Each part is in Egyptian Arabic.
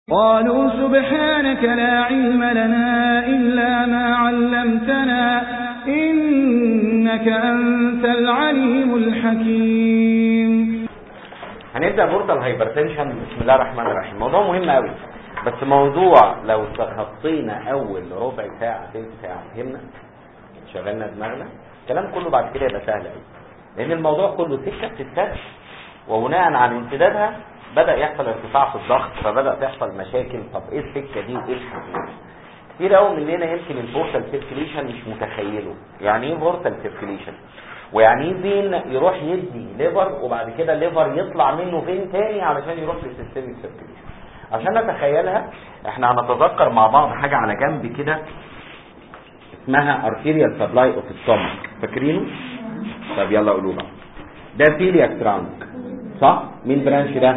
قالوا سبحانك لا علم لنا إلا ما علمتنا إنك أنت العليم الحكيم هنبدأ بورتال هايبرتنشن بسم الله الرحمن الرحيم موضوع مهم قوي بس موضوع لو تخطينا اول ربع ساعة تلت ساعة فهمنا شغلنا دماغنا الكلام كله بعد كده يبقى سهل قوي لان الموضوع كله سكة بتتسد وبناء على امتدادها بدأ يحصل ارتفاع في الضغط فبدأ تحصل مشاكل طب ايه السكة دي وايه الحل كتير قوي مننا يمكن البورتال سيركيليشن مش متخيله يعني ايه بورتال سيركيليشن ويعني ايه فين يروح يدي ليفر وبعد كده الليفر يطلع منه فين تاني علشان يروح للسيستميك سيركيليشن عشان نتخيلها احنا هنتذكر مع بعض حاجة على جنب كده اسمها arterial supply of stomach فاكرينه طب يلا قولوا بقى ده فيلياك ترانك صح مين برانش ده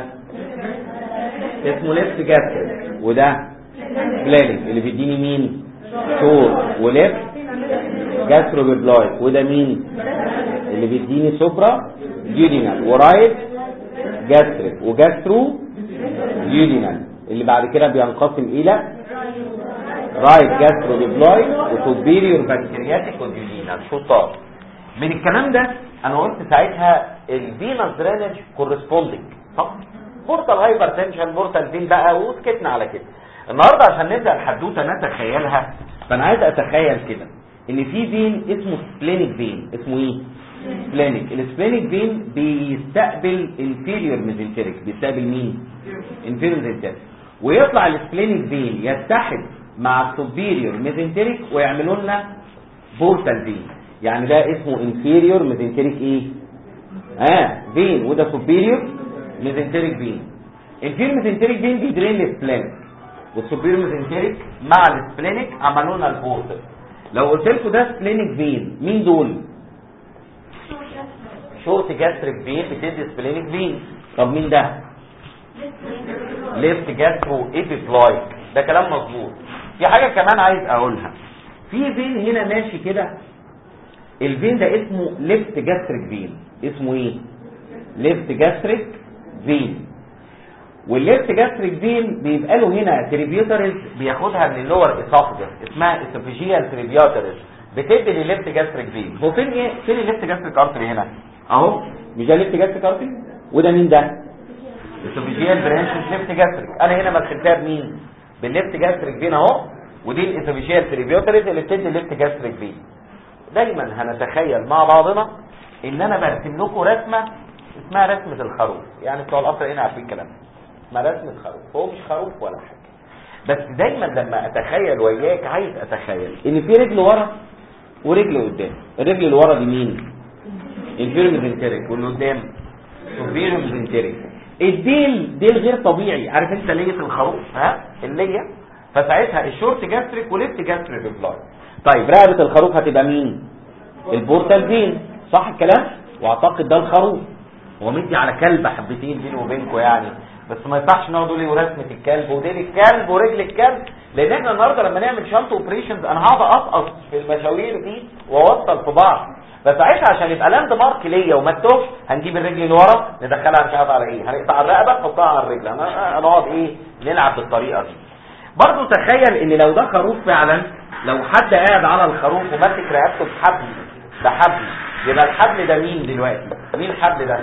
اسمه ليفت جاستريك وده بلانك اللي بيديني مين شور وليفت جاسترو بيبلايك وده مين اللي بيديني سوبرا جيودينال ورايت جاستريك وجاسترو جيودينال اللي بعد كده بينقسم الى رايت جاسترو بيبلايك وسوبيريور بكتيرياتيك وديودينال شطار من الكلام ده انا قلت ساعتها الفينس درينج كورسبوندنج صح بورتال هايبر تنشن بورتال فين بقى وسكتنا على كده النهارده عشان نبدا الحدوته نتخيلها فانا عايز اتخيل كده ان في فين اسمه سبلينيك فين اسمه ايه سبلينيك السبلينيك فين بيستقبل انفيريور ميزنتريك بيستقبل مين انفيريور ميزنتريك ويطلع السبلينيك فين يتحد مع السوبيريور ميزنتريك ويعملوا لنا بورتال فين يعني ده اسمه انفيريور ميزنتريك ايه اه فين وده سوبيريور ميزنتريك فين الفير ميزنتريك فين بيدرين السبلينيك والسوبيريور ميزنتريك مع السبلينيك عملوا لنا البورتال لو قلت لكم ده سبلينيك فين مين دول شورت جاستريك فين بتدي سبلينيك فين طب مين ده ليفت جاسترو ايبيبلايك ده كلام مظبوط في حاجه كمان عايز اقولها في فين هنا ماشي كده الفين ده اسمه ليفت جاستريك فين اسمه ايه ليفت جاستريك فين والليفت جاستريك فين بيبقى له هنا تريبيوترز بياخدها من اللور اسوفجس اسمها اسوفيجيال تريبيوترز بتدي للليفت جاستريك فين هو فين ايه فين الليفت جاستريك ارتري هنا اهو مش ده ليفت جاستريك ارتري وده مين ده اسوفيجيال برانشز ليفت جاستريك انا هنا مدخلتها بمين بالليفت جاستريك فين اهو ودي الاسوفيجيال تريبيوترز اللي بتدي الليفت جاستريك فين دايما هنتخيل مع بعضنا ان انا برسم لكم رسمه اسمها رسمه الخروف يعني بتوع القصر هنا عارفين الكلام ما رسمه خروف هو مش خروف ولا حاجه بس دايما لما اتخيل وياك عايز اتخيل ان في رجل ورا ورجل قدام الرجل اللي ورا دي مين الفيرم ميزنتريك واللي قدام الفيرم ميزنتريك الديل ديل غير طبيعي عارف انت ليه الخروف ها الليه فساعتها الشورت جاستريك وليفت جاستريك بلاي طيب رقبه الخروف هتبقى مين البورتال فين صح الكلام واعتقد ده الخروف هو مدي على كلب حبتين بيني وبينكم يعني بس ما ينفعش نقعد نقول ورسمه الكلب وديل الكلب ورجل الكلب لان احنا النهارده لما نعمل شنط اوبريشنز انا هقعد اقصقص في المشاوير دي واوصل في بعض فساعتها عشان يبقى لاند مارك ليا وما تتوهش هنجيب الرجل اللي ورا ندخلها مش عارف على ايه هنقطع الرقبه نحطها على الرجل هنقعد ايه نلعب بالطريقه دي برضه تخيل ان لو ده خروف فعلا لو حد قاعد على الخروف وماسك رقبته بحبل بحبل يبقى الحبل ده مين دلوقتي مين الحبل ده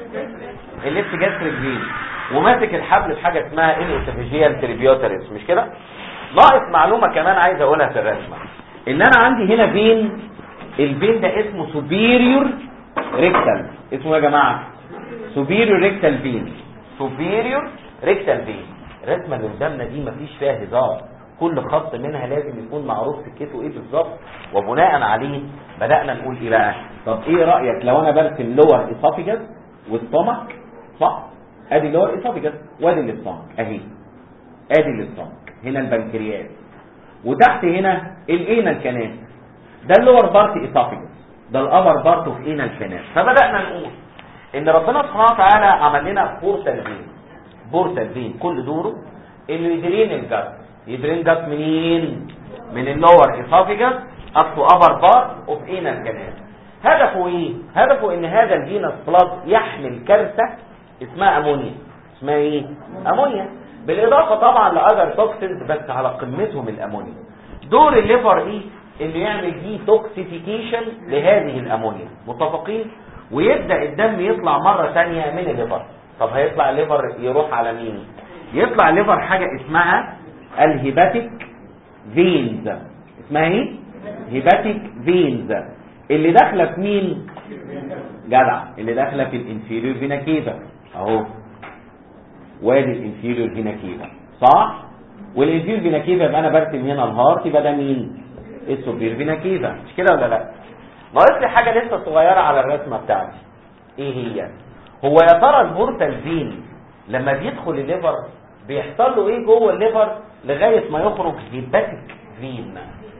الليفت جاستريك فين وماسك الحبل في حاجه اسمها الاسوفيجيال تريبيوتريس مش كده ناقص معلومه كمان عايز اقولها في الرسمه ان انا عندي هنا فين الفين ده اسمه سوبيريور ريكتال اسمه يا جماعه سوبيريور ريكتال فين سوبيريور ريكتال فين الرسمه اللي قدامنا دي مفيش فيها هزار كل خط منها لازم يكون معروف سكته ايه بالظبط وبناء عليه بدانا نقول ايه بقى طب ايه رايك لو انا برسم لور اسوفيجاس والستومك صح ادي اللور اسوفيجاس وادي الاستومك اهي ادي الاستومك هنا البنكرياس وتحت هنا الانال كانال ده اللور بارت اسوفيجاس ده الابر بارت اوف انال كانال فبدانا نقول ان ربنا سبحانه وتعالى عمل لنا بورتال فين بورتال فين كل دوره انه يدرين الجسد يدرين جت منين من اللور اسوفيجاس اب تو ابر بارت اوف انال كانال هدفه ايه هدفه ان هذا الفينس بلاد يحمل كارثه اسمها امونيا اسمها ايه امونيا بالاضافه طبعا لاذر توكسينز بس على قمتهم الامونيا دور الليفر ايه انه يعمل دي توكسيفيكيشن لهذه الامونيا متفقين ويبدا الدم يطلع مره ثانيه من الليفر طب هيطلع الليفر يروح على مين يطلع الليفر حاجه اسمها الهيباتيك فينز اسمها ايه هيباتيك فينز اللي داخله في مين جدع اللي داخله في الانفيريور فينا كيفا اهو وادي الانفيريور فينا كيفا صح والانفيريور فينا كيفا يبقى انا برسم هنا الهارت يبقى ده مين السوبير فينا كيفا مش كده ولا لا ناقص لي حاجه لسه صغيره على الرسمه بتاعتي ايه هي هو يا ترى البورتال فين لما بيدخل الليفر بيحصل له ايه جوه الليفر لغايه ما يخرج هيباتيك فين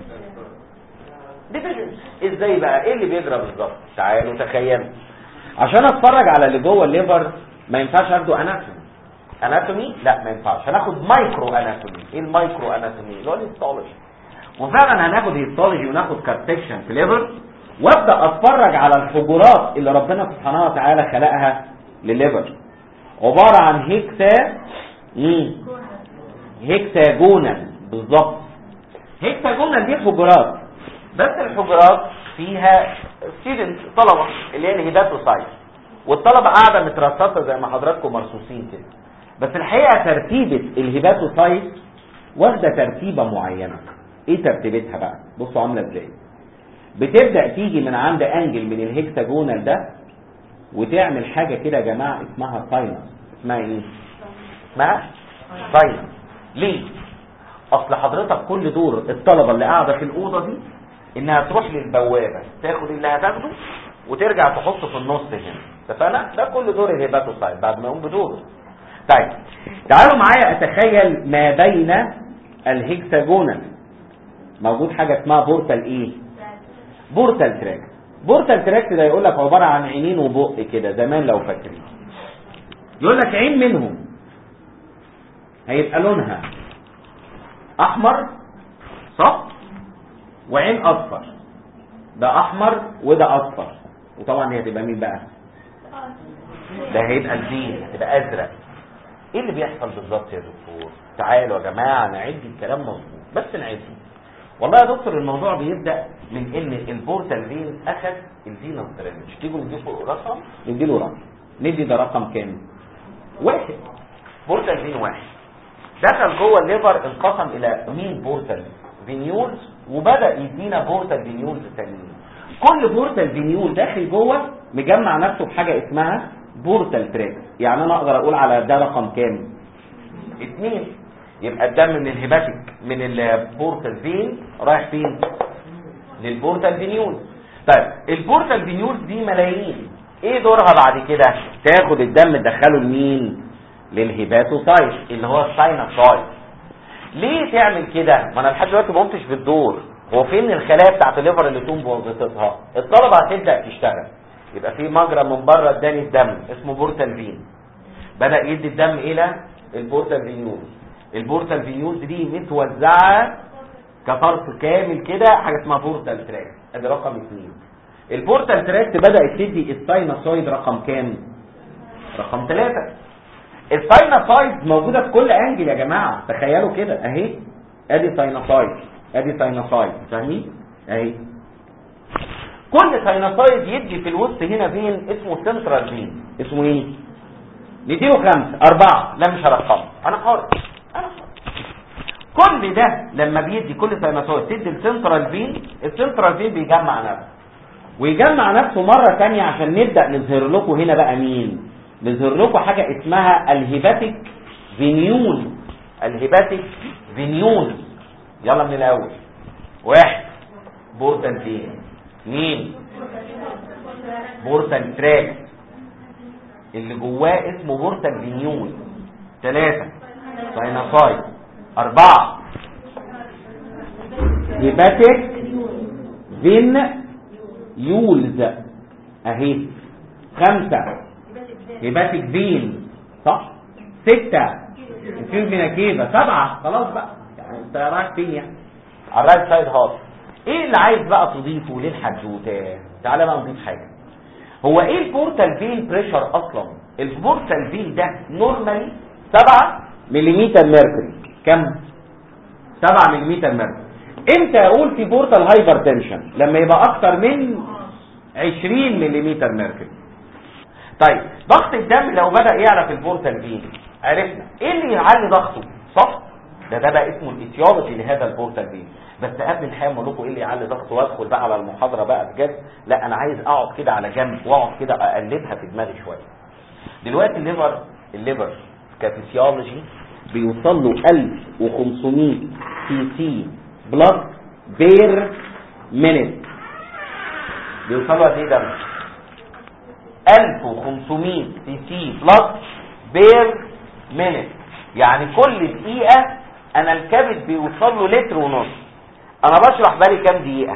ديفيجن ازاي بقى ايه اللي بيجرى بالظبط تعالوا تخيلوا عشان اتفرج على اللي جوه الليفر ما ينفعش اخده اناتومي اناتومي لا ما ينفعش هناخد مايكرو اناتومي ايه المايكرو اناتومي اللي هو الهيستولوجي وفعلا هناخد هيستولوجي وناخد كارتكشن في ليفر وابدا اتفرج على الحجرات اللي ربنا سبحانه وتعالى خلقها للليفر عباره عن هيكسا مم. هيكساجونال بالظبط هيكساجونال دي حجرات بس الحجرات فيها ستودنت طلبه اللي هي الهيداتوسايت والطلبه قاعده مترصصه زي ما حضراتكم مرصوصين كده بس الحقيقه ترتيبه الهيباتوسايت واخده ترتيبه معينه ايه ترتيبتها بقى بصوا عامله ازاي بتبدا تيجي من عند انجل من الهكساجونال ده وتعمل حاجه كده يا جماعه اسمها ساينس اسمها ايه اسمها ساينس ليه اصل حضرتك كل دور الطلبه اللي قاعده في الاوضه دي انها تروح للبوابه تاخد اللي هتاخده وترجع تحطه في النص هنا اتفقنا ده كل دور الهيباتوسايت بعد ما يقوم بدوره طيب تعالوا معايا اتخيل ما بين الهكساجونال موجود حاجه اسمها بورتال ايه بورتال تراك بورتال تراك ده يقول لك عباره عن عينين وبق كده زمان لو فاكرين يقول لك عين منهم هيبقى لونها احمر صح وعين اصفر ده احمر وده اصفر وطبعا هي هتبقى مين بقى ده هيبقى الزين هتبقى ازرق ايه اللي بيحصل بالظبط يا دكتور تعالوا يا جماعه نعد الكلام مظبوط بس نعده والله يا دكتور الموضوع بيبدا من ان البورتال فين اخذ الفينوس درينج تيجوا نديله رقم نديله رقم ندي ده رقم كام واحد بورتال فين واحد دخل جوه الليفر انقسم الى مين بورتال فينيولز وبدا يدينا بورتال فينيولز تانيين كل بورتال فينيول داخل جوه مجمع نفسه بحاجه اسمها بورتال تراك يعني انا اقدر اقول على ده رقم كام اتنين يبقى الدم من الهيباتيك من البورتال فين رايح فين للبورتال فينيول طيب البورتال فينيول دي ملايين ايه دورها بعد كده تاخد الدم تدخله لمين للهيباتوسايت اللي هو الساينوسايت ليه تعمل كده ما انا لحد دلوقتي ما قمتش بالدور هو فين الخلايا بتاعت الليفر اللي تقوم بوظيفتها الطلبه هتبدا تشتغل يبقى في مجرى من بره اداني الدم اسمه بورتال فين بدا يدي الدم الى البورتال فينيولز البورتال فينيولز دي متوزعه كفرق كامل كده حاجه اسمها بورتال تراك ادي رقم اثنين البورتال تراك بدات تدي الساينوسايد رقم كام رقم ثلاثة الساينوسايد موجوده في كل انجل يا جماعه تخيلوا كده اهي ادي ساينوسايد ادي ساينوسايد فاهمين اهي كل ساينوسايد يدي في الوسط هنا فين اسمه سنترال فين اسمه ايه نديله خمسة أربعة لا مش هرقم أنا حر أنا حر كل ده لما بيدي كل ساينوسايد تدي السنترال فين السنترال فين بيجمع نفسه ويجمع نفسه مرة تانية عشان نبدأ نظهر لكم هنا بقى مين نظهر لكم حاجة اسمها الهيباتيك فينيول الهيباتيك فينيول يلا من الأول واحد بورتال فين مين بورتال تراك اللي جواه اسمه بورتال فينيول ثلاثة ساينوسايد أربعة هيباتيك فين يولز أهي خمسة هيباتيك فين صح ستة في فيناكيفا سبعة خلاص بقى يعني انت رايح فين يعني على الرايت سايد هاف ايه اللي عايز بقى تضيفه للحدوته تعالى بقى نضيف حاجه هو ايه البورتال فين بريشر اصلا البورتال فين ده نورمالي سبعة مليمتر ميركوري كم 7 مليمتر ميركوري امتى اقول في بورتال هايبرتنشن لما يبقى اكتر من 20 مليمتر ميركوري طيب ضغط الدم لو بدا يعلى في البورتال فين عرفنا ايه اللي يعلي ضغطه صح ده ده بقى اسمه الايتيولوجي لهذا البورتال فين بس قبل الحقيقه اقول لكم ايه اللي يعلي ضغطه وادخل بقى على المحاضره بقى بجد لا انا عايز اقعد كده على جنب واقعد كده اقلبها في دماغي شويه دلوقتي الليفر الليفر كفسيولوجي بيوصل له 1500 سي سي بلس بير مينيت بيوصل له قد ايه دم 1500 سي سي بلس بير مينيت يعني كل دقيقه انا الكبد بيوصل له لتر ونص انا بشرح بالي كام دقيقه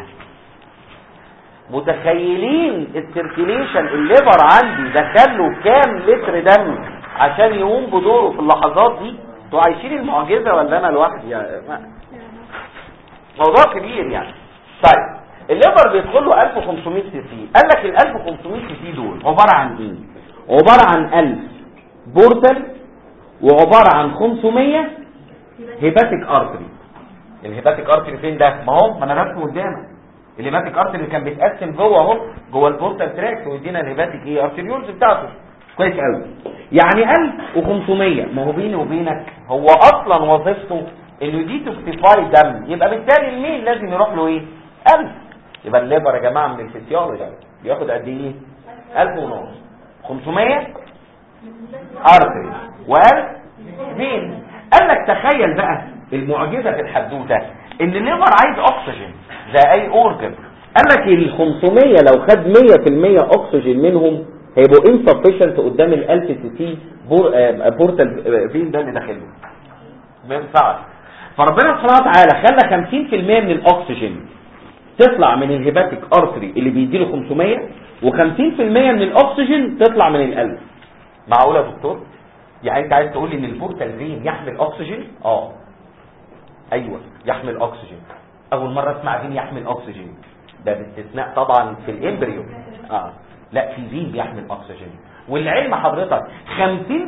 متخيلين السيركيليشن الليفر عندي دخل له كام لتر دم عشان يقوم بدوره في اللحظات دي انتوا عايشين المعجزه ولا انا لوحدي يعني موضوع كبير يعني طيب الليفر بيدخل له 1500 سي سي قال لك ال 1500 سي سي دول عباره عن ايه عباره عن 1000 بورتال وعباره عن 500 هيباتيك ارتري الهيباتيك ارتري فين ده ما هو ما انا رسمه قدامك الهيباتيك ارتري اللي كان بيتقسم جوه اهو جوه البورتال تراكت ويدينا الهيباتيك ايه ارتريولز بتاعته كويس قوي يعني 1500 ما هو بيني وبينك هو اصلا وظيفته انه دي تكتيفاي دم يبقى بالتالي المين لازم يروح له ايه 1000 يبقى الليبر يا جماعه من الفسيولوجي بياخد قد ايه 1000 ونص 500 ارتري و1000 فين قال لك تخيل بقى المعجزه في الحدوته ان الليفر عايز اكسجين زي اي اورجن قال لك ال 500 لو خد 100% اكسجين منهم هيبقوا insufficient قدام ال 1000 سي سي بورتال فين ده اللي داخله ما ينفعش فربنا سبحانه وتعالى خلى 50% من الاكسجين تطلع من الهيباتيك ارتري اللي بيديله 500 و50% من الاكسجين تطلع من ال1000 معقوله يا دكتور يعني انت عايز تقول لي ان البورتال فين يحمل اكسجين اه ايوه يحمل اكسجين اول مره اسمع فين يحمل اكسجين ده باستثناء طبعا في الامبريو اه لا في فين بيحمل اكسجين والعلم حضرتك 50% 50%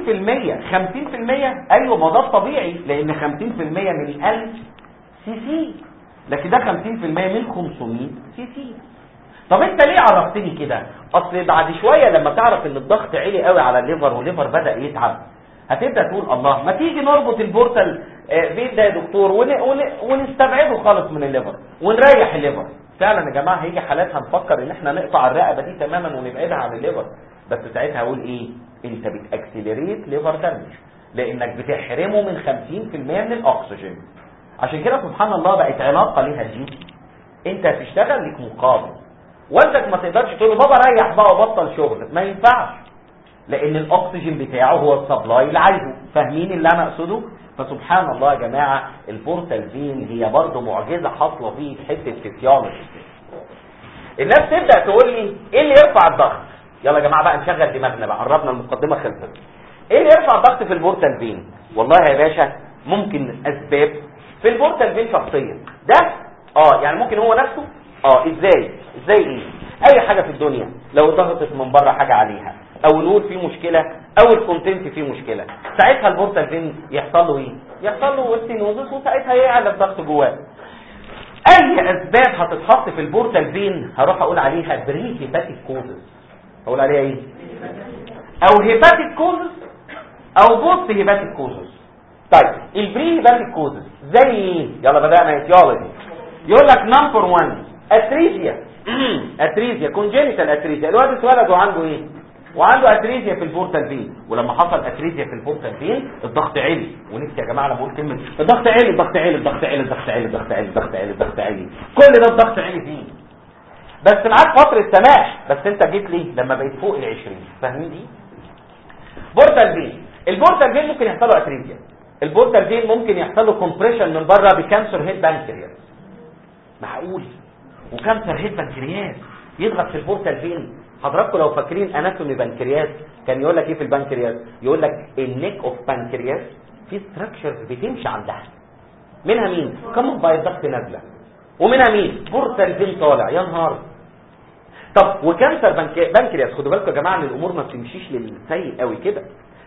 ايوه ما ده الطبيعي لان 50% من 1000 سي سي لكن ده 50% من 500 سي سي طب انت ليه عرفتني كده اصل بعد شويه لما تعرف ان الضغط عالي قوي على الليفر والليفر بدا يتعب هتبدا تقول الله ما تيجي نربط البورتال فين ده يا دكتور ون... ون... ونستبعده خالص من الليفر ونريح الليفر فعلا يا جماعه هيجي حالات هنفكر ان احنا نقطع الرقبه دي تماما ونبعدها عن الليفر بس ساعتها هقول ايه انت بتاكسلريت ليفر دامج لانك بتحرمه من 50% من الاكسجين عشان كده سبحان الله بقت علاقه ليها دي انت هتشتغل لك مقابل والدك ما تقدرش تقول له بابا ريح بقى وبطل شغل ما ينفعش لان الاكسجين بتاعه هو السبلاي اللي عايزه فاهمين اللي انا اقصده فسبحان الله يا جماعه البورتال فين هي برضه معجزه حاصله فيه في حته فيسيولوجي الناس تبدا تقول لي ايه اللي يرفع الضغط يلا يا جماعه بقى نشغل دماغنا بقى قربنا المقدمه خلصت ايه اللي يرفع الضغط في البورتال فين والله يا باشا ممكن اسباب في البورتال فين شخصيا ده اه يعني ممكن هو نفسه اه ازاي ازاي ايه اي حاجه في الدنيا لو ضغطت من بره حاجه عليها او نقول فيه مشكله او الكونتنت فيه مشكله ساعتها البورتال فين يحصل له ايه يحصل له استينوزس وساعتها يعلى الضغط جواه اي اسباب هتتحط في البورتال فين هروح اقول عليها بري هيباتيك كوزز اقول عليها ايه او هيباتيك كوزز او بوست هيباتيك كوزز طيب البري هيباتيك كوزز زي ايه يلا بدانا ايتيولوجي يقول لك نمبر 1 اتريزيا اتريزيا كونجينيتال اتريزيا الواد اتولد وعنده ايه وعنده اتريزيا في البورتال فين ولما حصل اتريزيا في البورتال فين الضغط عالي ونفسي يا جماعه لما اقول كلمه الضغط عالي الضغط عالي الضغط عالي الضغط عالي الضغط عالي الضغط عالي الضغط عالي كل ده الضغط عالي فيه بس معاك فتره سماح بس انت جيت لي لما بقيت فوق ال 20 فاهمين دي بورتال فين البورتال فين ممكن يحصل له اتريزيا البورتال فين ممكن يحصل له كومبريشن من بره بكانسر هيد بانكرياس معقول وكانسر هيد بنكرياس يضغط في البورتال فين حضراتكم لو فاكرين اناتومي بنكرياس كان يقول لك ايه في البنكرياس يقول لك النيك اوف بنكرياس في ستراكشرز بتمشي عندها منها مين كم باي ضغط نازله ومنها مين بورتال فين طالع يا نهار طب وكانسر بنك... بنكرياس خدوا بالكم يا جماعه ان الامور ما بتمشيش للسيء قوي كده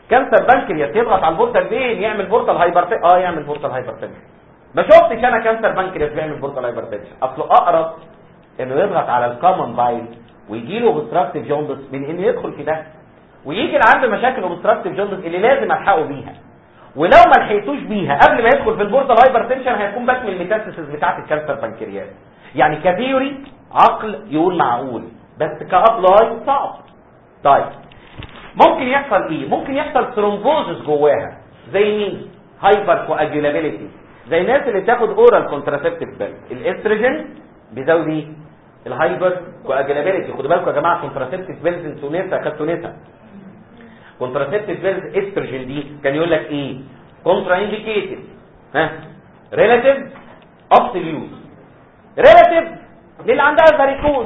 كانسر بنكرياس يضغط على البورتال فين يعمل بورتال هايبرتنشن اه يعمل بورتال هايبرتنشن ما شفتش انا كانسر بنكرياس بيعمل بورتال هايبرتنشن اصله اقرب انه يضغط على الكومن بايل ويجي له اوبستراكتيف جوندس من انه يدخل في ده ويجي اللي عنده مشاكل اوبستراكتيف جوندس اللي لازم الحقه بيها ولو ما لحقتوش بيها قبل ما يدخل في البورتال هايبرتنشن هيكون بس من الميتاستاسيس بتاعه الكانسر بنكرياس يعني كثيوري عقل يقول معقول بس كابلاي صعب طيب ممكن يحصل ايه ممكن يحصل ثرومبوزس جواها زي مين هايبر كواجولابيلتي زي الناس اللي بتاخد اورال كونتراسيبتيف بيل الاستروجين بيزود ايه الهايبر كواجولابيلتي خدوا بالكم يا جماعه كونتراسيبتيف بيلز انتوا نسا خدتوا نسا كونتراسيبتيف بيلز استروجين دي كان يقول لك ايه كونترا انديكيتد ها ريلاتيف ابسوليوت ريلاتيف للي عندها فاريكوز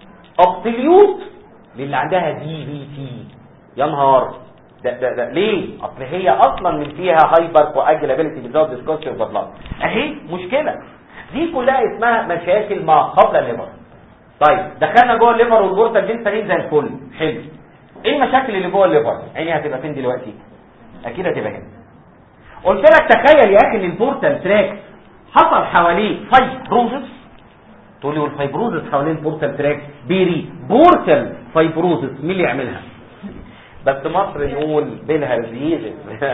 ابسوليوت للي عندها دي في تي يا نهار ده ده ده ليه اصل هي اصلا من فيها هايبر كواجلابيلتي بتزود ديسكوسيو بلاد اهي مشكله دي كلها اسمها مشاكل ما قبل الليفر طيب دخلنا جوه الليفر والبورتال فين سليم زي الفل حلو ايه المشاكل اللي جوه الليفر عيني هتبقى فين دلوقتي اكيد هتبقى هنا قلت لك تخيل يا اخي ان البورتال تراك حصل حواليه فايبروزس تقول لي والفايبروزس حوالين البورتال تراك بيري بورتال فايبروزس مين اللي يعملها بس مصر نقول بالهرزيزس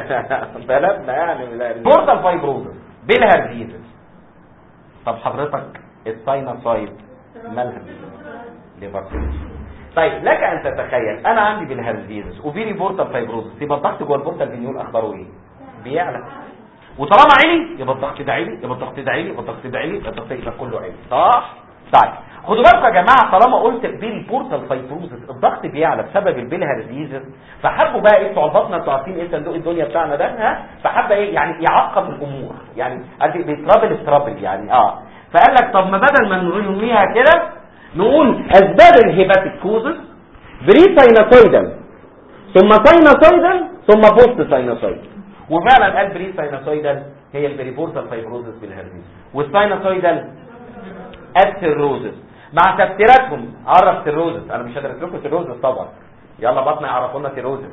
بلدنا يعني بورتال فايبروزس بالهرزيزس طب حضرتك الساينوسايد مالها ليفر طيب لك ان تتخيل انا عندي بالهرزيزس وفيري بورتال فايبروزس يبقى الضغط جوه البورتال فينيول اخباره ايه بيعلى وطالما عالي يبقى الضغط ده عالي يبقى الضغط ده عالي يبقى الضغط ده عالي يبقى الضغط ده كله عالي صح طيب خدوا بالكم يا جماعه طالما قلت البيري بورتال فايبروزس الضغط بيعلى بسبب البيلهارزيزس فحبوا بقى ايه بتوع البطن انتوا عارفين ايه صندوق الدنيا بتاعنا ده ها فحب ايه يعني يعقم الامور يعني ادي بيترابل ترابل يعني اه فقال لك طب ما بدل ما نرميها كده نقول اسباب الهيباتيك كوزس بري ساينوسويدال ثم ساينوسويدال ثم بوست ساينوسويدال وفعلا قال بري ساينوسويدال هي البريبورتال فايبروزس بالهرزيز والساينوسويدال السيروزس مع تفسيراتهم عرف سيروزس انا مش هدرس لكم سيروزس طبعا يلا بطني يعرفونا سيروزس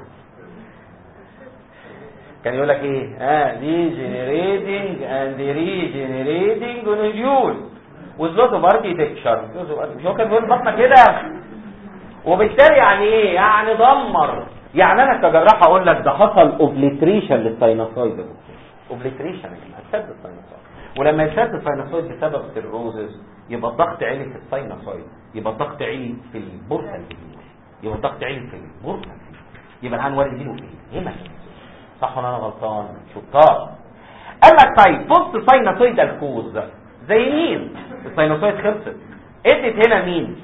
كان يقول لك ايه اه دي جنريتنج اند ريجنريتنج نوديول وزلوت اوف اركيتكشر مش هو كان بيقول بطنه كده وبالتالي يعني ايه يعني دمر يعني انا كجراح اقول لك ده حصل اوبليتريشن للساينوسويد اوبليتريشن هتسد الساينوسويد ولما يسد الساينوسويد بسبب سيروزس يبقى الضغط عالي في الساينوسويد يبقى الضغط عالي في البورتال يبقى الضغط عالي في البورتال يبقى الان وارد يجيله ايه هنا صح ولا انا غلطان شطار قال لك طيب بص ساينوسويدال كوز زي مين الساينوسويد خلصت ادت هنا مين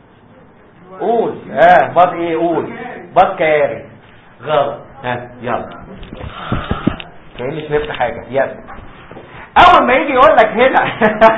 قول اه بط ايه قول بط كاري غلط ها يلا كاني شربت حاجه يلا اول ما يجي يقول لك هنا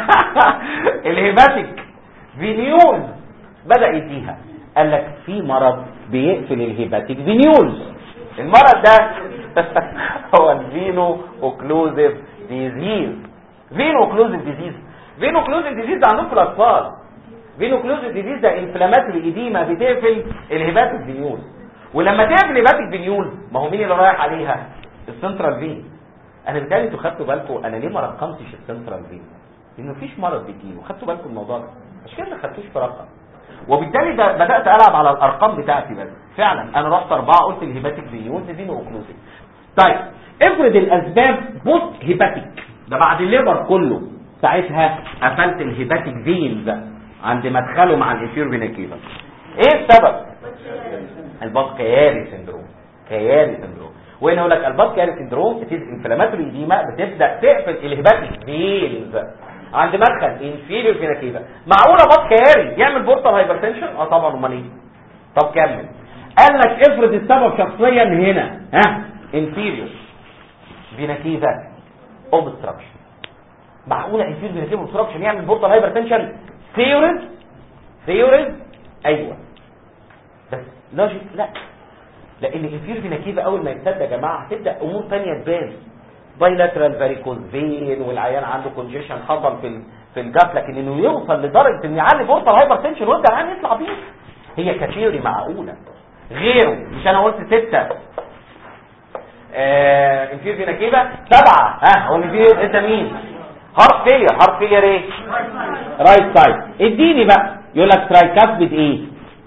الهيباتيك فينيول بدا يديها قال لك في مرض بيقفل الهيباتيك فينيولز المرض ده هو الفينو اوكلوزيف ديزيز فينو اوكلوزيف ديزيز فينو اوكلوزيف ديزيز ده عندهم في الاطفال فينو اوكلوزيف ديزيز ده انفلاماتوري ايديما بتقفل الهيباتيك فينيول ولما تقفل الهيباتيك فينيول ما هو مين اللي رايح عليها السنترال فين انا بالتالي انتوا خدتوا بالكم انا ليه ما رقمتش السنترال فين لان مفيش مرض بيجيله خدتوا بالكم الموضوع ده عشان كده ما خدتوش في رقم وبالتالي ده بدات العب على الارقام بتاعتي بس فعلا انا رحت اربعه قلت الهيباتيك فينيول فينو اوكلوزيف طيب افرض الاسباب بوست هيباتيك ده بعد الليبر كله ساعتها قفلت الهيباتيك فينز عند مدخله مع الانفير فينيكيفا ايه السبب الباس كياري سندروم كياري سندروم وهنا يقول لك الباس كياري سندروم بتيجي انفلاماتوري ديما بتبدا تقفل الهيباتيك فينز عند مدخل انفيريور فينيكيفا معقوله باس كياري يعمل بورتال هايبرتنشن اه طبعا امال ايه طب كمل قال لك افرض السبب شخصيا هنا ها انفيريور فينيكيفا اوبستراكشن معقوله انفيريور فينيكيفا اوبستراكشن يعمل بورتال هايبرتنشن ثيوريز ثيوريز ايوه بس لوجيك لا لان الانفير فيناكيفا اول ما يبتدى يا جماعه هتبدا امور ثانيه تبان بايلاترال فاريكوز فين والعيان عنده كونجيشن حصل في في الجاف لكن انه يوصل لدرجه ان يعلي بورتال هايبر تنشن ويبدا العيان يطلع بيه هي كثيوري معقوله غيره مش انا قلت ستة آه انفير فينا كده سبعة ها هو انفير انت مين هارت فيلير هارت فيلير ايه رايت سايد اديني بقى يقول لك ترايكاسبيد ايه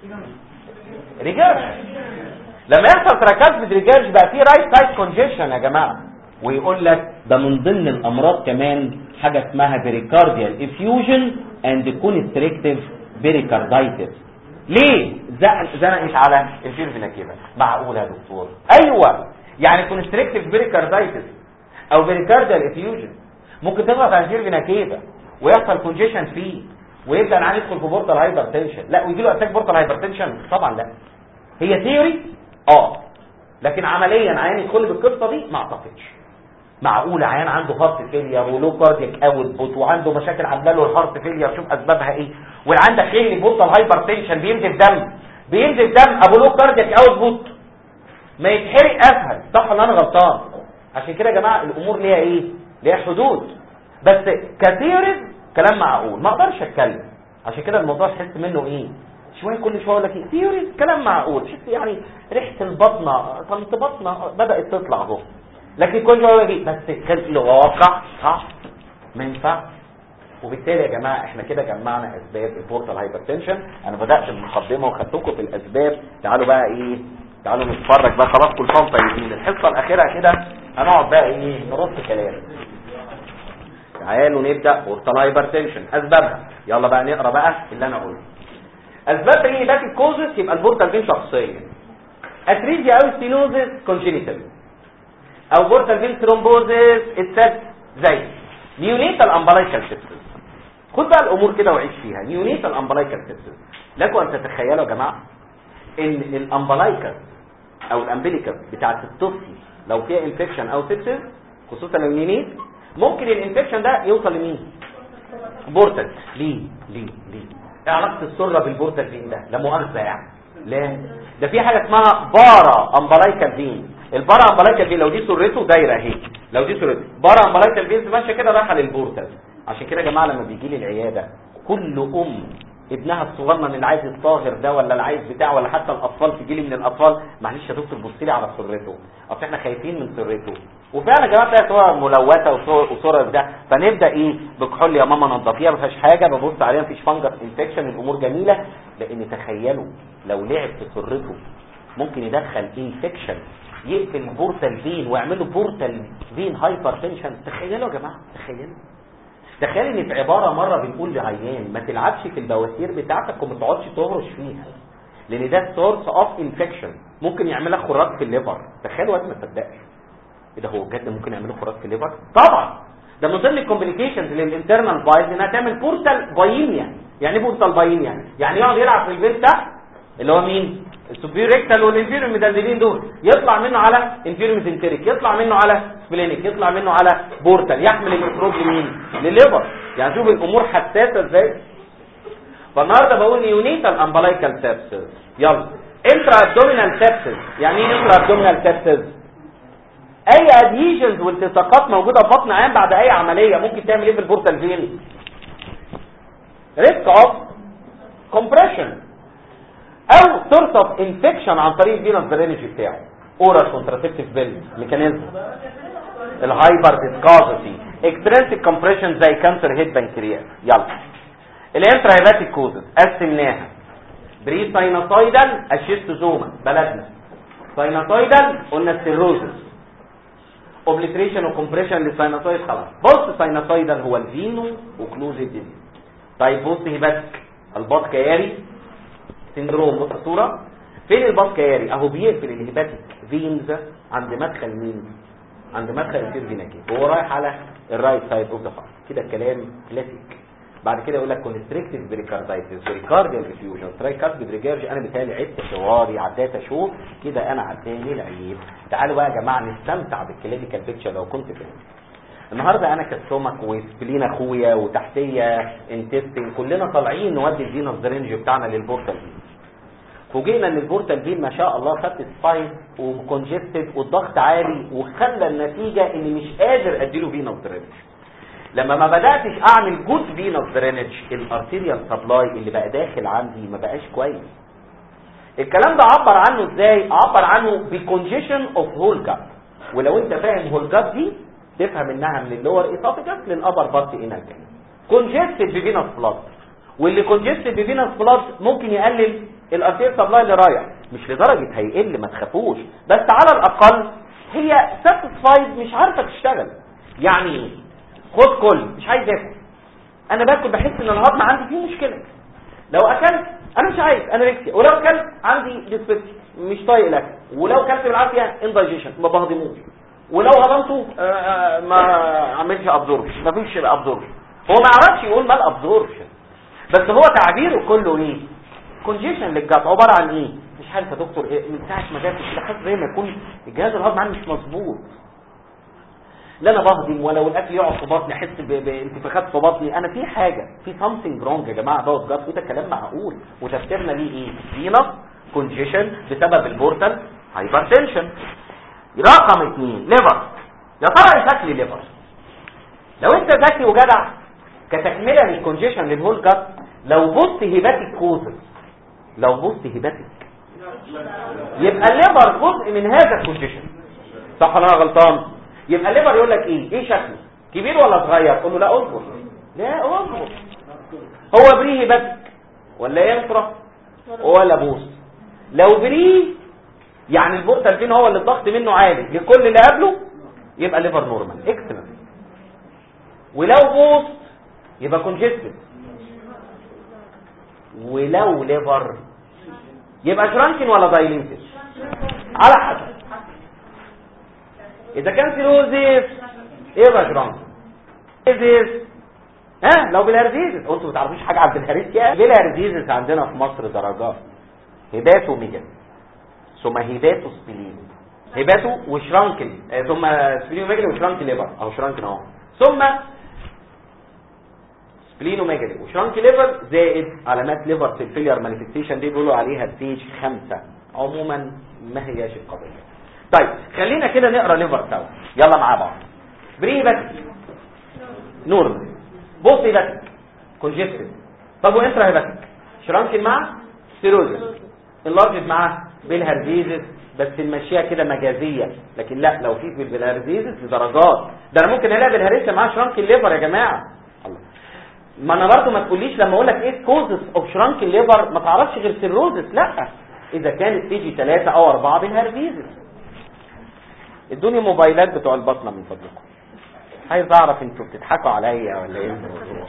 ريجيرش لما يحصل ترايكاسبيد ريجيرش بقى في رايت سايد كونجيشن يا جماعه ويقول لك ده من ضمن الامراض كمان حاجه اسمها بريكارديال افيوجن اند كونستريكتيف بريكاردايتس ليه زنقت على الفيرفينا كده معقول يا دكتور ايوه يعني كونستريكتيف بريكاردايتس او بريكارديال افيوجن ممكن تضغط على الفيرفينا كده ويحصل كونجيشن فيه ويبدا العيان يدخل في بورتال هايبرتنشن لا ويجي له اتاك بورتال هايبرتنشن طبعا لا هي ثيوري اه لكن عمليا عيان يدخل بالقصه دي ما اعتقدش معقول عيان عنده هارت فيلير ولو كاردياك اوت بوت وعنده مشاكل عامله له الهارت فيلير شوف اسبابها ايه والعيان داخل بورتال هايبرتنشن بينزل دم بينزل دم ابو لو كاردياك اوت بوت ما يتحرق اسهل صح ولا انا غلطان عشان كده يا جماعه الامور ليها ايه ليها حدود بس كثير كلام معقول ما اقدرش اتكلم عشان كده الموضوع تحس منه ايه شويه كل شويه اقول لك ايه ثيوريز كلام معقول تحس يعني ريحه البطنه طنط بطنه بدات تطلع اهو لكن كل شويه اقول لك بس كان الواقع صح ما ينفعش وبالتالي يا جماعه احنا كده جمعنا اسباب البورتال هايبرتنشن انا بدات المقدمه وخدتكم في الاسباب تعالوا بقى ايه تعالوا نتفرج بقى خلاص كل سنه طيبين الحصه الاخيره كده هنقعد بقى ايه نرص كلام تعالوا نبدا بورتال هايبرتنشن اسبابها يلا بقى نقرا بقى اللي انا قلته اسباب ايه باك الكوزس يبقى البورتال فين شخصيه اتريزيا او ستينوزس كونجينيتال او بورتال فين ثرومبوزس اتسات زي نيونيتال امبلايكال سيبسس خد بقى الامور كده وعيش فيها نيونيتال امبلايكال سيبسس لكم ان تتخيلوا يا جماعه ان الامبلايكال او الامبليكال بتاعت الطفل لو فيها انفكشن او سيبسس خصوصا لو نينيت ممكن الانفكشن ده يوصل لمين بورتال ليه ليه ليه ايه علاقه السره بالبورتال فين ده لا مؤاخذه يعني لا ده في حاجه اسمها بارا امبلايكال فين البارا امبلايكال فين لو دي سرته دايره اهي لو دي سرته بارا امبلايكال فين ماشيه كده رايحه للبورتال عشان كده يا جماعه لما بيجي لي العياده كل ام ابنها الصغنن اللي عايز الطاهر ده ولا اللي عايز بتاع ولا حتى الاطفال تجي لي من الاطفال معلش يا دكتور بص لي على سرته اصل احنا خايفين من سرته وفعلا يا جماعه تلاقي صور ملوثه وصور وصور ده فنبدا ايه بكحول يا ماما نضفيها ما فيهاش حاجه ببص عليها مفيش فانجس انفكشن الامور جميله لان تخيلوا لو لعب في سرته ممكن يدخل انفكشن يقفل بورتال فين ويعمل له بورتال فين هايبر تنشن تخيلوا يا جماعه تخيلوا تخيل ان في عباره مره بنقول لعيان ما تلعبش في البواسير بتاعتك وما تقعدش تهرش فيها لان ده سورس اوف انفكشن ممكن يعمل لك خراج في الليفر تخيل وقت ما تصدقش ايه ده هو بجد ممكن يعمل له خراج في الليفر طبعا ده من ضمن الكومبليكيشنز للانترنال بايز انها تعمل بورتال بايميا يعني ايه بورتال بايميا يعني يقعد يلعب في البيت تحت اللي هو مين السوبير ريكتال والانفيريور ميدالدين دول يطلع منه على انفيريور ميزنتريك يطلع منه على سبلينيك يطلع منه على بورتال يحمل الميكروب لمين للليفر يعني شوف الامور حساسه ازاي فالنهارده بقول نيونيتال امبلايكال سيبسس يلا انترا ابدومينال سيبسس يعني ايه انترا ابدومينال سيبسس اي ادهيجنز والتصاقات موجوده في بطن عيان بعد اي عمليه ممكن تعمل ايه في البورتال فين ريسك اوف كومبريشن او سورس اوف انفكشن عن طريق الفينوس درينج بتاعه اورال كونتراسيبتيف بيل ميكانيزم الهايبر ديسكازيتي اكسترنسيك كومبريشن زي كانسر هيد بنكرياس يلا الانترا هيباتيك كوزز قسمناها بري ساينوسايدال اشيستوزوما بلدنا ساينوسايدال قلنا السيروزس اوبليتريشن وكمبريشن للساينوسايد خلاص بص ساينوسايدال هو الفينو وكلوزيف ديزيز طيب بص هيباتيك الباط كياري سندروم بص الصوره فين الباط كياري اهو بيقفل الهيباتيك فينز عند مدخل مين عند مدخل الفير فيناكي وهو رايح على الرايت سايد اوف ذا كده كلام كلاسيك بعد كده يقول لك كونستريكتيف بريكاردايتس بريكارديال افيوجن ترايكارد بريجيرج انا بيتهيألي عدت حواري عديت اشوف كده انا عداني العيب تعالوا بقى يا جماعه نستمتع بالكلينيكال بيكتشر لو كنت فاهم النهارده انا كستومك وسبلين اخويا وتحتيه انتستين كلنا طالعين نودي الفينوس درينج بتاعنا للبورتال فين فوجئنا ان البورتال فين ما شاء الله خدت سباين وكونجستد والضغط عالي وخلى النتيجه اني مش قادر اديله فينوس درينج لما ما بداتش اعمل جود فينوس درينج الارتيريال سبلاي اللي بقى داخل عندي ما بقاش كويس الكلام ده عبر عنه ازاي عبر عنه بكونجيشن اوف هول جاب ولو انت فاهم هولجات دي تفهم انها من اللور ايسوفيجاس للابر بارت انال كونجستد بفينس بلاد واللي كونجستد بفينس بلاد ممكن يقلل الارتير سبلاي اللي رايح مش لدرجه هيقل ما تخافوش بس على الاقل هي ساتيسفايد مش عارفه تشتغل يعني ايه خد كل مش عايز اكل انا باكل بحس ان الهضم عندي فيه مشكله لو اكلت انا مش عايز انا ريكسي ولو اكلت عندي ديسبيبسي مش طايق الاكل ولو اكلت بالعافيه اندايجيشن ما بهضموش ولو هضمته آه، آه، ما عملش ابزوربشن ما فيش ابزوربشن هو ما يعرفش يقول مال ابزوربشن بس هو تعبيره كله ايه كونجيشن للجات عباره عن ايه مش عارف يا دكتور إيه من ساعه ما جات كده حاسس زي ما يكون الجهاز الهضمي عندي مش مظبوط لا انا بهضم ولا الاكل يقعد في بطني احس ب- بانتفاخات في بطني انا في حاجه في سامثينج رونج يا جماعه دوت جات وده كلام معقول وتفسيرنا ليه ايه فينس كونجيشن بسبب البورتال هايبرتنشن رقم اثنين ليفر يا ترى ايه شكل ليفر لو انت ذكي وجدع كتكمله للكونجيشن للهول جات لو بصت هيباتيك كوزز لو بصت هيباتيك يبقى الليفر جزء من هذا الكونجيشن صح ولا انا غلطان يبقى الليفر يقول لك ايه ايه شكله كبير ولا صغير قول له لا اصبر لا اصبر هو بري هيباتيك ولا ينفرة ولا بوس لو بري يعني البورتال فين هو اللي الضغط منه عالي لكل اللي قبله يبقى ليفر نورمال اكسلنت ولو بوس يبقى كونجستد ولو ليفر يبقى شرانكن ولا دايليتد على حسب اذا كان سيروزيس يبقى شرانكن سيروزيس ها لو بالهرزيزس انتوا ما تعرفوش حاجه عن الهرزيزس بالهرزيزس عندنا في مصر درجات هيباتو ميجا ثم هيباتو سبلين هيباتو وشرانكن آه، ثم سبلين ميجا وشرانكن ليفر اهو شرانكن اهو ثم سبلينوميجالي وشرانك ليفر زائد علامات ليفر في الفيلير مانيفستيشن دي بيقولوا عليها ستيج خمسة عموما ما هياش القضية طيب خلينا كده نقرا ليفر سوا يلا مع بعض بري باتيك نورمال بوست باتيك كونجستد طب وانترا هيباتيك شرانكن مع ستيروزس اللارجد مع بالهرزيزس بس نمشيها كده مجازيه لكن لا لو في بالهرزيزس لدرجات ده انا ممكن الاقي بالهرزيزس معاه شرانكن ليفر يا جماعه الله ما انا برضه ما تقوليش لما اقول لك ايه كوزس اوف شرانك الليفر ما تعرفش غير سيروزس لا اذا كانت تيجي ثلاثة او اربعة بالهربيزس ادوني موبايلات بتوع البطنة من فضلكم عايز اعرف انتوا بتضحكوا عليا ولا ايه الموضوع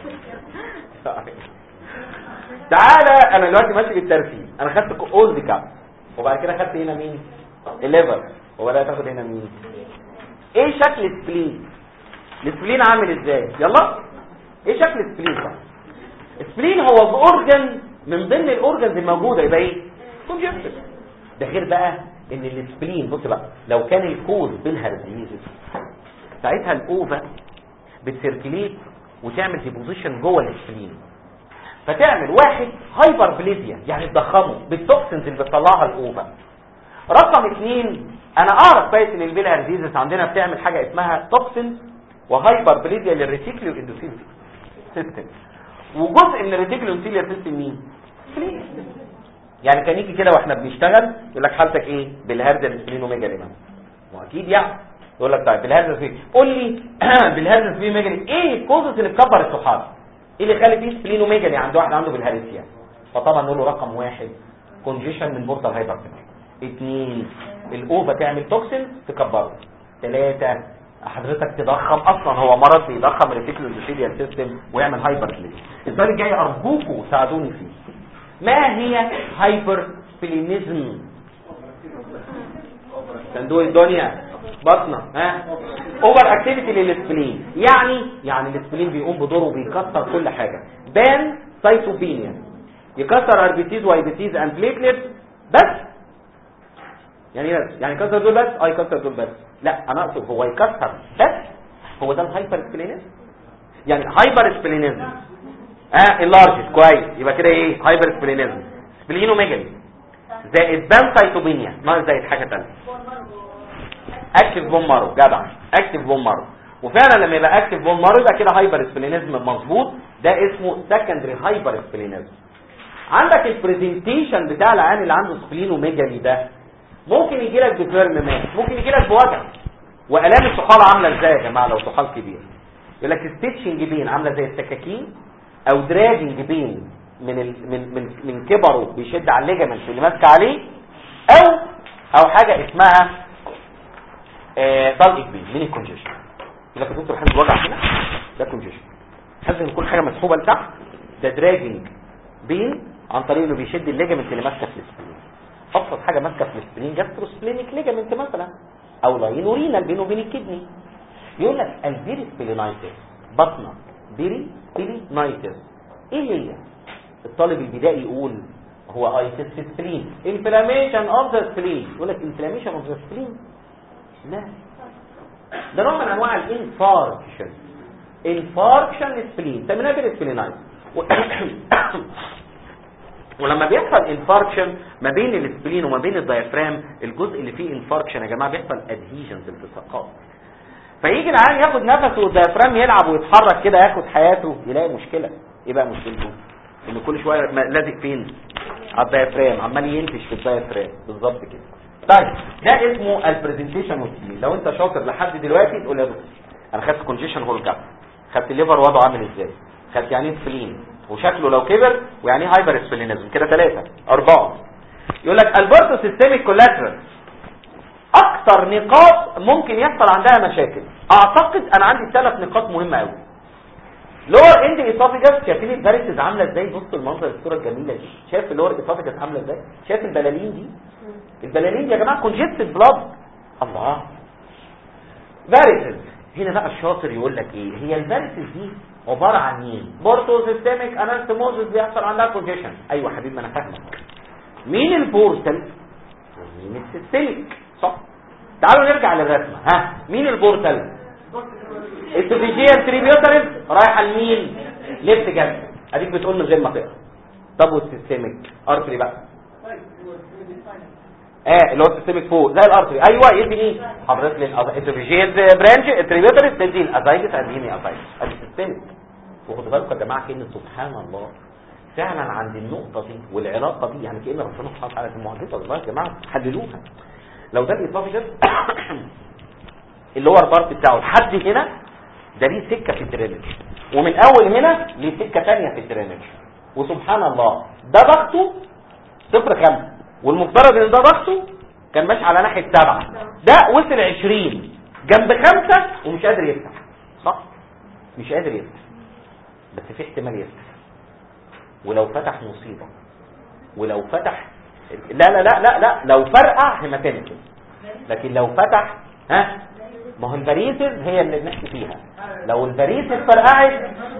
تعالى انا دلوقتي ماشي بالترتيب انا خدت اولد كاب وبعد كده خدت هنا مين الليفر وبدات اخد هنا مين ايه شكل السبلين السبلين عامل ازاي يلا ايه شكل السبلين ده السبلين هو اورجن من ضمن الاورجنز الموجوده يبقى ايه كونجكتيف ده غير بقى ان السبلين بص بقى لو كان الكوز بالهرزيزس ساعتها الاوفا بتسيركليت وتعمل ديبوزيشن جوه السبلين فتعمل واحد هايبر بليزيا يعني تضخمه بالتوكسنز اللي بتطلعها الاوفا رقم اثنين انا اعرف كويس ان البيلهارديزس عندنا بتعمل حاجه اسمها توكسنز وهايبر بليزيا للريتيكليو اندوثيل سيستم وجزء من الريتيكليو اندوثيل سيستم مين سبلين يعني كان يجي كده واحنا بنشتغل يقول لك حالتك ايه بالهرزه سبلينوميجالي واكيد يعني يقول لك طيب بالهرزه سبلين قول لي بالهرزه سبلينوميجالي ايه الكوزس اللي تكبر الصحاب ايه اللي يخلي فيه سبلينوميجالي عند واحد عنده بالهرزيا فطبعا نقول له رقم واحد كونجيشن من بورتال هايبرتنشن اثنين الاوفا تعمل توكسين تكبره ثلاثة حضرتك تضخم اصلا هو مرض بيضخم الريتيكولو اندوثيليال سيستم ويعمل هايبر بليز السؤال الجاي ارجوكم ساعدوني فيه ما هي هايبر بلينيزم صندوق الدنيا بطنه ها اوفر اكتيفيتي للسبلين يعني يعني السبلين بيقوم بدوره بيكسر كل حاجه بان سايتوبينيا يكسر اربيتيز وايبيتيز اند بليتلت بس يعني ايه بس يعني يكسر دول بس اه يكسر دول بس لا انا اقصد هو يكسر بس هو ده الهايبر سبلينيزم يعني هايبر سبلينيزم اه اللارج كويس يبقى كده ايه هايبر سبلينيزم سبلينوميجالي زائد بان سايتوبينيا ناقص زائد حاجه ثانيه اكتف بون مارو جدع اكتف بون مارو وفعلا لما يبقى اكتف بون مارو يبقى كده هايبر سبلينيزم مظبوط ده اسمه سكندري هايبر سبلينيزم عندك البرزنتيشن بتاع العيان اللي عنده سبلينوميجالي ده ممكن يجي لك بفيرم مات ممكن يجي لك بوجع والام الطحال عامله ازاي يا جماعه لو طحال كبير يقول لك ستيتشنج بين عامله زي السكاكين او دراجنج بين من ال... من من من كبره بيشد على الليجمنت اللي ماسكه عليه او او حاجه اسمها آه ضلق بين من الكونجيشن يقول لك يا دكتور حاسس بوجع هنا ده كونجيشن حاسس ان كل حاجه مسحوبه لتحت ده دراجنج بين عن طريق انه بيشد الليجمنت اللي ماسكه في السبلين ابسط حاجه ماسكه في السبلين جاستروسبلينيك ليجمنت مثلا او لاين ورينال بينه وبين الكدني يقول لك البيري سبلينايتس بطنه بيري سبلينايتس ايه هي الطالب البدائي يقول هو ايتس في سبلين انفلاميشن اوف ذا سبلين يقول لك انفلاميشن اوف ذا سبلين لا ده نوع من انواع الانفاركشن انفاركشن سبلين سميناها بيري سبلينايتس ولما بيحصل انفاركشن ما بين السبلين وما بين الدايفرام الجزء اللي فيه انفاركشن يا جماعه بيحصل ادهيجنز التصاقات فيجي العيان ياخد نفسه والدايفرام يلعب ويتحرك كده ياخد حياته يلاقي مشكله ايه بقى مشكلته ان كل شويه لازق فين على الدايفرام عمال ينتش في الدايفرام بالظبط كده طيب ده اسمه البرزنتيشن والسبلين لو انت شاطر لحد دلوقتي تقول يا دكتور انا خدت كونجيشن هول كاب خدت الليفر وضعه عامل ازاي خدت يعني ايه سبلين وشكله لو كبر ويعني هايبر سبلينيزم كده ثلاثة أربعة يقول لك البورتو سيستميك كولاترال أكتر نقاط ممكن يحصل عندها مشاكل أعتقد أنا عندي ثلاث نقاط مهمة قوي لور اند اسوفيجاس شايفين الفاريسز عامله ازاي بص المنظر الصوره الجميله دي شايف اللور اسوفيجاس عامله ازاي شايف البلالين دي البلالين دي يا جماعه كونجستد بلاد الله فاريسز هنا بقى الشاطر يقول لك ايه هي الفاريسز دي عبارة عن مين بورتو سيستميك انستموزس بيحصل عندها كونجيشن ايوه حبيبي انا فاهمك مين البورتال ومين السيستميك صح تعالوا نرجع للرسمه ها مين البورتال السوفيجيال تريبيوترز رايحه لمين ليفت جنب اديك بتقول من غير ما تقرا طب والسيستميك ارتري بقى اه اللي هو السيستميك فوق زي الارتري ايوه يدي مين حضرتك الاسوفيجيال برانش التريبيوترز تدي الازايجس اديني ازايجس ادي السيستميك وخدوا بالكم يا جماعه كلمه سبحان الله فعلا عند النقطه دي والعلاقه دي يعني كان ربنا سبحانه وتعالى في معجزه والله يا جماعه حللوها لو ده الاسوفيجيال اللي هو البارت بتاعه لحد هنا ده ليه سكه في الدرينج ومن اول هنا ليه سكه ثانيه في الدرينج وسبحان الله ده ضغطه صفر خمسة والمفترض ان ده ضغطه كان ماشي على ناحيه سبعة ده وصل 20 جنب خمسة ومش قادر يفتح صح مش قادر يفتح بس في احتمال يفتح ولو فتح مصيبة ولو فتح لا لا لا لا لا لو فرقع هيماتينيكس لكن لو فتح ها ما هو الباريسز هي اللي بنحكي فيها لو الباريسز فرقعت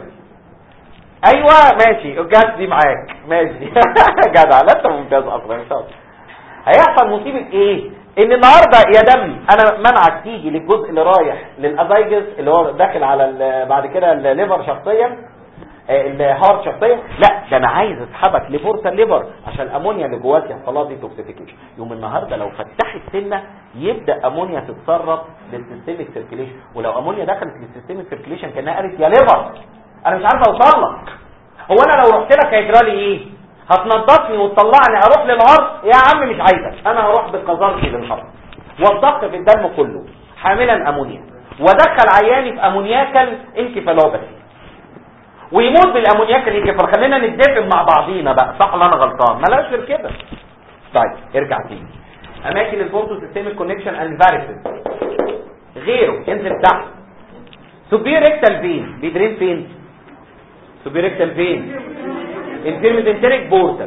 ايوه ماشي الجهاز دي معاك ماشي جدع لا انت ممتاز اصلا ان شاء الله هيحصل مصيبه ايه ان النهارده يا دم انا منعك تيجي للجزء اللي رايح للازايجس اللي هو داخل على ال- بعد كده الليفر شخصيا آه، الهارت شخصيا لا ده انا عايز اسحبك لفرصه الليفر عشان الامونيا اللي جواك يحصل لها ديتوكسيفيكيشن يوم النهارده لو فتحت سنه يبدا امونيا تتسرب للسيستميك سيركيليشن ولو امونيا دخلت للسيستميك سيركيليشن كانها قالت يا ليفر انا مش عارف اوصل لك هو انا لو رحت لك هيجرى لي ايه هتنضفني وتطلعني اروح للهارت يا عم مش عايزك انا هروح بقذارتي للهارت والضغط في الدم كله حاملا امونيا ودخل عياني في امونياكال انكفالوباثي ويموت بالامونياك الانكفال خلينا نتفق مع بعضينا بقى صح ولا انا غلطان ملاش غير كده طيب ارجع تاني اماكن البورتو سيستميك كونكشن اند فاريسز غيره انزل تحت سوبير ريكتال فين بيدرين فين سوبير ريكتال فين انترميدنتريك بورتال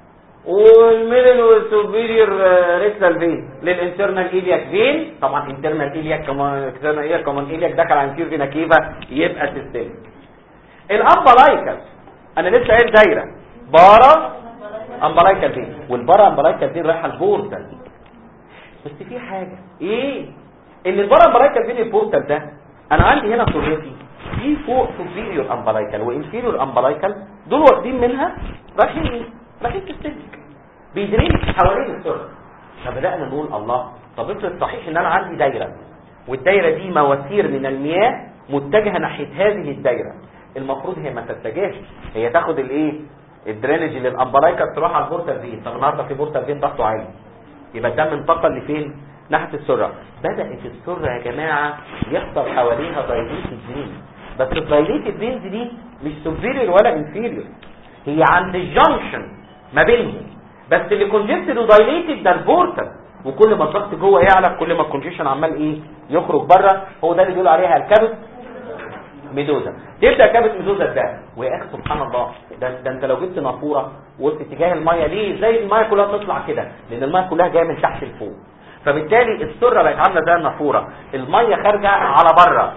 والميدل والسوبيريور ريكتال فين للانترنال ايلياك فين طبعا انترنال ايلياك كمان اكسترنال ايلياك كمان ايلياك دخل على انتير فينا كيفا يبقى سيستميك الامبلايكال انا لسه قايل دايره بارا امبلايكال دي والبارا امبلايكال دي رايحه البورتال بس في حاجه ايه ان البارا امبلايكال دي البورتال ده انا عندي هنا صورتي في فوق سوبيريور امبلايكال وانفيريور امبلايكال دول واخدين منها رايحين ايه رايحين تستهلك بيدرين حوالين السر فبدانا نقول الله طب افرض صحيح ان انا عندي دايره والدايره دي مواسير من المياه متجهه ناحيه هذه الدايره المفروض هي ما تتجهش هي تاخد الايه الدرينج للامبلايكا تروح على البورتال فين طب النهارده في بورتال فين ضغطه عالي يبقى الدم انتقل لفين ناحيه السره بدات السره يا جماعه يحصل حواليها دايليتد فين بس الدايليتد فينز دي مش سوبيريور ولا انفيريور هي عند الجنكشن ما بينهم بس اللي كونجستد ودايليتد ده البورتال وكل ما الضغط جوه يعلى كل ما الكونجيشن عمال ايه يخرج بره هو ده اللي بيقولوا عليها الكبد ميدوزا تبدا كبد ميدوزا ده ويا اخي سبحان الله ده, ده انت لو جبت نافوره وقلت اتجاه الميه ليه زي الميه كلها تطلع كده لان الميه كلها جايه من تحت لفوق فبالتالي السره بقت عامله زي النافوره الميه خارجه على بره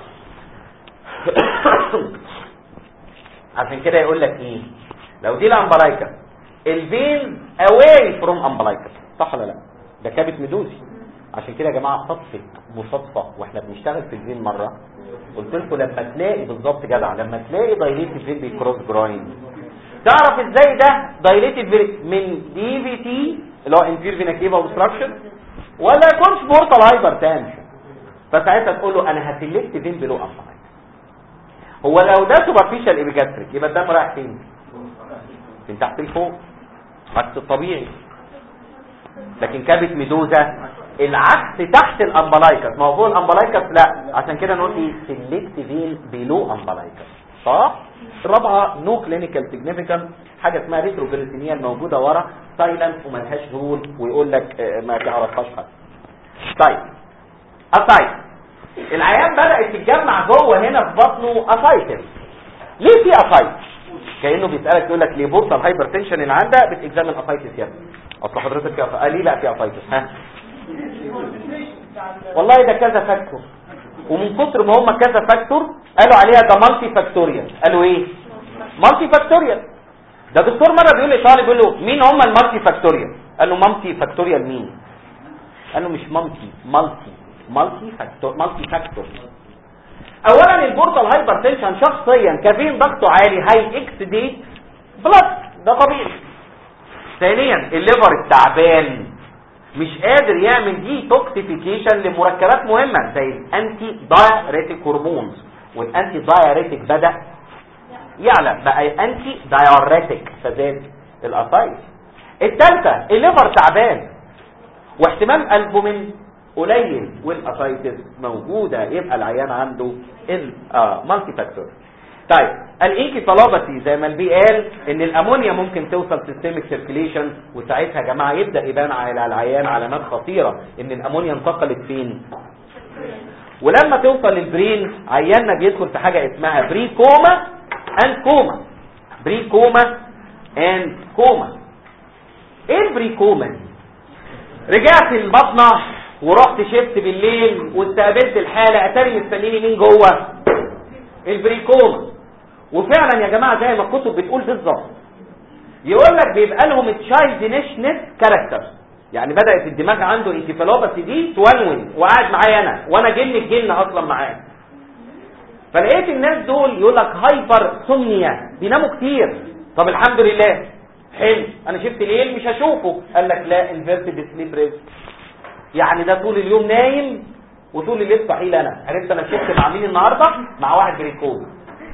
عشان كده يقول لك ايه لو دي الامبلايكا الفين اواي فروم امبلايكا صح ولا لا ده كابت ميدوزي عشان كده يا جماعه صدفه مصادفه واحنا بنشتغل في الفين مره قلت لكم لما تلاقي بالظبط جدع لما تلاقي دايليتد فين بيكروس جراين تعرف ازاي ده دايليتد من دي في تي اللي هو انفير فينا كيفا اوبستراكشن ولا يكونش بورتال هايبر تنشن فساعتها تقول له انا هسلكت فين بلو امبلايكا هو لو ده سوبرفيشال ايبيجاستريك يبقى الدم رايح فين من تحت لفوق عكس الطبيعي لكن كابت ميدوزا العكس تحت الامبلايكس ما هو فوق الامبلايكس لا عشان كده نقول ايه سيلكت فين بيلو امبلايكس صح الرابعه نو كلينيكال سيجنيفيكانت حاجه اسمها ريتروبيريتينيال موجوده ورا سايلنت وملهاش رول ويقول لك ما تعرفهاش حد طيب اسايد العيان بدات تتجمع جوه هنا في بطنه اسايتس ليه في اسايتس كانه بيسالك يقول لك ليه بورتال هايبرتنشن اللي عندها بتكزامن اسايتس يا ابني اصل حضرتك يا قال ليه لا في اسايتس ها والله ده كذا فاكتور ومن كتر ما هم كذا فاكتور قالوا عليها ده مالتي فاكتوريال قالوا ايه مالتي فاكتوريال ده دكتور مره بيقول لطالب بيقول له مين هم المالتي فاكتوريال قال له مالتي فاكتوريال مين قال له مش مالتي مالتي مالتي فاكتور مالتي فاكتور اولا البورتال هايبرتنشن شخصيا كافيين ضغطه عالي هاي اكس دي بلس ده طبيعي ثانيا الليفر التعبان مش قادر يعمل دي توكسيفيكيشن لمركبات مهمه زي الانتي دايريتيك هرمونز والانتي دايريتيك بدا يعلى بقى انتي دايوريتيك فزاد الاسايس الثالثه الليفر تعبان واحتمام البومين قليل والاسايتس موجوده يبقى العيان عنده المالتي فاكتور طيب الانكفالوباثي زي ما البي قال ان الامونيا ممكن توصل سيستميك سيركيليشن وساعتها يا جماعه يبدا يبان على العيان علامات خطيره ان الامونيا انتقلت فين ولما توصل للبرين عياننا بيدخل في حاجه اسمها بري كوما اند كوما بري كوما اند كوما ايه البري كوما رجعت البطنه ورحت شفت بالليل واستقبلت الحاله اتاري مستنيني مين جوه البريكوما وفعلا يا جماعه زي ما الكتب بتقول بالظبط يقول لك بيبقى لهم التشايلدنشنس كاركتر يعني بدات الدماغ عنده انكفالوباثي دي تولون وقاعد معايا انا وانا جن الجن اصلا معاه فلقيت الناس دول يقول لك هايبر سومنيا بيناموا كتير طب الحمد لله حلو انا شفت ليل مش هشوفه قال لك لا انفيرتد سليب ريسك يعني ده طول اليوم نايم وطول الليل صحيح انا عرفت انا شفت مع مين النهارده مع واحد بريكوم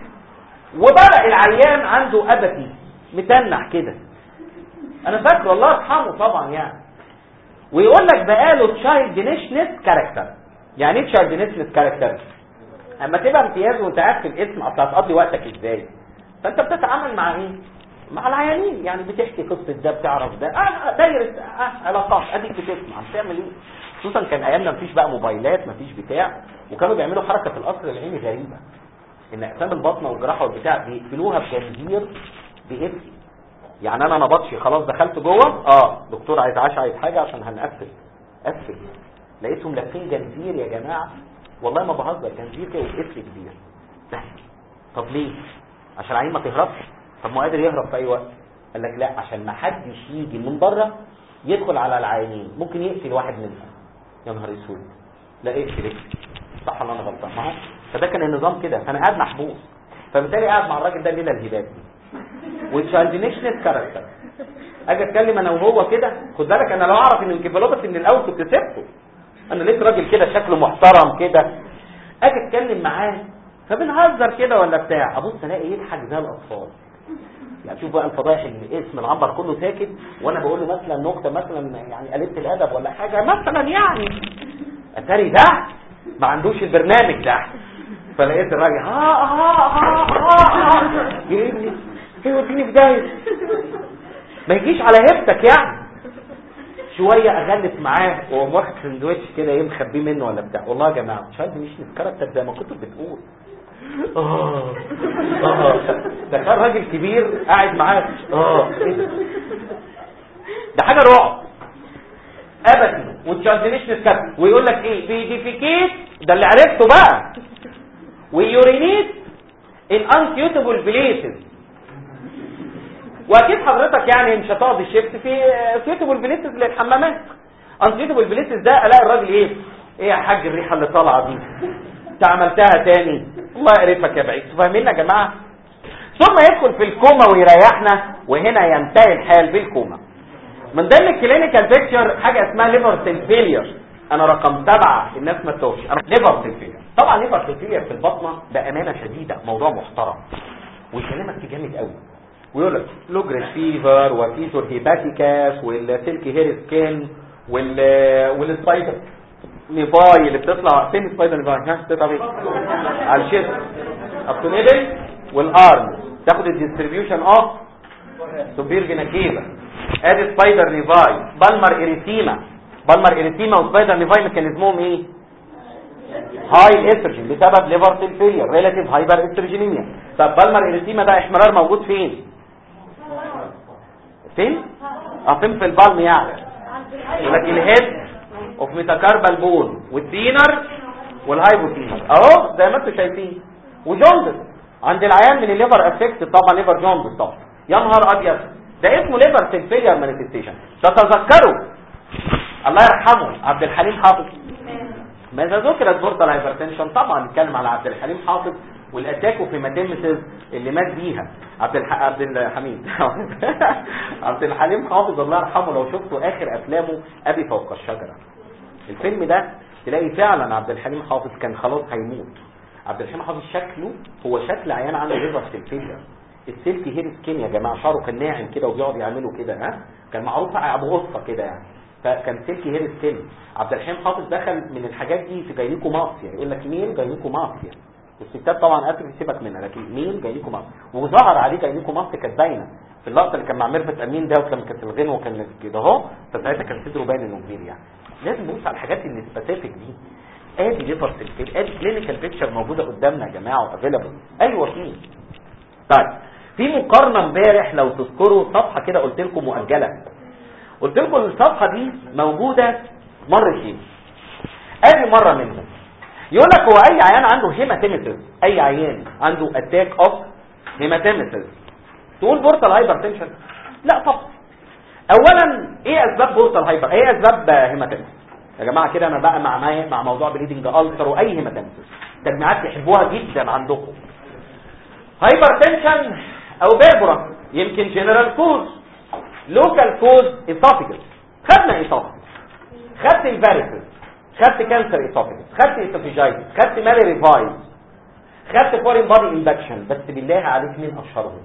وبدا العيان عنده ابتي متنح كده انا فاكره الله يرحمه طبعا يعني ويقول لك بقاله تشايلدنشنس كاركتر يعني ايه تشايلدنشنس كاركتر اما تبقى امتياز وانت قاعد في الاسم اصل هتقضي وقتك ازاي فانت بتتعامل مع ايه مع العيانين يعني بتحكي قصه ده بتعرف ده اه دايره اه علاقات اديك بتسمع بتعمل ايه خصوصا كان ايامنا مفيش بقى موبايلات مفيش بتاع وكانوا بيعملوا حركه في القصر العيني غريبه ان اقسام البطنه والجراحه والبتاع بيقفلوها بجنزير بقفل يعني انا نبطشي خلاص دخلت جوه اه دكتور عايز عشاء عايز حاجه عشان هنقفل قفل لقيتهم لافين جنزير يا جماعه والله ما بهزر جنزير كده وقفل كبير بس طب ليه عشان العين ما تهربش طب ما قادر يهرب في اي وقت قال لك لا عشان ما حدش يجي من بره يدخل على العيانين ممكن يقتل واحد منهم يا نهار اسود لا اقتل اقتل صح ولا انا غلطان ما هو فده كان النظام كده فانا قاعد محبوس فبالتالي قاعد مع الراجل ده ليله الهبات دي والتشاندينيشنال كاركتر اجي اتكلم انا وهو كده خد بالك انا لو اعرف ان الكيفالوباثي من الاول كنت سبته انا لقيت راجل كده شكله محترم كده اجي اتكلم معاه فبنهزر كده ولا بتاع ابص الاقي يضحك زي الاطفال يعني شوف بقى الفضايح اللي اسم العنبر كله ساكت وانا بقول له مثلا نكته مثلا يعني قلبت الادب ولا حاجه مثلا يعني اتاري ده ما عندوش البرنامج ده فلقيت الراجل ها ها ها ها يجيبني يوديني في داهيه ما يجيش على هبتك يعني شويه اغلس معاه واقوم واخد سندوتش كده ايه مخبيه منه ولا بتاع والله يا جماعه مش عارف مش الكاركتر زي ما كنت بتقول اه اه ده كان راجل كبير قاعد معاه اه ايه ده ده حاجه رعب ابدا وتشاردنيش نسكت ويقول لك ايه بيديفيكيت ده اللي عرفته بقى ويورينيت ان unsuitable places واكيد حضرتك يعني مش هتقعد الشيفت في suitable places للحمامات unsuitable places ده الاقي الراجل ايه ايه يا حاج الريحه اللي طالعه دي انت عملتها تاني الله يقرفك يا بعيد فاهمين يا جماعه ثم يدخل في الكوما ويريحنا وهنا ينتهي الحال بالكوما من ضمن الكلينيكال بيكتشر حاجه اسمها ليفر سيل فيلير انا رقم سبعة الناس ما تتوهش انا ليفر سيل فيلير طبعا ليفر سيل فيلير في البطنه بامانه شديده موضوع محترم ويكلمك في جامد قوي ويقول لك لوجريس فيفر وفيتور هيباتيكاس والسيلك هير سكين وال والسبايدر نيفاي اللي بتطلع فين السبايدر نيفاي ها بتطلع فين على الشيست ابتونيبل والارم تاخد الديستريبيوشن اوف سوبير فيناكيفا ادي سبايدر نيفاي بالمر اريتيما بالمر اريتيما وسبايدر نيفاي ميكانيزمهم ايه هاي استروجين بسبب ليفر سيل فيلير ريلاتيف هايبر استروجينيميا طب بالمر اريتيما ده احمرار موجود فين فين اه فين في البالم يعني يقول لك الهيد اوف ميتاكاربال بون والتينر والهايبوتينر اهو زي ما انتم شايفين وجوندس عند العيان من الليفر افكت طبعا ليفر جوندس طبعا يا نهار ابيض ده اسمه ليفر سيل فيلير مانيفستيشن تتذكروا الله يرحمه عبد الحليم حافظ ماذا ذكرت بورتال هايبرتنشن طبعا نتكلم على عبد الحليم حافظ والاتاكو في ماتيمسز اللي مات بيها عبد الح... عبد الحميد عبد الحليم حافظ الله يرحمه لو شفتوا اخر افلامه ابي فوق الشجره الفيلم ده تلاقي فعلا عبد الحليم حافظ كان خلاص هيموت عبد الحليم حافظ شكله هو شكل عيان عنده ليفر سيلفيليا السيلك هير سكين يا جماعه شعره كان ناعم كده وبيقعد يعمله كده ها كان معروف ابو قصه كده يعني فكان سيلك هير سكين عبد الحليم حافظ دخل من الحاجات دي في جاينيكو ماسيا يقول لك مين جاينيكو ماسيا والستات طبعا قتل سيبك منها لكن مين جاينيكو ماسيا وظهر عليه جاينيكو ماسيا كانت باينه في اللقطه اللي كان مع ميرفت امين ده وكان كانت الغنوه كان كده اهو فساعتها كان صدره باين انه كبير يعني لازم نبص على الحاجات اللي سبيسيفيك دي ادي ليفر سيلفيل ادي كلينيكال بيكتشر موجوده قدامنا يا جماعه وافيلابل ايوه في طيب في مقارنه امبارح لو تذكروا صفحه كده قلت لكم مؤجله قلت لكم الصفحه دي موجوده مرتين ادي مره منهم يقول لك هو اي عيان عنده هيماتيميسيس اي عيان عنده اتاك اوف هيماتيميسيس تقول بورتال هايبرتنشن لا طبعا اولا ايه اسباب بورتال هايبر ايه اسباب هيماتيميسيس يا جماعه كده انا بقى مع معايا مع موضوع بليدنج التر واي هيماتيميسيس تجميعات تحبوها جدا عندكم هايبرتنشن او بيربرا يمكن جنرال كوز لوكال كوز اسوفيجس خدنا اسوفيجس خدت الفاريسز خدت كانسر اسوفيجس خدت اسوفيجايتس خدت مالي فايز خدت فورين بادي انفكشن بس بالله عليك مين اشهرهم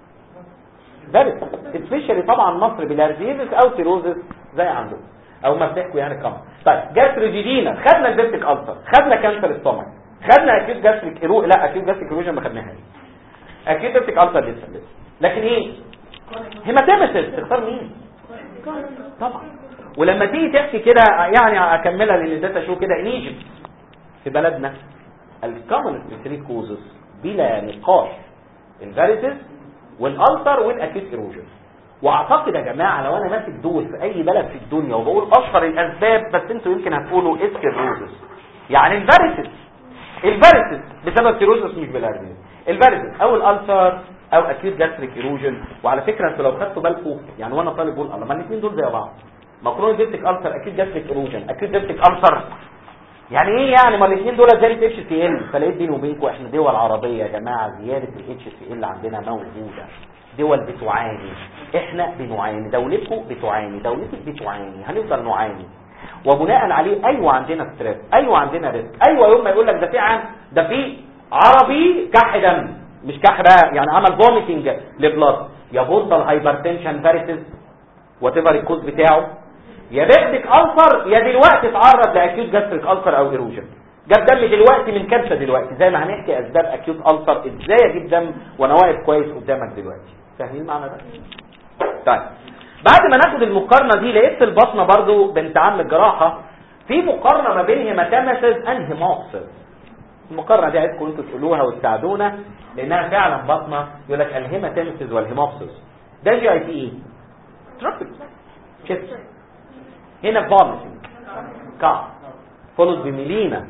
فاريس سبيشالي طبعا مصر بلارزيزس او سيروزس زي عندهم او ما بتحكوا يعني كم طيب جاستروجيدينا خدنا البيبتيك السر خدنا كانسر الستومك خدنا اكيد جاستريك ايرو لا اكيد جاستريك ايروجن ما خدناهاش اكيد بيبتيك السر لسه لسه لكن ايه هيماتيمسيس تختار مين طبعا ولما تيجي تحكي كده يعني اكملها لان ده تشو كده ان ايجيبت في بلدنا الكومن ثري كوزز بلا نقاش الفاريسز والالتر والاكيد ايروجن واعتقد يا جماعه لو انا ماسك دول في اي بلد في الدنيا وبقول اشهر الاسباب بس انتوا يمكن هتقولوا اسكيروزس يعني الفاريسز الفاريسز بسبب سيروزس مش بالارزين الفاريسز او الالتر او اكيد جاستريك ايروجن وعلى فكره انتوا لو خدتوا بالكم يعني وانا طالب بقول الله ما الاثنين دول زي بعض مكرونه ديبتيك التر اكيد جاستريك ايروجن اكيد ديبتيك التر يعني ايه يعني ما الاثنين دول زياده اتش سي ال فلقيت بيني وبينكم احنا دول عربيه يا جماعه زياده الاتش سي ال عندنا موجوده دول بتعاني احنا بنعاني دولتكم بتعاني دولتك بتعاني هنفضل نعاني وبناء عليه ايوه عندنا ستريس ايوه عندنا ريسك ايوه يوم ما يقول لك ده في عن ده في عربي كح دم مش كح بقى يعني عمل فوميتنج لبلاد يا بورتال هايبرتنشن فاريسز وات ايفر الكوز بتاعه يا بيبتك ألسر يا دلوقتي اتعرض لاكيوت جاستريك ألسر او ايروجن جاب دم دلوقتي من كبسه دلوقتي زي ما هنحكي اسباب اكيوت ألسر ازاي اجيب دم وانا واقف كويس قدامك دلوقتي فاهمين المعنى ده طيب بعد ما ناخد المقارنه دي لقيت البطنه برضو بنت عم الجراحه في مقارنه ما بين هيماتامسز اند هيموكسز المقارنه دي عايزكم انتوا تقولوها وتساعدونا لانها فعلا بطنه يقول لك الهيماتامسز والهيموكسز ده جي اي تي ايه تروبيك شيست هنا فوميتنج كاف فولوز بميلينا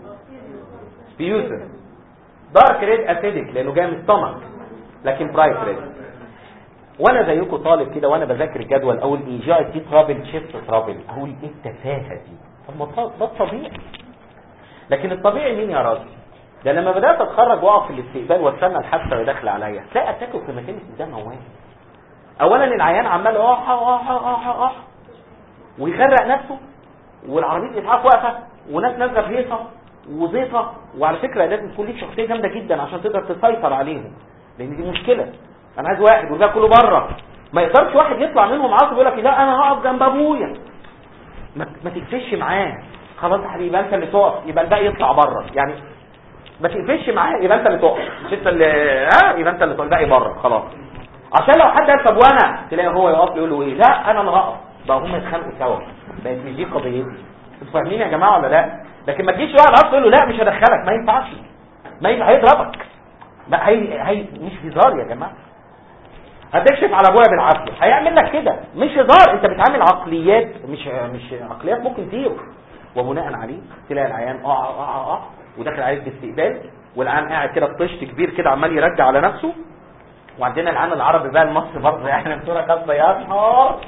سبيوسس دارك ريد اسيدك لانه جاي من السtomach لكن برايت ريد وانا زيكم طالب كده وانا بذاكر الجدول اقول ايه جي اي تي ترابل شيست ترابل اقول ايه التفاهه دي طب ما ده الطبيعي لكن الطبيعي مين يا راجل ده لما بدات اتخرج واقف في الاستقبال واستنى الحادثه وهي داخله عليا تلاقي اتاكل في مكان ده موال اولا العيان عمال اح اح اح اح ويغرق نفسه والعربيه الاسعاف واقفه وناس نازله بهيصه وزيطه وعلى فكره لازم تكون ليك شخصيه جامده جدا عشان تقدر تسيطر عليهم لان دي مشكله انا عايز واحد والباقي كله بره ما يقدرش واحد يطلع منهم عاصب يقول لك لا انا هقف جنب ابويا ما, ما تقفش معاه خلاص يا حبيبي انت اللي تقف يبقى الباقي يطلع بره يعني ما تقفش معاه يبقى انت اللي تقف مش انت اللي ها يبقى انت اللي تقف الباقي بره خلاص عشان لو حد قال طب وانا تلاقي هو يقف يقول له ايه لا انا اللي هقف بقى هم يتخانقوا سوا بقت مش دي قضيتي انتوا فاهمين يا جماعه ولا لا لكن ما تجيش واحد عاصب تقول له لا مش هدخلك ما ينفعش ما ينفع هيضربك لا هي هي مش هزار يا جماعه هتكشف على ابويا بالعافيه هيعمل لك كده مش هزار انت بتعامل عقليات مش مش عقليات ممكن تيرو وبناء عليه تلاقي العيان اه اه اه اه وداخل عليك باستقبال والعيان قاعد كده بطشت كبير كده عمال يرجع على نفسه وعندنا العيان العربي بقى المصري برضه يعني بصوره خاصه يا نهار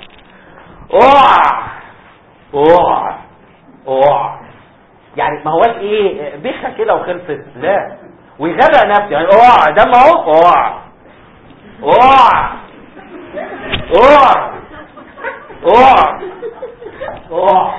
اوع اوع اوع يعني ما هوش ايه بخه كده وخلصت لا ويغرق نفسه يعني اوع دم اهو اوع اوع اوع اوع اوع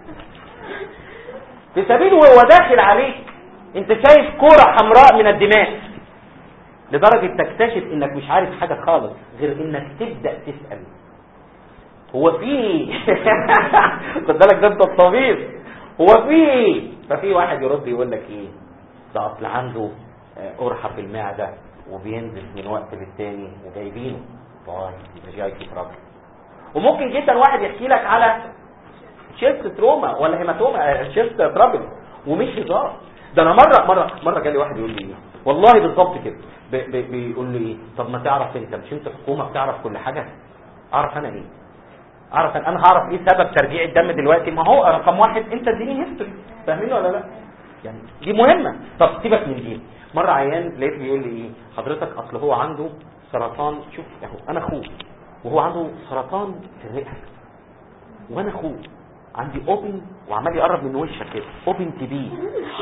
في سبيل وهو داخل عليك انت شايف كرة حمراء من الدماء لدرجة تكتشف انك مش عارف حاجة خالص غير انك تبدأ تسأل هو في ايه خد بالك ده انت الطبيب هو في ايه ففي واحد يرد يقول لك ايه ده اصل عنده قرحة في المعدة وبينزل من وقت للتاني وجايبينه طيب يبقى جاي في ترابل وممكن جدا واحد يحكي لك على شيست تروما ولا هيماتوما شيست ترابل ومش هزار ده انا مره مره مره جالي واحد يقول لي ايه والله بالظبط كده بي بي بيقول لي ايه طب ما تعرف انت مش انت حكومه بتعرف كل حاجه اعرف انا ايه اعرف انا هعرف ايه سبب ترجيع الدم دلوقتي ما هو رقم واحد انت اديني هيستوري فاهمين ولا لا يعني دي مهمه طب سيبك من دي مره عيان لقيت بيقول لي ايه حضرتك اصل هو عنده سرطان شوف اهو انا اخوه وهو عنده سرطان في الرئه وانا اخوه عندي اوبن وعمال يقرب من وشك كده اوبن تي بي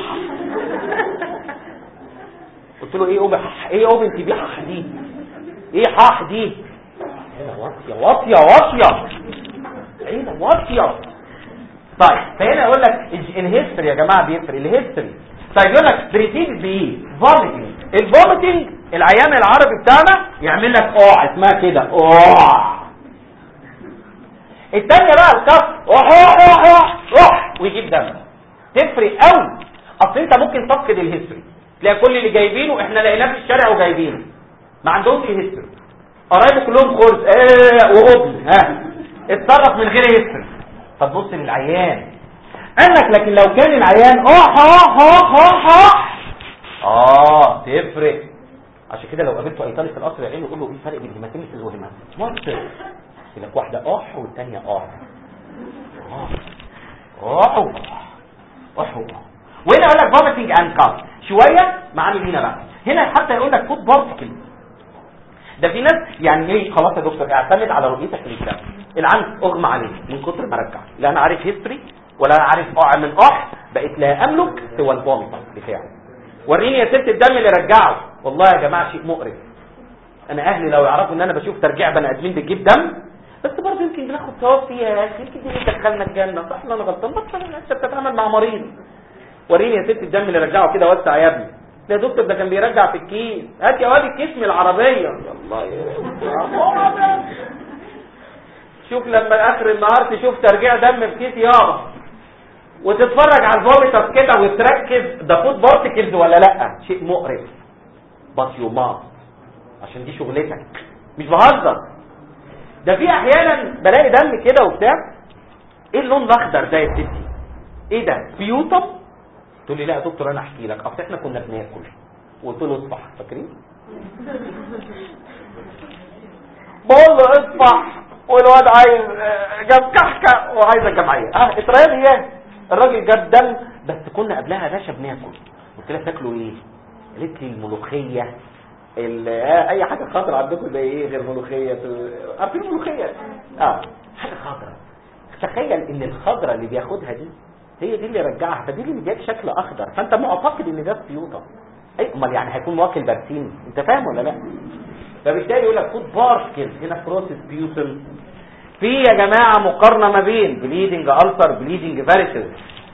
قلت له ايه اوبن ايه اوبن تي بي حح دي ايه حح دي هنا واطيه واطيه واطيه عينه واطيه طيب فهنا يقول لك الهيستوري يا جماعه بيفرق الهيستوري طيب يقول لك بريتيد بايه فوميتنج الفوميتنج العيان العربي بتاعنا يعمل لك اوع اسمها كده اوع الثانيه بقى الكف اوح اوح اوح اوح ويجيب دم تفرق قوي اصل انت ممكن تفقد الهيستوري تلاقي كل اللي جايبينه احنا لقيناه في الشارع وجايبينه ما عندهمش هيستوري قرايبه كلهم خرز ايه وقبل ها اتصرف من غير هيستوري فتبص للعيان قال لك لكن لو كان العيان اوح اوح اوح اوح اوح اه تفرق عشان كده لو قابلته ايطالي في القصر العيني يقول له ايه الفرق بين هيماتيمسيس وهيماتيمسيس مصر يقول لك واحده اوح والثانيه اوح اوح اوح اوح وهنا يقول لك فوميتنج اند كاف شويه معامل هنا بقى هنا حتى يقول لك فود بارتكل ده في ناس يعني ايه خلاص يا دكتور اعتمد على رؤيتك للدم العين اغمى عليه من كتر ما رجع لا انا عارف هيستوري ولا انا عارف اقع من اح بقيت لا املك سوى الفوميت بتاعه وريني يا ست الدم اللي رجعه والله يا جماعه شيء مقرف انا اهلي لو يعرفوا ان انا بشوف ترجيع بني ادمين بتجيب دم بس برضه يمكن بناخد ثواب فيها يا اخي يمكن دي اللي دخلنا الجنه صح انا غلطان بس انت بتتعامل مع مريض وريني يا ست الدم اللي رجعه كده وسع يا ابني يا دكتور ده كان بيرجع في الكيس هات يا واد الكيس من العربيه الله شوف لما اخر النهار تشوف ترجيع دم في كيس يابا وتتفرج على الفوميتر كده وتركز ده فود بارتكلز ولا لا شيء مقرف بس يو ماست عشان دي شغلتك مش بهزر ده في احيانا بلاقي دم كده وبتاع ايه اللون الاخضر ده يا ستي ايه ده بيوتم تقول لي لا يا دكتور انا احكي لك اصل احنا كنا بناكل وقلت له اصبح فاكرين بقول له اصبح والواد عايز آه، جاب كحكه وعايز الجمعيه اه اسرائيل ايه الراجل جاب دم بس كنا قبلها يا باشا بناكل قلت لها تاكلوا ايه قالت لي الملوخيه ال- آه، اي حاجه خضراء عندكم زي ايه غير ملوخيه عارفين الملوخيه اه حاجه خضراء تخيل ان الخضراء اللي بياخدها دي هي دي اللي رجعها فدي اللي مديك شكل اخضر فانت معتقد ان ده سبيوطه اي امال يعني هيكون واكل برسيم انت فاهم ولا لا فبالتالي يقول لك خد بارسكل هنا بروسيس بيوتل في يا جماعه مقارنه ما بين بليدنج السر بليدنج فاريسز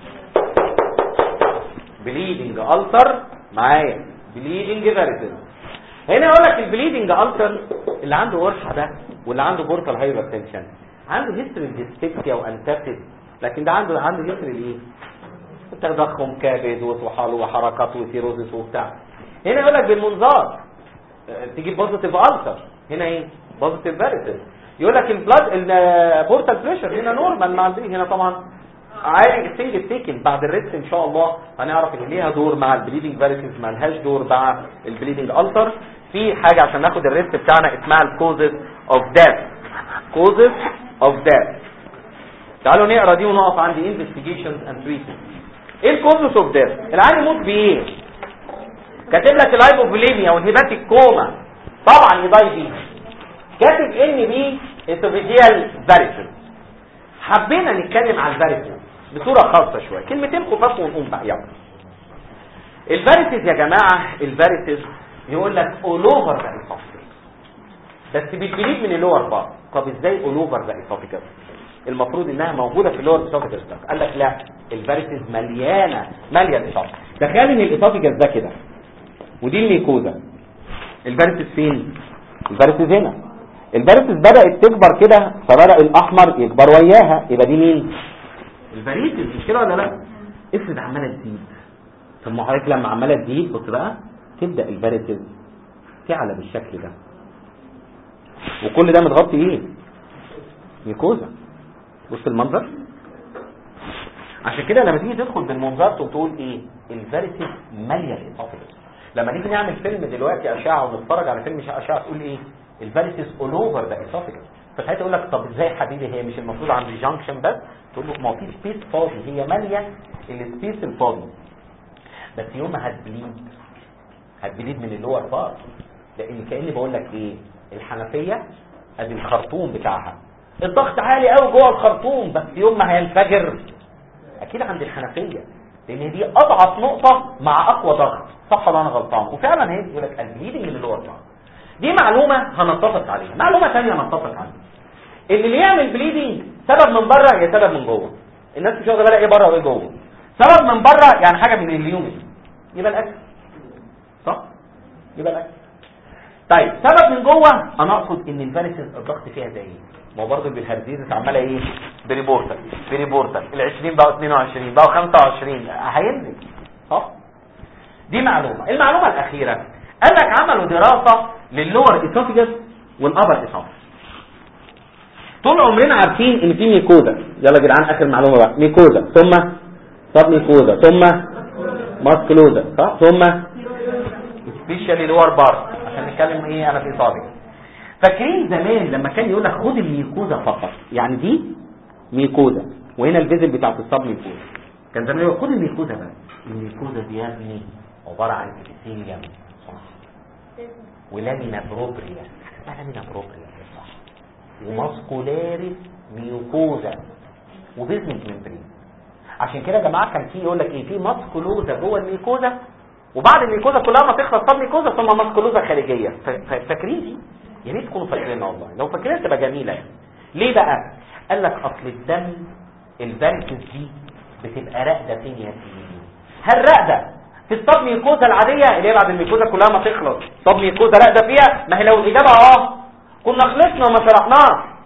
بليدنج السر معايا بليدنج فاريسز هنا يقول لك البليدنج السر اللي عنده قرحه ده واللي عنده بورتال هايبرتنشن عنده هيستوري ديسبيكسيا وانتافيد لكن ده عنده عنده هيستوري الايه تضخم كبد وطحال وحركات وسيروزس وبتاع هنا يقول لك بالمنظار آه، تجيب بوزيتيف السر هنا ايه بوزيتيف فاريسز يقول لك البلاد البورتال بريشر هنا نورمال مع البي هنا طبعا عالج السنجل تيكن بعد الريست ان شاء الله هنعرف ان ليها دور مع البليدنج فاريسز ما لهاش دور مع البليدنج السر في حاجه عشان ناخد الريست بتاعنا اسمها الكوزز اوف ديث كوزز اوف ديث تعالوا نقرا دي ونقف عند investigations and treatment ايه الكوزز اوف ديث العيان يموت بايه كاتب لك الهايبوفوليميا والهيباتيك كوما طبعا يضاي بيه كاتب ان بي اسوفيجيال فاريسز حبينا نتكلم عن الفاريسز بصوره خاصه شويه كلمتين خفاف ونقوم بقى يلا الفاريسز يا جماعه الفاريسز يقول لك اول اوفر ذا اسوفيجس بس بتجيب من اللور بار طب ازاي اول اوفر ذا اسوفيجس المفروض انها موجوده في اللور اسوفيجس قال لك لا الفاريسز مليانه ماليه الاسوفيجس تخيل ان الاسوفيجس ده كده ودي الميكوزا الفاريسز فين الفاريسز هنا الفاريسز بدات تكبر كده فبدا الاحمر يكبر وياها يبقى دي مين الفاريسز مش كده ولا لا افرض عماله تزيد طب ما حضرتك لما عماله تزيد بص بقى تبدا الفاريسز تعلى بالشكل ده وكل ده متغطي ايه ميكوزا بص المنظر عشان كده لما تيجي تدخل بالمنظار تقول ايه الفاريسز ماليه الاسوفيجس لما نيجي نعمل فيلم دلوقتي اشعه ونتفرج على فيلم اشعه تقول ايه الفاريسز اول اوفر ذا اسوفيجس فساعتها يقول لك طب ازاي يا حبيبي هي مش المفروض عند الجانكشن بس تقول له ما هو في سبيس فاضي هي ماليه السبيس الفاضي بس يوم ما هتبليد هتبليد من اللور بارت لان كاني بقول لك ايه الحنفيه ادي الخرطوم بتاعها الضغط عالي قوي جوه الخرطوم بس يوم ما هينفجر اكيد عند الحنفيه لان دي اضعف نقطه مع اقوى ضغط صح ولا انا غلطان وفعلا هي يقول لك البليدنج من اللور بارت دي معلومه هنتفق عليها معلومه ثانيه هنتفق عليها ان اللي يعمل بليدنج سبب من بره يا سبب من جوه الناس مش واخده بالها ايه بره وايه جوه سبب من بره يعني حاجه من اليوم يبقى الاكل صح يبقى الاكل طيب سبب من جوه انا اقصد ان الفاريسز الضغط فيها زي ايه ما هو برضه بالهرزيز عماله ايه بريبورتال بريبورتال ال 20 بقوا 22 بقوا 25 هينزل صح دي معلومه المعلومه الاخيره قال لك عملوا دراسه للور اسوفيجس والابر اسوفيجس طول عمرنا عارفين ان في ميكوزا يلا يا جدعان اخر معلومه بقى ميكوزا ثم سب ميكوزا ثم ماسكلوزا صح ثم سبيشالي لور بارت عشان نتكلم ايه انا في صابي فاكرين زمان لما كان يقول لك خد الميكوزا فقط يعني دي ميكوزا وهنا الفيزل بتاعت الصب ميكوزا كان زمان يقول خد الميكوزا بقى الميكوزا دي يا ابني عباره عن ابيثيليوم صح ولامينا بروبريا اسمها لامينا بروبريا صح وماسكولاريس ميوكوزا وبيزمنت ممبرين عشان كده يا جماعه كان في يقول لك ايه في ماسكولوزا جوه الميكوزا وبعد الميكوزا كلها ما تخلص طب ميكوزا ثم ماسكولوزا خارجيه ف- ف- فاكرين دي يا ريت تكونوا فاكرينها والله لو فاكرينها تبقى جميله يعني ليه بقى قال لك اصل الدم الفاريكس دي بتبقى راقده فين يا سيدي هل راقده في الصب ميكوزا العاديه اللي هي بعد الميكوزا كلها ما تخلص صب ميكوزا راقده فيها ما هي لو الاجابه اه كنا خلصنا وما شرحناش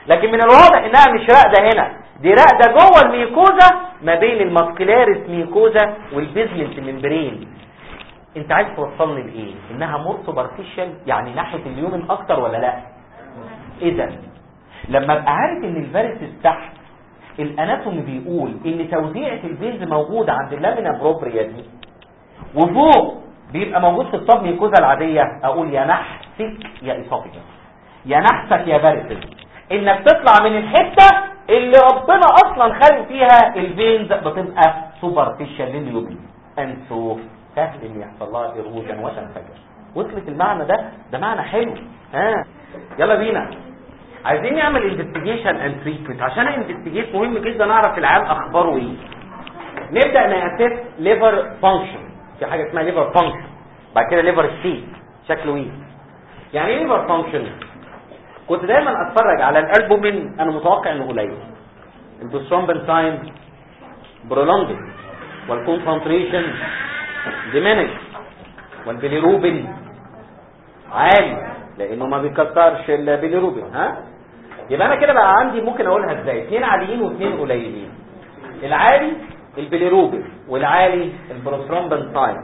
لكن من الواضح انها مش راقده هنا دي راقده جوه الميكوزا ما بين الماسكولاريس ميكوزا والبيزمنت ممبرين انت عايز توصلني لايه انها مور سوبرفيشال يعني ناحيه اليومن اكتر ولا لا اذا لما ابقى عارف ان الفاريسيس تحت الاناتومي بيقول ان توزيعه البيلز موجوده عند اللامينا بروبريا دي وفوق بيبقى موجود في الصب ميكوزا العاديه اقول يا نحسك يا اسوفيجا يا نحسك يا فاريسيس انك تطلع من الحته اللي ربنا اصلا خالق فيها الفينز بتبقى سوبرفيشال لليوبين انسو سهل ان يحصل لها ايروجن وتنفجر وصلت المعنى ده ده معنى حلو ها يلا بينا عايزين نعمل انفستيجيشن اند تريتمنت عشان انفستيجيت مهم جدا اعرف العيال اخباره ايه نبدا ناسس ليفر فانكشن في حاجه اسمها ليفر فانكشن بعد كده ليفر ستيت شكله ايه يعني ايه ليفر فانكشن كنت دايما اتفرج على الالبومين انا متوقع انه قليل البوسترومبنتاين برولونجد والكونسنتريشن ديمينش والبيليروبين عالي لانه ما بيكترش البيليروبين ها يبقى انا كده بقى عندي ممكن اقولها ازاي اثنين عاليين واثنين قليلين العالي البيليروبين والعالي البروسترومبنتاين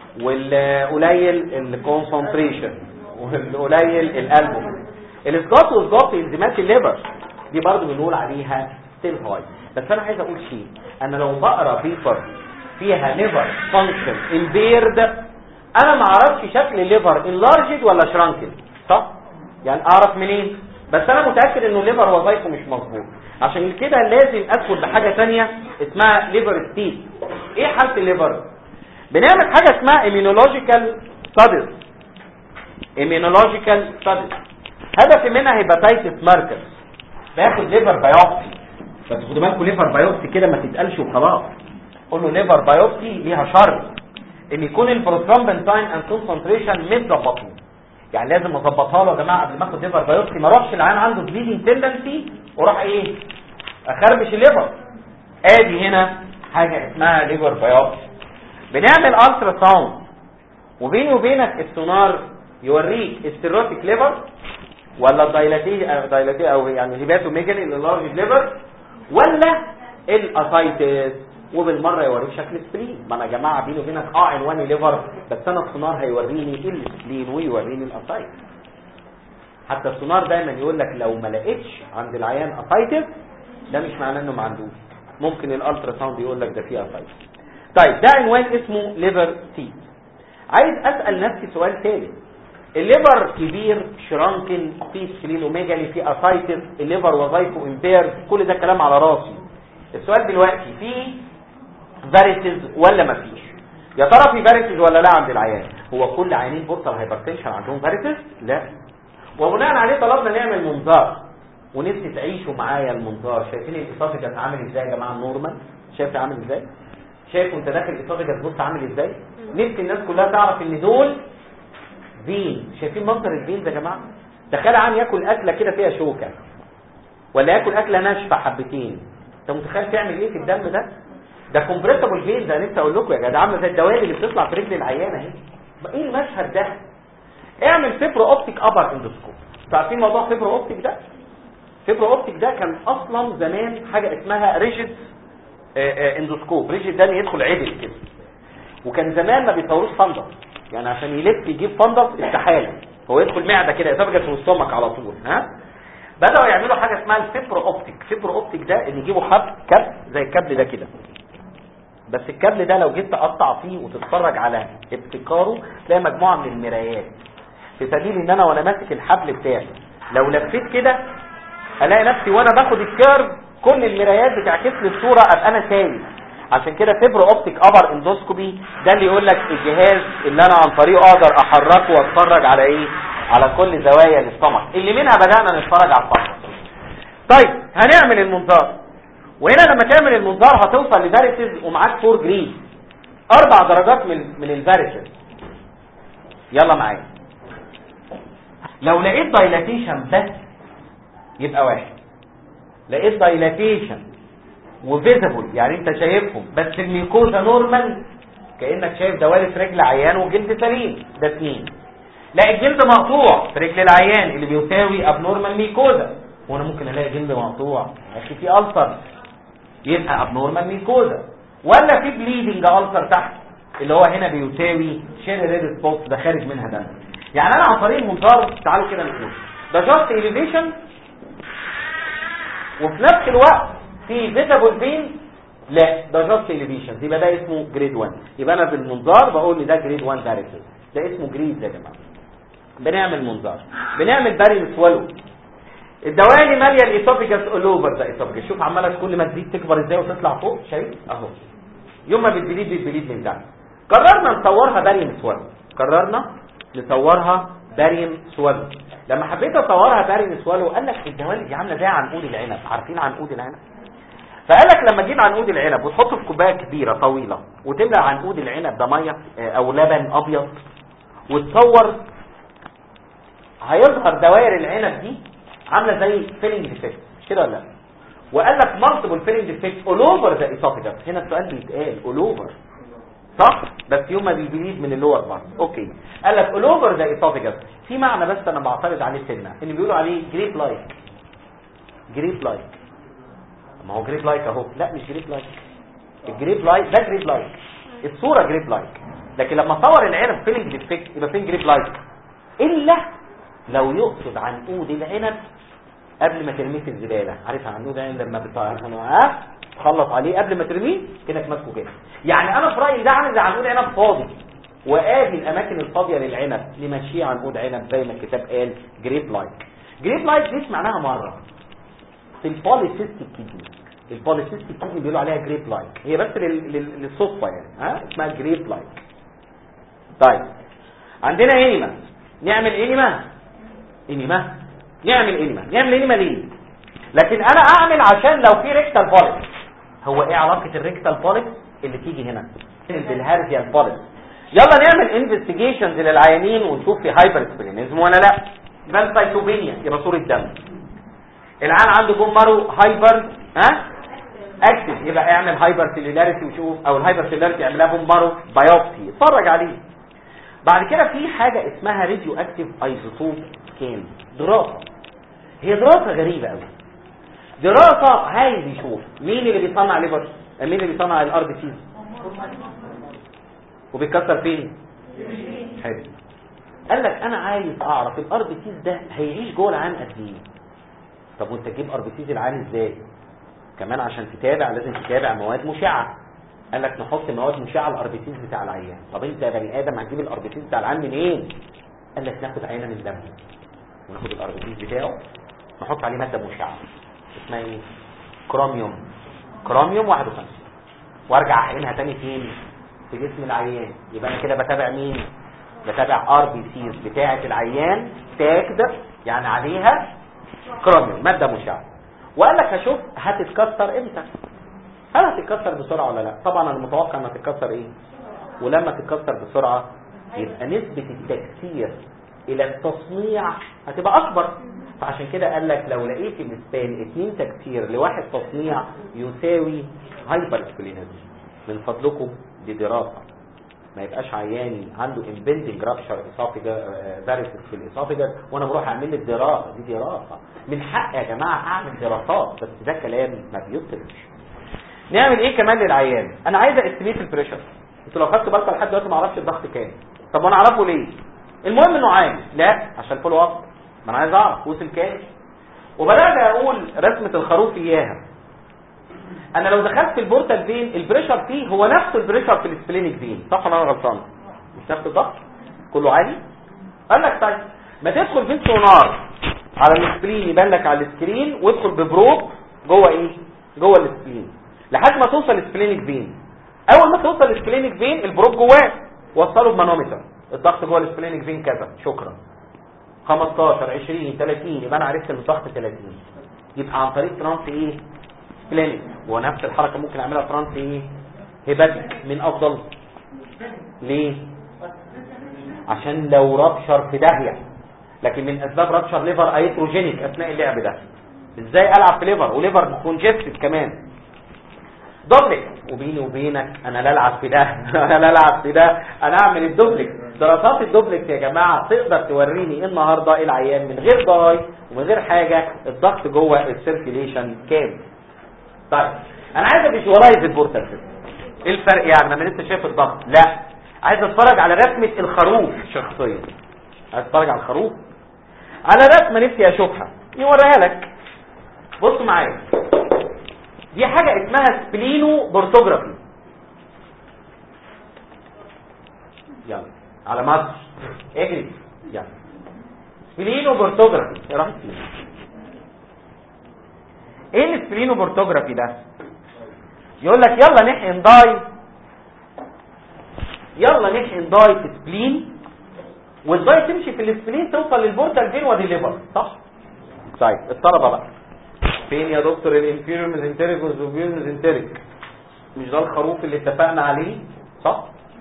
والقليل الكونسنتريشن والقليل الالبومين الاسقاط واسقاط انزيمات الليفر دي برضو بنقول عليها ستيل هاي بس انا عايز اقول شيء انا لو بقرا بيبر فيها ليفر فانكشن امبيرد انا ما اعرفش شكل الليفر انلارجد ولا شرانكد صح يعني اعرف منين بس انا متاكد انه الليفر وظيفه مش مظبوط عشان كده لازم ادخل بحاجه ثانيه اسمها ليفر ستيت ايه حاله الليفر بنعمل حاجه اسمها ايمينولوجيكال ستاديز ايمينولوجيكال ستاديز هدفي منها هيباتايتس ماركر باخد ليفر بايوبسي بس خدوا بالكم ليفر بايوبسي كده ما تتقالش وخلاص قول له ليفر بايوبسي ليها شرط ان يكون البروثرومبنتاين اند كونسنتريشن متظبطين يعني لازم اظبطها له يا جماعه قبل ما اخد ليفر بايوبسي ما اروحش العيان عنده بليدنج تندنسي واروح ايه اخربش الليفر ادي هنا حاجه اسمها ليفر بايوبسي بنعمل الترا ساوند وبيني وبينك السونار يوريك السيروتيك ليفر ولا الدايلاتي دايلاتي او يعني هيباتوميجالي اللارج ليفر ولا الاسايتس وبالمره يوريك شكل السبلين ما انا يا جماعه بيني وبينك اه عنواني ليفر بس انا السونار هيوريني السبلين ويوريني الاسايتس حتى السونار دايما يقول لك لو ما لقيتش عند العيان اسايتس ده مش معناه انه ما عندوش ممكن الالترا ساوند يقول لك ده فيه اسايتس طيب ده عنوان اسمه ليفر سي عايز اسال نفسي سؤال ثالث الليفر كبير شرانكن في سبلينوميجالي في اسايتس الليفر وظيفه امبير كل ده كلام على راسي السؤال دلوقتي في فاريسز ولا ما فيش يا ترى في فاريسز ولا لا عند العيان هو كل عيانين بورتال هايبرتنشن عندهم فاريسز لا وبناء عليه طلبنا نعمل منظار ونفسي تعيشوا معايا المنظار شايفين الاسوفيجاس عامل ازاي يا جماعه النورمال شايف عامل ازاي شايف وانت داخل الاسوفيجاس بص عامل ازاي نفسي الناس كلها تعرف ان دول فين شايفين منظر الفين يا جماعه تخيل عم ياكل اكله كده فيها شوكه ولا ياكل اكله ناشفه حبتين انت متخيل تعمل ايه في الدم ده ده كومبريسبل فين ده نفسي اقول لكم يا جدع عامله زي الدوالي اللي بتطلع في رجل العيان اهي ايه المشهد ده اعمل فيبرو اوبتيك ابر اندوسكوب عارفين موضوع فيبرو اوبتيك ده فيبرو اوبتيك ده كان اصلا زمان حاجه اسمها ريجيد اندوسكوب ريجيد ده يدخل عدل كده وكان زمان ما بيصوروش فندق يعني عشان يلف يجيب فندق استحاله هو يدخل معده كده يتفجر في السtomach على طول ها بداوا يعملوا حاجه اسمها الفيبرو اوبتيك فيبرو اوبتيك ده ان يجيبوا حب كابل زي الكابل ده كده بس الكابل ده لو جيت تقطع فيه وتتفرج على ابتكاره تلاقي مجموعه من المرايات في سبيل ان انا وانا ماسك الحبل بتاعي لو لفيت كده الاقي نفسي وانا باخد الكيرف كل المرايات بتعكس لي الصوره ابقى انا شايف عشان كده فيبرو اوبتيك ابر اندوسكوبي ده اللي يقول لك الجهاز اللي انا عن طريقه اقدر احركه واتفرج على ايه على كل زوايا الاستمك اللي منها بدانا نتفرج على الفندق طيب هنعمل المنظار وهنا لما تعمل المنظار هتوصل لفاريسز ومعاك 4 جريد اربع درجات من من الفاريسز يلا معايا لو لقيت دايلاتيشن بس يبقى واحد لقيت دايلاتيشن وفيزبل يعني انت شايفهم بس الميكوزا نورمال كانك شايف دوالف رجل عيان وجلد سليم ده اثنين لا الجلد مقطوع في رجل العيان اللي بيساوي ابنورمال ميكوزا وانا ممكن الاقي جلد مقطوع بس في ألسر يبقى ابنورمال ميكوزا ولا في بليدنج ألسر تحت اللي هو هنا بيساوي شير ريد سبوت ده خارج منها دم يعني انا عن طريق المنظار تعالوا كده نقول ده جاست اليفيشن وفي نفس الوقت في فيزابل فين لا ده جاست اليفيشن يبقى ده اسمه جريد 1 يبقى انا بالمنظار بقول لي ده جريد 1 دايركتور ده اسمه جريد يا جماعه بنعمل منظار بنعمل باري سوالو الدوالي ماليه الايسوفيجاس اول اوفر ذا ايسوفيجاس شوف عماله كل ما تزيد تكبر ازاي وتطلع فوق شايف اهو يوم ما بتبليد بتبليد من تحت قررنا نصورها باريم سوالو قررنا نصورها باريم سوالو لما حبيت اصورها باريم سوالو قال لك الدوالي دي عامله زي عنقود العنب عارفين عنقود العنب فقال لك لما تجيب عنقود العنب وتحطه في كوبايه كبيره طويله وتملى عنقود العنب ده ميه او لبن ابيض وتصور هيظهر دوائر العنب دي عامله زي فيلنج ديفكت كده ولا لا وقال لك مالتيبل فيلنج ديفكت اول اوفر ذا اسوفيجاس هنا السؤال بيتقال اول اوفر صح بس يوم ما بيبليد من اللور بارت اوكي قال لك اول اوفر ذا اسوفيجاس في معنى بس انا بعترض عليه سنه ان بيقولوا عليه جريب لايك جريب لايك ما هو جريب لايك اهو لا مش جريب لايك الجريب لايك ده جريب لايك الصوره جريب لايك لكن لما صور العنب فيلنج ديفكت يبقى فين جريب لايك الا لو يقصد عنقود العنب قبل ما ترميه في الزباله عارف عنقود العنب لما بتطلع تخلص عليه قبل ما ترميه كده ماسكه كده يعني انا في رايي ده عامل زي عنقود عنب فاضي وادي الاماكن الفاضيه للعنب نمشيه عنقود عنب زي ما الكتاب قال جريب لايك جريب لايك دي سمعناها مره في البوليسيستيك كيدني البوليسيستيك كيدني بيقولوا عليها جريب لايك هي بس لل- لل- للصدفه يعني ها اسمها جريب لايك طيب عندنا انيما نعمل انيما انيما نعمل انيما نعمل انيما ليه لكن انا اعمل عشان لو في ريكتال بوليس هو ايه علاقه الريكتال بوليس اللي تيجي هنا بالهارزيال بوليس يلا نعمل انفستيجيشنز للعيانين ونشوف في هايبر سبلينيزم ولا لا فالسايتوبينيا يبقى صوره دم العيان عنده بون مارو هايبر ها اكتف يبقى اعمل هايبر سيلولاريتي وشوف او الهايبر سيلولاريتي اعملها بون مارو بايوبسي اتفرج عليه بعد كده في حاجه اسمها راديو اكتيف ايزوتوب سكان دراسه هي دراسه غريبه قوي دراسه عايز يشوف مين اللي بيصنع ليفر مين اللي بيصنع الار بي سيز وبيتكسر فين حلو قال لك انا عايز اعرف الار بي سيز ده هيعيش جوه العام قد ايه طب وانت تجيب ار بي سيز العام ازاي كمان عشان تتابع لازم تتابع مواد مشعه قال لك نحط مواد مشعه الار بي سيز بتاع العيان طب انت يا بني ادم هتجيب الار بي سيز بتاع العيان منين قال لك ناخد عينه من دمه وناخد الار بي سيز بتاعه نحط عليه ماده مشعه اسمها ايه كروميوم كروميوم 51 وارجع احقنها تاني فين في جسم العيان يبقى انا كده بتابع مين بتابع ار بي سيز بتاعه العيان تاكد يعني عليها كروميوم ماده مشعه وقال لك هشوف هتتكسر امتى هل هتتكسر بسرعه ولا لا طبعا انا متوقع انها تتكسر ايه ولما تتكسر بسرعه يبقى نسبه التكسير الى التصنيع هتبقى اكبر فعشان كده قال لك لو لقيت الاسبان اتنين تكسير لواحد تصنيع يساوي هايبر سبلينيزم من فضلكم دي دراسه ما يبقاش عياني عنده امبندنج رابشر اسوفيجا فاريسس في الاسوفيجا وانا بروح اعمل لي دراسه دي دراسه من حق يا جماعه اعمل دراسات بس ده كلام ما بيطلبش نعمل ايه كمان للعيان انا عايز استميت البريشر انتوا لو خدتوا بالكم لحد دلوقتي ما اعرفش الضغط كام طب وانا اعرفه ليه المهم انه عالي لا عشان فولو اب ما انا عايز اعرف وصل كام وبدات اقول رسمه الخروف اياها انا لو دخلت في البورتال فين البريشر فيه هو نفس البريشر في السبلينيك فين صح ولا انا غلطان مش نفس الضغط كله عالي قال لك طيب ما تدخل في سونار على السكرين يبان لك على السكرين وادخل ببروب جوه ايه جوه السكرين لحد ما توصل السبلينيك فين اول ما توصل السبلينيك فين البروب جواه وصله بمانومتر الضغط جوه السبلينيك فين كذا شكرا 15 20 30 يبقى انا عرفت ان الضغط 30 يبقى عن طريق ترانس ايه سبلينيك ونفس الحركه ممكن اعملها ترانس ايه هيباتيك من افضل ليه عشان لو رابشر في داهيه لكن من اسباب رابشر ليفر ايتروجينيك اثناء اللعب ده ازاي العب في ليفر وليفر كونجستد كمان دوبلكس وبيني وبينك انا لا العب في ده انا لا العب في ده انا اعمل الدوبلكس دراسات الدوبلكس يا جماعه تقدر توريني ايه النهارده العيان من غير داي ومن غير حاجه الضغط جوه السيركيليشن كام طيب انا عايز فيجوالايز البورتال سيستم ايه الفرق يعني انا لسه شايف الضغط لا عايز اتفرج على رسمه الخروف شخصيا عايز اتفرج على الخروف على رسمه نفسي اشوفها يوريها لك بص معايا دي حاجه اسمها سبلينو بورتوجرافي يلا على مصر اجري يلا سبلينو بورتوجرافي ايه راحت فين ايه السبلينو بورتوجرافي ده يقول لك يلا نحقن داي يلا نحقن داي في سبلين والداي تمشي في السبلين توصل للبورتال فين ودي الليفر صح طيب الطلبه بقى فين يا دكتور الانفيريور ميزنتريك والسوبيريور ميزنتريك مش ده الخروف اللي اتفقنا عليه صح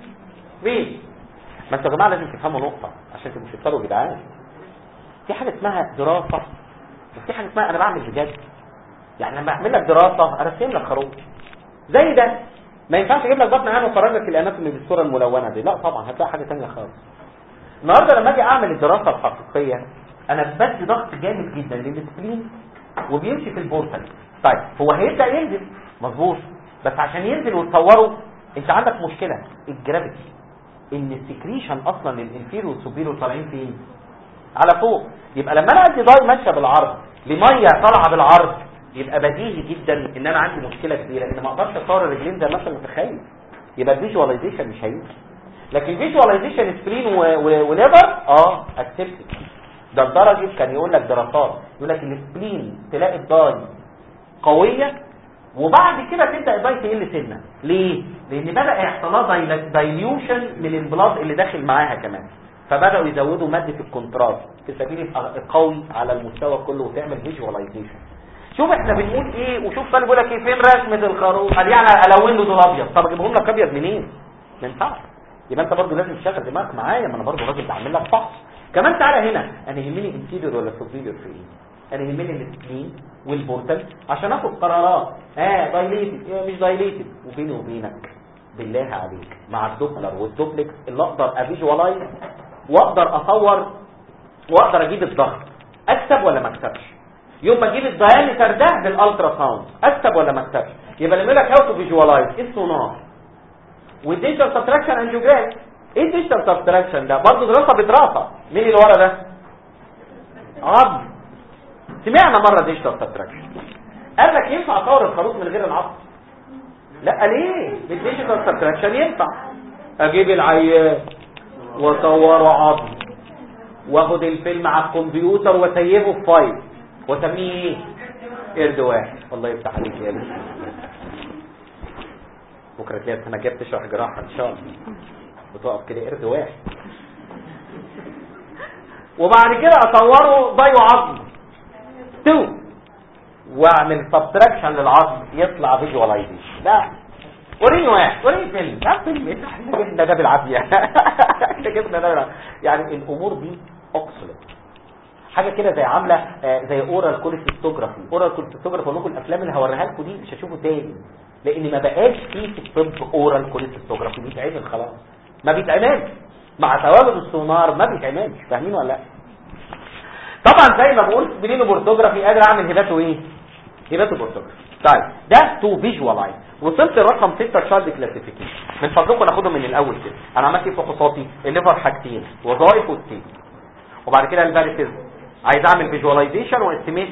فين ما انتوا يا جماعه لازم تفهموا نقطه عشان تبقوا تفكروا يا جدعان في حاجه اسمها دراسه وفي حاجه اسمها انا بعمل بجد يعني لما اعمل لك دراسه ارسم لك خروف زي ده ما ينفعش اجيب لك بطن عام وافرج لك الاناتومي بالصوره الملونه دي لا طبعا هتلاقي حاجه ثانيه خالص النهارده لما اجي اعمل الدراسه الحقيقيه انا بدي ضغط جامد جدا للسبلين وبيمشي في البورتال طيب هو هيبدا ينزل مظبوط بس عشان ينزل وتصوره انت عندك مشكله الجرافيتي ان السكريشن اصلا للانفيريور والسوبيريور طالعين فين على فوق يبقى لما انا ادي داي ماشيه بالعرض لميه طالعه بالعرض يبقى بديهي جدا ان انا عندي مشكله كبيره ان ما اقدرش اصور الرجلين زي ما انت متخيل يبقى الفيجواليزيشن مش هيجي لكن الفيجواليزيشن سكرين وليفر اه اكسبت ده لدرجه كان يقول لك دراسات يقول لك السبلين تلاقي الداي قويه وبعد كده تبدا الداي تقل سنه ليه لان بدا يحصل لها دايليوشن من البلاد اللي داخل معاها كمان فبداوا يزودوا ماده الكونتراست في سبيل يبقى قوي على المستوى كله وتعمل فيجواليزيشن شوف احنا بنقول ايه وشوف طالب يقول لك ايه فين رسمه الخروف قال يعني الون له دول ابيض طب اجيبهم لك ابيض منين ما ينفعش يبقى انت برضه لازم تشغل دماغك معايا ما انا برضه راجل بعمل لك فحص كمان تعالى هنا انا يهمني انتيريور ولا سوبيريور في ايه انا يهمني السكرين والبورتال عشان اخد قرارات اه دايليتد اه مش دايليتد وبيني وبينك بالله عليك مع الدوبلر والدوبلكس اللي اقدر افيجوالايز واقدر اصور واقدر اجيب الضغط اكسب ولا ما اكسبش يوم ما اجيب الدايمتر ده بالالترا ساوند اكسب ولا ما اكسبش يبقى لما لك هاو تو فيجوالايز ايه السونار والديجيتال سبتراكشن انجيوجرام ايه الديجيتال سبتراكشن ده برضه دراسه بدراسه مين اللي ورا ده عظم سمعنا مره ديجيتال سبتراكشن قال لك ينفع اصور الخروف من غير العظم لا ليه بالديجيتال سبتراكشن ينفع اجيب العيان واصوره عظم واخد الفيلم على الكمبيوتر واسيبه في فايل واسميه ايه قرد واحد الله يفتح عليك يا لسه بكره تلاقي السنه الجايه بتشرح جراحه ان شاء الله وتقف كده قرد واحد وبعد كده اصوره ضي عظم تو واعمل سبتراكشن للعظم يطلع فيجواليزيشن لا وريني واحد وريني فيلم لا فيلم ايه احنا جبنا ده بالعافيه احنا جبنا ده بالعافيه يعني الامور دي اوكسلنت حاجه كده زي عامله آه زي اورال كوليستوجرافي اورال كوليستوجرافي اقول لكم الافلام اللي هوريها لكم دي مش هشوفه تاني لان ما بقاش فيه في الطب اورال كوليستوجرافي بيتعمل خلاص ما بيتعملش مع تواجد السونار ما بيتعملش فاهمين ولا لا طبعا زي ما بقول بلينو بورتوجرافي قادر اعمل هباته ايه هباته بورتوجرافي طيب ده تو فيجوالايز وصلت لرقم 6 تشارد كلاسيفيكيشن من فضلكم ناخدهم من الاول كده انا عملت ايه فحوصاتي الليفر حاجتين وظائف والسيل وبعد كده الفاريتيز عايز اعمل فيجواليزيشن واستيميت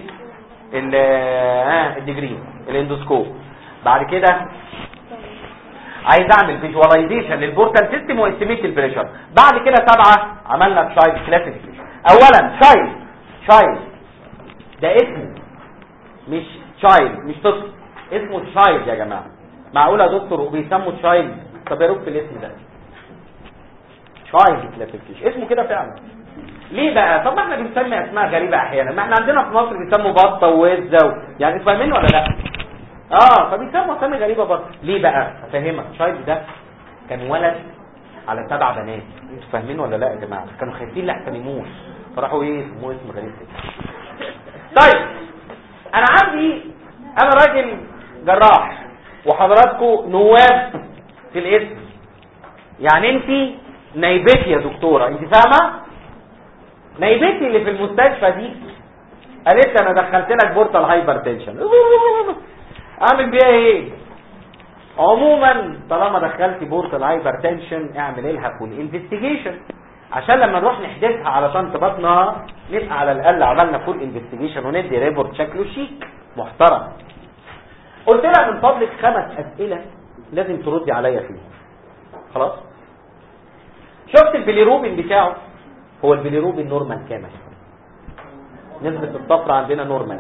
الديجري الاندوسكوب بعد كده عايز اعمل فيجواليزيشن للبورتال سيستم واستيميت البريشر بعد كده سبعه عملنا تشايلد كلاسيفيكيشن اولا تشايلد تشايلد ده اسمه مش تشايلد مش طفل اسمه تشايلد يا جماعه معقوله يا دكتور وبيسموا تشايلد طب يا في الاسم ده تشايلد كلاسيفيكيشن اسمه كده فعلا ليه بقى طب ما احنا بنسمي اسماء غريبه احيانا ما احنا عندنا في مصر بيسموا بطه ووزه و... يعني فاهمين ولا لا اه فبيسموا اسامي غريبه برضه ليه بقى افهمك تشايلد ده كان ولد على سبع بنات انتوا فاهمين ولا لا يا جماعه كانوا خايفين لحسن يموت فراحوا ايه سموه اسم غريب كده طيب انا عندي انا راجل جراح وحضراتكم نواب في الاسم يعني انت نايبتي يا دكتوره انت فاهمه نايبتي اللي في المستشفى دي قالت لي انا دخلت لك بورتال هايبر تنشن اعمل بيها ايه عموما طالما دخلتي بورتال هايبر تنشن اعمل لها فول انفستيجيشن عشان لما نروح نحدثها على طنط بطنها نبقى على الاقل عملنا فول انفستيجيشن وندي ريبورت شكله شيك محترم قلت لها من فضلك خمس اسئله لازم تردي عليا فيهم خلاص شفت البيليروبين بتاعه هو البيليروبين نورمال كام نسبة الطفرة عندنا نورمال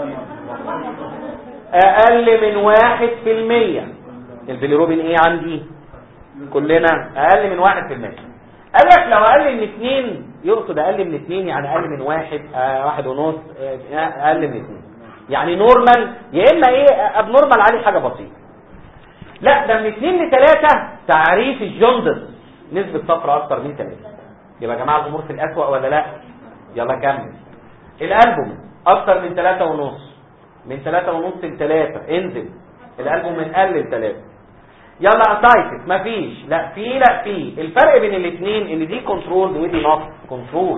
اقل من واحد في المية البيليروبين ايه عندي كلنا اقل من واحد في المية قال لك لو اقل من اتنين يقصد اقل من اتنين يعني اقل من واحد آه واحد ونص آه اقل من اتنين يعني نورمال يا اما ايه اب نورمال عليه حاجة بسيطة لا ده من اتنين لتلاتة تعريف الجندس نسبة صفرة اكتر من تلاتة يبقى يا جماعة الامور في الاسوأ ولا لا يلا كمل الالبوم اكتر من تلاتة ونص من تلاتة ونص لتلاتة انزل الالبوم من قل لتلاتة يلا اسايتس مفيش لا في لا في الفرق بين الاثنين ان دي كنترول ودي نوت كنترول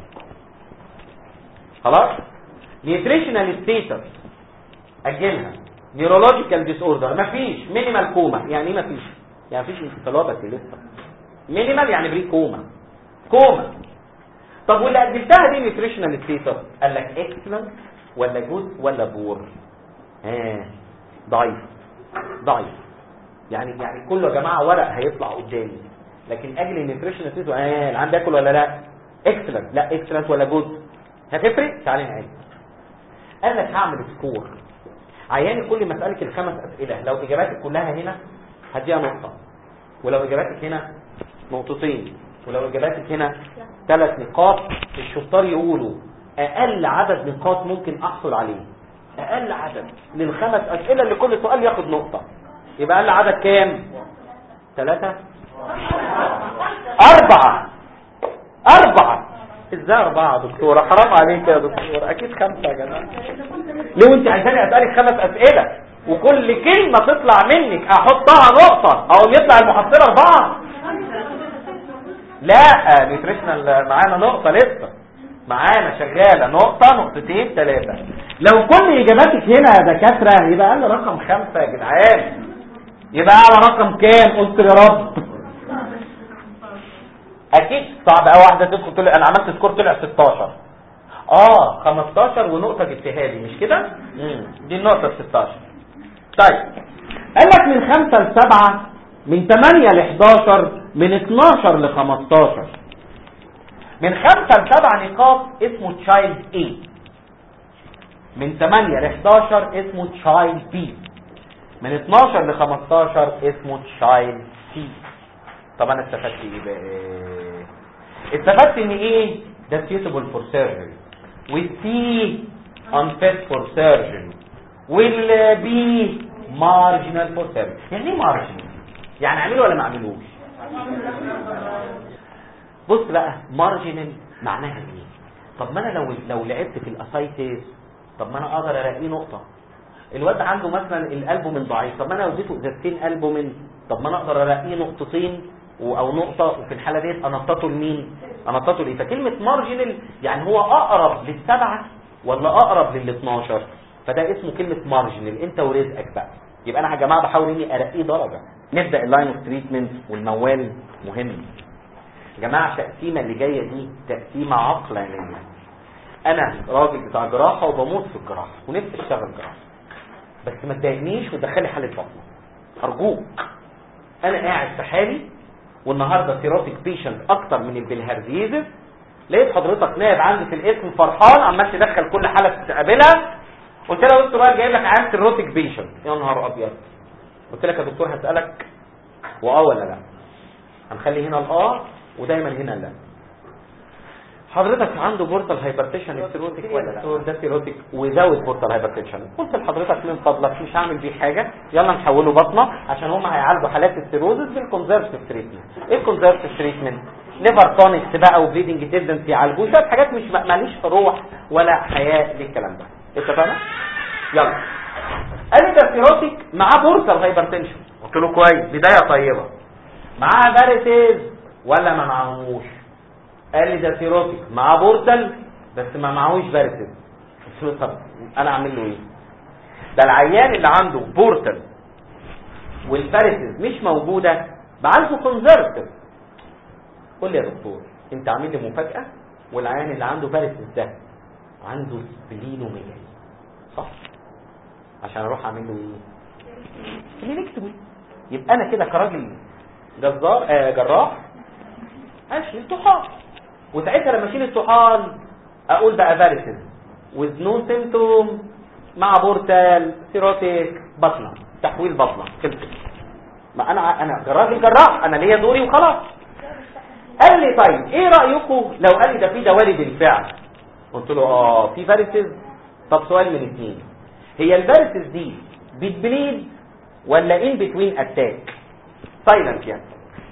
خلاص نيوتريشنال ستيتس اجلها نيورولوجيكال ديس اوردر مفيش مينيمال كوما يعني ايه مفيش يعني مفيش انفصالات لسه مينيمال يعني بري كوما كوما طب واللي اجلتها دي نيوتريشنال ستيتس قال لك اكسلنت ولا جود ولا بور ها ضعيف ضعيف يعني يعني كله يا جماعه ورق هيطلع قدامي لكن اجل النيوتريشن ستيتس اه العام بياكل ولا لا اكسلنت لا اكسلنت ولا جود هتفرق تعالى نعيد قال لك هعمل سكور عياني كل ما اسالك الخمس اسئله لو اجاباتك كلها هنا هديها نقطه ولو اجاباتك هنا نقطتين ولو اجاباتك هنا ثلاث نقاط الشطار يقولوا اقل عدد نقاط ممكن احصل عليه اقل عدد للخمس اسئله اللي كل سؤال ياخد نقطه يبقى اقل عدد كام ثلاثة اربعة اربعة ازاي اربعة يا دكتورة حرام عليك يا دكتورة اكيد خمسة يا جماعة ليه انت عايزاني اسألك خمس اسئلة وكل كلمة تطلع منك احطها نقطة او يطلع المحصلة اربعة لا نيوتريشنال معانا نقطة لسه معانا شغالة نقطة نقطتين ثلاثة لو كل اجاباتك هنا يا دكاترة يبقى اقل رقم خمسة يا جدعان يبقى اعلى رقم كام قلت يا رب اكيد صعب قوي واحده تدخل تقول انا عملت سكور طلع 16 اه 15 ونقطه جبتها لي مش كده امم دي النقطه 16 طيب قال لك من 5 ل 7 من 8 ل 11 من 12 ل 15 من 5 ل 7 نقاط اسمه تشايلد A من 8 ل 11 اسمه تشايلد B من 12 ل 15 اسمه تشايلد سي طب انا استفدت ايه بقى استفدت ان ايه ده suitable for surgery والسي unfit for surgery والبي marginal for surgery يعني ايه marginal يعني اعمله ولا ما اعملوش بص بقى marginal معناها ايه طب ما انا لو لو لعبت في الاسايتس طب ما انا اقدر الاقيه نقطه الواد عنده مثلا الالبومين ضعيف طب ما انا لو اديته ازازتين البومين طب ما انا اقدر الاقيه نقطتين او نقطه وفي الحاله ديت انططه لمين انططه ليه فكلمه مارجنال يعني هو اقرب للسبعه ولا اقرب لل 12 فده اسمه كلمه مارجنال انت ورزقك بقى يبقى انا يا جماعه بحاول اني ارقيه درجه نبدا اللاين اوف تريتمنت والموال مهم يا جماعه التقسيمه اللي جايه دي تقسيمه عقلانيه انا راجل بتاع جراحه وبموت في الجراحه ونفسي اشتغل جراحه بس ما تضايقنيش وتدخلي حاله بطنه ارجوك انا قاعد في حالي والنهارده سيروتيك بيشنت اكتر من البلهارزيزس لقيت حضرتك نائب عندي في الاسم فرحان عمال تدخل كل حاله تقابلها قلت لها يا دكتور بقى جايب لك عيان سيروتيك بيشنت يا نهار ابيض قلت لك يا دكتور هسالك واه ولا لا هنخلي هنا الاه ودايما هنا لا حضرتك عنده بورتال هايبرتيشن سيروتيك ولا لا ده سيروتيك وزود بورتال هايبرتيشن قلت لحضرتك من فضلك مش هعمل بيه حاجه يلا نحوله بطنه عشان هم هيعالجوا حالات السيروزس بالكونزرفتيف تريتمنت ايه الكونزرفتيف تريتمنت ليفر تونكس بقى وبليدنج تندنسي يعالجوه شويه حاجات مش ماليش روح ولا حياه للكلام ده اتفقنا يلا قال لي ده سيروتيك معاه بورتال هايبرتنشن قلت له كويس بدايه طيبه معاه فاريسيز ولا ما معهوش قال لي ده سيروتيك معاه بورتال بس ما معهوش فارسز قلت له طب انا اعمل له ايه ده العيان اللي عنده بورتال والفارسز مش موجوده بعالجه كونزرفتيف قول لي يا دكتور انت عامل لي مفاجاه والعيان اللي عنده فارسز ده عنده سبلينوميجالي صح عشان اروح اعمل له ايه سبلينكتومي يبقى انا كده كراجل جزار آه جراح اشيل طحال وساعتها لما اشيل الطحال اقول بقى فارسز with no symptom مع بورتال سيروتيك بطنه تحويل بطنه خلصت ما انا انا راجل جراح انا ليا دوري وخلاص قال لي طيب ايه رايكم لو قال لي ده في دوالي بالفعل قلت له اه في فارسز طب سؤال من اثنين هي الفارسز دي بتبليد ولا ان بتوين اتاك سايلنت يعني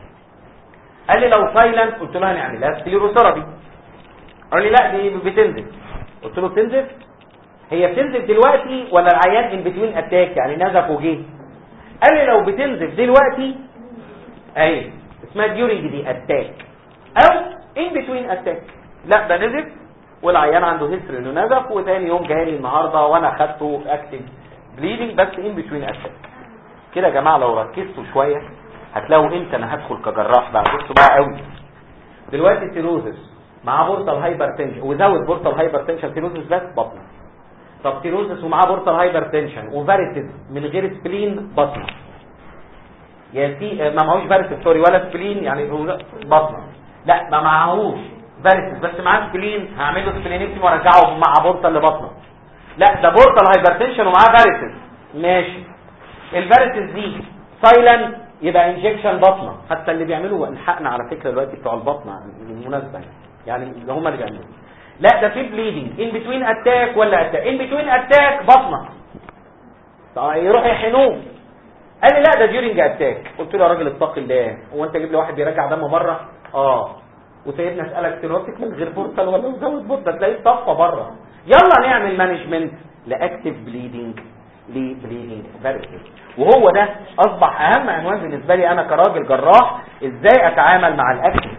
قال لي لو سايلنت قلت له هنعملها سكليروثيرابي قال لي لا دي بتنزف قلت له بتنزف هي بتنزف دلوقتي ولا العيان ان بتوين اتاك يعني نزف وجه قال لي لو بتنزف دلوقتي ايوه اسمها ديورنج دي اتاك او ان بتوين اتاك لا ده نزف والعيان عنده هيستوري انه نزف وتاني يوم جالي النهارده وانا خدته اكتف بليدنج بس ان بتوين اتاك كده يا جماعه لو ركزتوا شويه هتلاقوا امتى انا هدخل كجراح بقى بصوا بقى قوي دلوقتي سيروزس معاه بورتال هايبر تنشن وزود بورتال هايبر تنشن سيروزس بس بطنه طب سيروزس ومعاه بورتال هايبر تنشن وفاريتس من غير سبلين بطنه يا سي ما معهوش فاريتس سوري ولا سبلين يعني بطنه لا ما معهوش فاريتس بس معاه سبلين هعمل له سبلينكتومي وارجعه مع بورتال لبطنه لا ده بورتال هايبر تنشن ومعاه فاريتس ماشي الفاريتس دي سايلنت يبقى انجكشن بطنه حتى اللي بيعملوا الحقن على فكره دلوقتي بتوع البطنه بالمناسبه يعني اللي هم اللي بيعملوا لا ده في بليدنج ان بتوين اتاك ولا اتاك ان بتوين اتاك بطنه يروح يحنوه قال لي لا ده ديورنج اتاك قلت له يا راجل اتق الله هو انت جيب لي واحد بيرجع دم بره اه وسيبني اسالك سيروتك من غير بورتال ولا مزود بورتال تلاقيه صفى بره يلا نعمل مانجمنت لاكتف بليدنج لبليدنج فاريسز وهو ده اصبح اهم عنوان بالنسبه لي انا كراجل جراح ازاي اتعامل مع الاكتف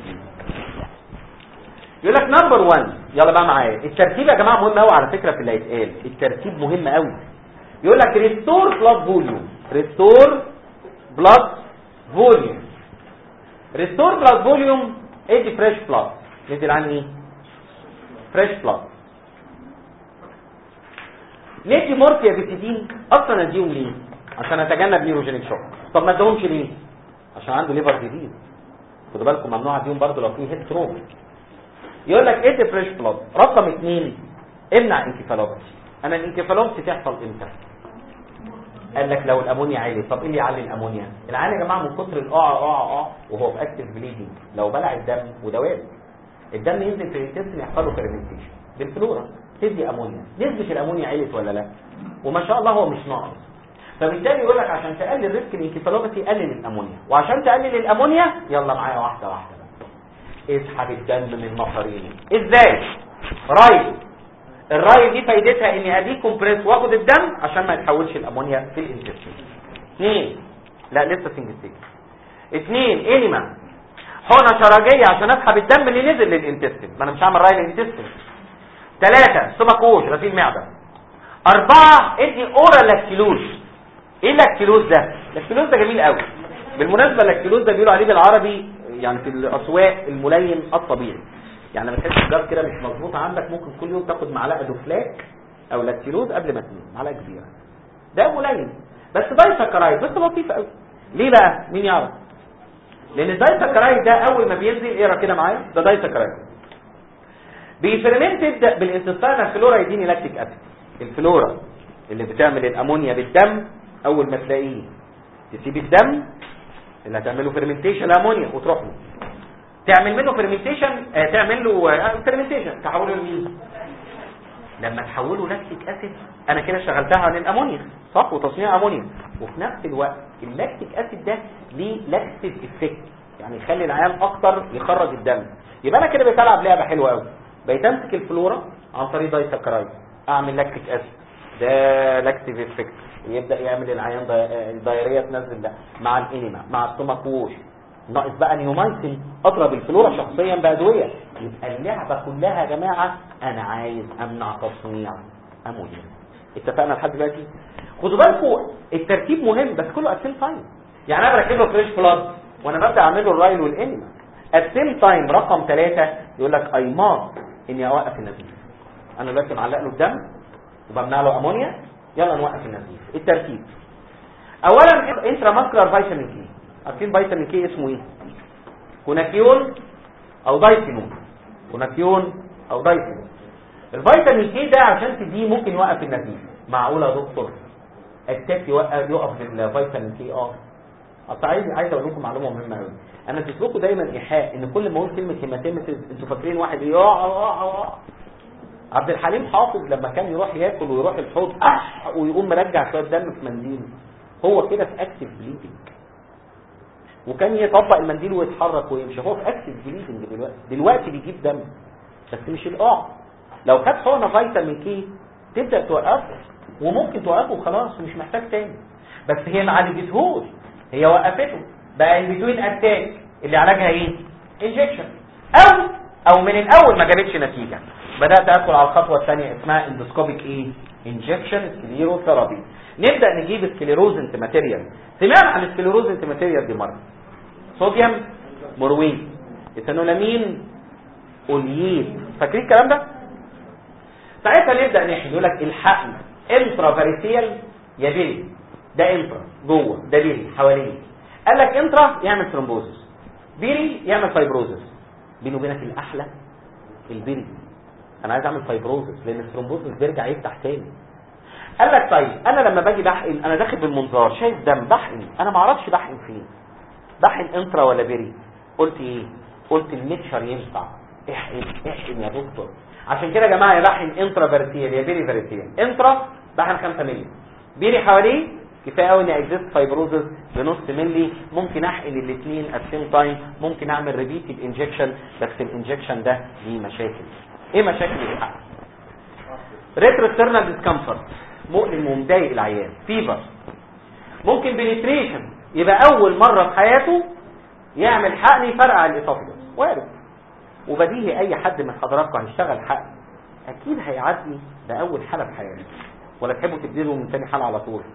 يقول لك نمبر 1 يلا بقى معايا الترتيب يا جماعه مهم قوي على فكره في اللي هيتقال الترتيب مهم قوي يقول لك ريستور بلاد فوليوم ريستور بلاد فوليوم ريستور بلاد فوليوم ادي فريش بلاد ندي عن ايه فريش بلاد ندي مورفيا بيتيدين اصلا اديهم ليه عشان اتجنب نيوروجينيك شوك طب ما ادهمش ليه عشان عنده ليفر ديزيز خدوا بالكم ممنوع اديهم برضه لو في هيد تروما يقول لك ادي فريش بلاد رقم اثنين امنع انكفالوباتي انا الانكفالوباتي تحصل امتى قال لك لو الامونيا عالي طب ايه اللي يعلي الامونيا العيان يا جماعه من كتر القع قع قع وهو في اكتف بليدنج لو بلع الدم وده وارد الدم ينزل في الانتستين يحصل له فيرمنتيشن بالفلورا تدي امونيا نسبه الامونيا علت ولا لا وما شاء الله هو مش ناقص فبالتالي يقول لك عشان تقلل ريسك الانكفالوباثي قلل الامونيا وعشان تقلل الامونيا يلا معايا واحده واحده اسحب الدم من مصارينه ازاي راي الراي دي فايدتها اني ادي كومبريس واخد الدم عشان ما يتحولش الامونيا في الانتستين اثنين لا لسه سنجل ستيك اثنين انيما حقنه شرجيه عشان اسحب الدم اللي نزل للانتستين ما انا مش هعمل راي للانتستين ثلاثة سمكوش غسيل معدة أربعة ادي أورا لاكتيلوز إيه اللاكتيلوز ده؟ اللاكتيلوز ده جميل قوي بالمناسبة اللاكتيلوز ده بيقولوا عليه بالعربي يعني في الأسواق الملين الطبيعي يعني لما تحس الجار كده مش مظبوط عندك ممكن كل يوم تاخد معلقة دوفلاك أو لاكتيلوز قبل ما تنام معلقة كبيرة ده ملين بس دايسكرايد بس لطيف قوي ليه بقى؟ مين يعرف؟ لأن الدايسكرايد ده أول ما بينزل اقرا كده معايا ده دايسكرايد بيفرمنتد بالانتستاينال فلورا يديني لاكتيك اسيد الفلورا اللي بتعمل الامونيا بالدم اول ما تلاقيه تسيب الدم اللي هتعمله فيرمنتيشن امونيا وتروح له تعمل منه فيرمنتيشن آه تعمل له آه فيرمنتيشن تحوله لمين لما تحوله لاكتيك اسيد انا كده شغلتها عن الامونيا صح وتصنيع امونيا وفي نفس الوقت اللاكتيك اسيد ده ليه لاكتيف افكت يعني يخلي العيان اكتر يخرج الدم يبقى انا كده بتلعب لعبه حلوه قوي بقيت امسك الفلورا عن طريق دايسكرايد اعمل لاكتيك اسيد ده لاكتيف افكت يبدا يعمل العيان الدايريه تنزل ده مع الانيما مع السtomach ووش ناقص بقى نيومايسين اضرب الفلورا شخصيا بادويه يبقى اللعبه كلها يا جماعه انا عايز امنع تصنيع امونيا اتفقنا لحد دلوقتي خدوا بالكم الترتيب مهم بس كله ات تايم يعني انا بركب له فريش بلاد وانا ببدا اعمل له الرايل والانيما ات تايم رقم ثلاثة يقول لك اي ماست اني اوقف النزيف انا دلوقتي معلق له الدم وبمنع له امونيا يلا نوقف النزيف الترتيب اولا انترا ماسكولار فيتامين كي عارفين فيتامين كي اسمه ايه كوناكيون او دايكينون كوناكيون او دايكينون الفيتامين كي ده عشان تديه ممكن يوقف النزيف معقوله يا دكتور التاك يوقف يقف الفيتامين كي اه اصل عايز عايز اقول لكم معلومه مهمه قوي انا لكم دايما ايحاء ان كل ما اقول كلمه هيماتيمتس انتوا فاكرين واحد يقع يقع عبد الحليم حافظ لما كان يروح ياكل ويروح الحوض أح ويقوم مرجع شويه دم في منديله هو كده في اكتف بليدنج وكان يطبق المنديل ويتحرك ويمشي هو في اكتف بليدنج دلوقتي دلوقتي بيجيب دم بس مش القاع لو خد حقنه فيتامين كي تبدا توقفه وممكن توقفه خلاص ومش محتاج تاني بس هي ما عالجتهوش هي وقفته بقى ان بتوين اتاك اللي علاجها ايه انجكشن او او من الاول ما جابتش نتيجه بدات ادخل على الخطوه الثانيه اسمها اندوسكوبيك ايه انجكشن سكليروثيرابي نبدا نجيب سكليروزنت ماتيريال سمعنا عن السكليروزنت ماتيريال دي مره صوديوم مرويت ايثانولامين اولييت فاكرين الكلام ده ساعتها نبدا نحكي يقول لك الحقن انترا فاريسيال يا بيلي ده انترا جوه ده بيلي حواليه قال لك انترا يعمل ثرومبوزس بيري يعمل فايبروزس بيني وبينك الاحلى البيري انا عايز اعمل فايبروزس لان الثرومبوزس بيرجع يفتح تاني قال لك طيب انا لما باجي بحقن انا داخل بالمنظار شايف دم بحقن انا ما اعرفش بحقن فين بحقن انترا ولا بيري قلت ايه قلت الميتشر ينفع احقن احقن يا دكتور عشان كده يا جماعه يا بحقن انترا فيرتيال يا بيري فيرتيال انترا بحقن 5 مللي بيري حواليه كفايه قوي ان اكزيست فايبروزس بنص مللي ممكن احقن الاثنين ات سيم تايم ممكن اعمل ريبيتد انجكشن بس الانجكشن ده ليه مشاكل ايه مشاكل الحقن ريتروسترنال ديسكمفورت مؤلم ومضايق العيان فيفر ممكن بنتريشن يبقى اول مره في حياته يعمل حقن يفرقع الاسوفجس وارد وبديهي اي حد من حضراتكم هيشتغل حقن اكيد هيعدي باول حاله في حياته ولا تحبوا تبتدوا من تاني حاله على طول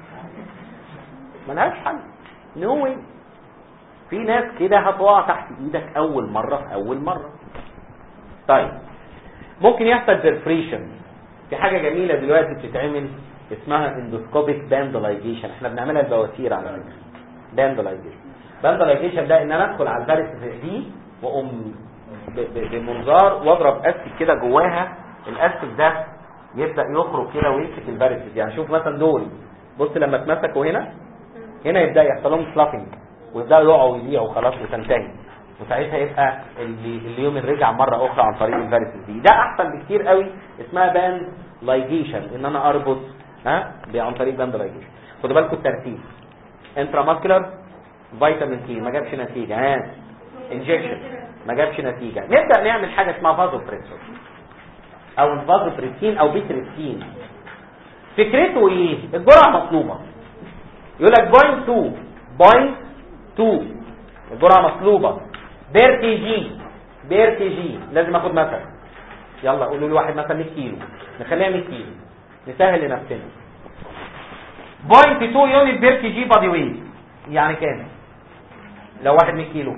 ملهاش حل نو واي في ناس كده هتقع تحت ايدك اول مره في اول مره طيب ممكن يحصل برفريشن في حاجه جميله دلوقتي بتتعمل اسمها اندوسكوبيك باندلايزيشن احنا بنعملها البواسير على فكره باندلايزيشن باندلايزيشن ده ان انا ادخل على الفارس دي واقوم بمنظار واضرب اسك كده جواها الاسك ده يبدا يخرج كده ويمسك الفارس دي يعني شوف مثلا دول بص لما اتمسكوا هنا هنا يبدا يحصل لهم سلافنج ويبداوا يقعوا ويضيعوا خلاص وتنتهي وساعتها يبقى اللي اليوم رجع مره اخرى عن طريق الفارس دي ده احسن بكتير قوي اسمها باند لايجيشن ان انا اربط ها عن طريق باند لايجيشن خدوا بالكم الترتيب انترا ماسكولار فيتامين كي ما جابش نتيجه ها انجكشن ما جابش نتيجه نبدا نعمل حاجه اسمها فازو بريسور او الفازو بريسين او بيتريسين فكرته ايه الجرعه مطلوبه يقول لك بوينت 2 بوينت 2 الجرعه مطلوبه بير كي جي بير كي جي لازم اخد مثلا يلا قولوا لي واحد مثلا 100 كيلو نخليها 100 كيلو نسهل لنفسنا بوينت 2 يونت بير كي جي بادي ويت يعني كام لو واحد 100 كيلو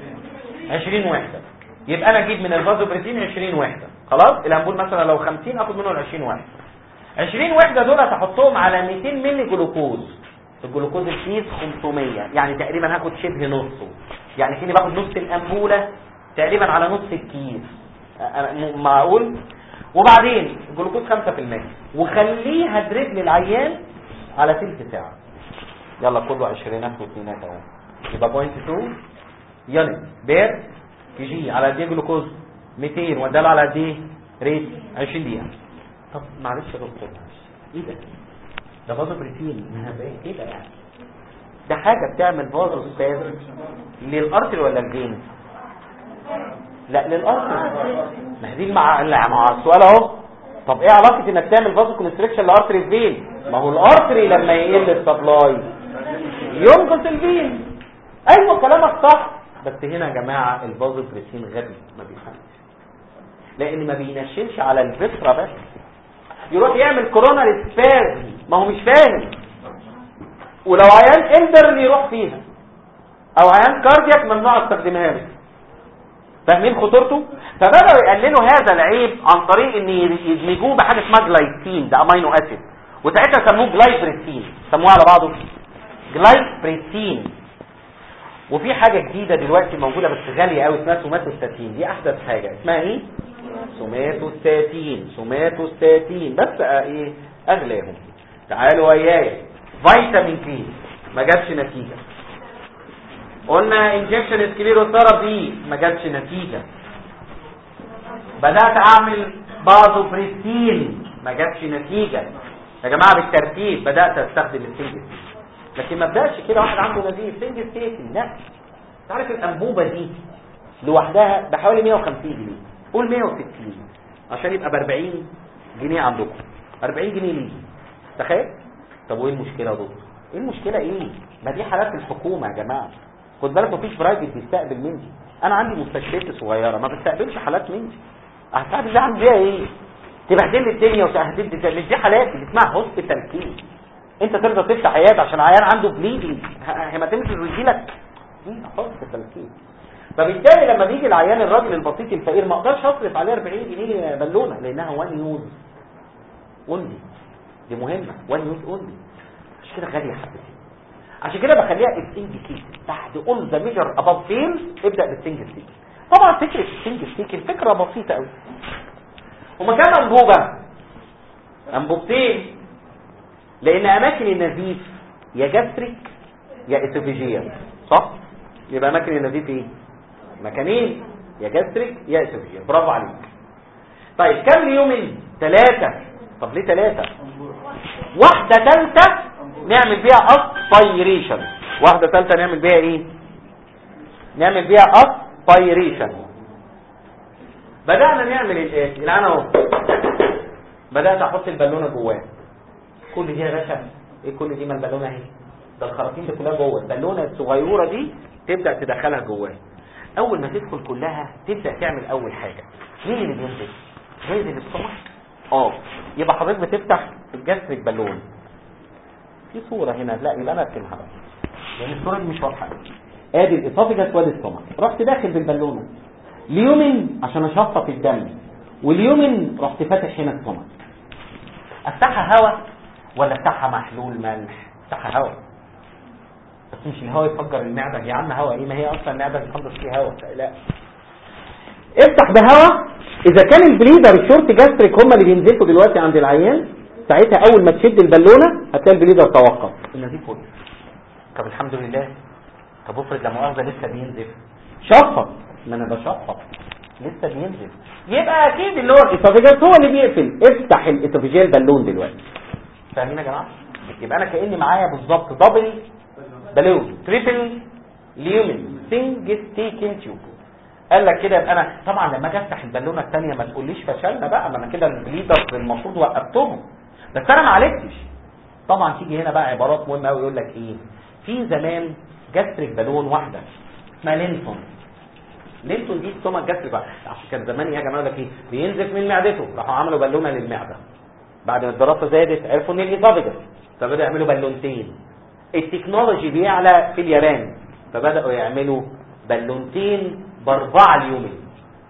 20 وحده يبقى انا اجيب من الفازوبريتين 20 وحده خلاص الامبول مثلا لو 50 اخد منه ال 20 وحده 20 وحده دول هحطهم على 200 مللي جلوكوز الجلوكوز الكيس 500 يعني تقريبا هاخد شبه نصه يعني كني باخد نص الامبوله تقريبا على نص الكيس معقول وبعدين الجلوكوز 5% وخليها دريب للعيان على تلت ساعه يلا كله عشرينات واثنينات اهو يبقى بوينت 2 يونت بير كي جي على قد ايه جلوكوز 200 واداله على قد ايه ريت 20 دقيقه طب معلش يا دكتور معلش ايه ده ده فازو بريتين كده يعني ده حاجه بتعمل فازو سباز للارتري ولا الفين لا للارتري ما دي مع مع السؤال اهو طب ايه علاقه انك تعمل فازو كونستريكشن لارتري فين ما هو الارتري لما يقل السبلاي ينقص الفين ايوه كلامك صح بس هنا يا جماعه البازوبريسين غبي ما بيفهمش لان ما بينشنش على الفطره بس يروح يعمل كورونا سبازم ما هو مش فاهم ولو عيان اندر يروح فيها او عيان كاردياك ممنوع استخدمها له فاهمين خطورته فبداوا يقللوا هذا العيب عن طريق ان يدمجوه بحاجه اسمها جلايسين ده امينو اسيد وساعتها سموه جلايبريسين سموه على بعضه جلايبريسين وفي حاجة جديدة دلوقتي موجودة بس غالية قوي اسمها سوماتوستاتين دي احدث حاجة اسمها ايه سوماتوستاتين سوماتوستاتين بس اه ايه اغلاهم تعالوا وياي فيتامين كي ما جابش نتيجة قلنا انجكشن سكليروثيرابي ما جابش نتيجة بدأت اعمل بازوبريسين ما جابش نتيجة يا جماعة بالترتيب بدأت استخدم السنجل لكن ما بدأش كده واحد عنده نزيف سنجل ستيتن لا تعرف الانبوبة دي لوحدها بحوالي 150 جنيه قول 160 عشان يبقى ب 40 جنيه عندكم 40 جنيه ليه تخيل طب وايه المشكلة يا دكتور ايه المشكلة ايه ما دي حالات الحكومة يا جماعة خد بالك مفيش برايفت بيستقبل مني انا عندي مستشفيات صغيرة ما بستقبلش حالات مني هستقبل ده اعمل بيها ايه تبهدل لي الدنيا وتهدد مش دي حالات اللي اسمها هوسبيتال كيس انت ترضى تفتح عياده عشان عيان عنده بليدنج هيماتيمسيس ويجي لك دي هوسبيتال كيس فبالتالي لما بيجي العيان الراجل البسيط الفقير ما اقدرش اصرف عليه 40 جنيه بالونه لانها وان يوز اونلي دي مهمه وان يوز اونلي مش كده غاليه حبتين عشان كده بخليها السنج كيس بعد اول ذا ميجر اباف فيل ابدا بالسنج ستيك طبعا فكره السنج ستيك الفكره بسيطه قوي هما كام انبوبه انبوبتين لان اماكن النزيف يا جاستريك يا اسوفيجيال صح يبقى اماكن النزيف ايه مكانين يا جاستريك يا اسوفيجيال برافو عليك طيب كم يومين ثلاثة طب ليه ثلاثة واحدة ثالثة نعمل بيها اسبيريشن واحدة ثالثة نعمل بيها ايه نعمل بيها اسبيريشن بدأنا نعمل الاتي الان اهو بدأت احط البالونة جواه كل دي يا باشا ايه كل دي ما البالونه اهي ده الخراطيم دي كلها جوه البالونه الصغيره دي تبدا تدخلها جواه اول ما تدخل كلها تبدا تعمل اول حاجه مين اللي بينزل بينزل السمك اه يبقى حضرتك بتفتح الجسرك بالون في صوره هنا لا يبقى انا اركنها بقى لان الصوره دي مش واضحه ادي الاسوفيجاس وادي السمك رحت داخل بالبالونه ليومن عشان اشفط الدم واليومن رحت فاتح هنا السمك افتحها هواء ولا افتحها محلول ملح افتحها هواء بس مش الهواء يفجر المعدة يا عم هواء ايه ما هي اصلا المعدة بتحضر فيها هواء لا افتح بهواء اذا كان البليدر الشورت جاستريك هم اللي بينزلوا دلوقتي عند العيان ساعتها اول ما تشد البالونه هتلاقي البليدر توقف النزيف وقف طب الحمد لله طب افرض لا مؤاخذه لسه بينزف شفط ما انا بشفط لسه بينزل يبقى اكيد اللي هو الاسوفيجاس هو اللي بيقفل افتح الاسوفيجيال بالون دلوقتي فاهمين يا جماعه يبقى انا كاني معايا بالظبط دبل بالون تريبل ليومن سنج ستيكن تيوب قال لك كده يبقى انا طبعا لما اجي افتح البالونه الثانيه ما تقوليش فشلنا بقى ما انا كده البليدر المفروض وقفتهم بس انا ما عالجتش طبعا تيجي هنا بقى عبارات مهمه قوي يقول لك ايه في زمان جاستريك بالون واحده اسمها لينسون لينتون دي ستومك جاستريك بقى عشان كان زمان يا جماعه لك ايه بينزف من معدته راحوا عملوا بالونه للمعده بعد ما الدراسه زادت عرفوا ان الاسوفيجاس فبداوا يعملوا بالونتين التكنولوجي بيعلى في اليابان فبداوا يعملوا بالونتين باربعه اليومين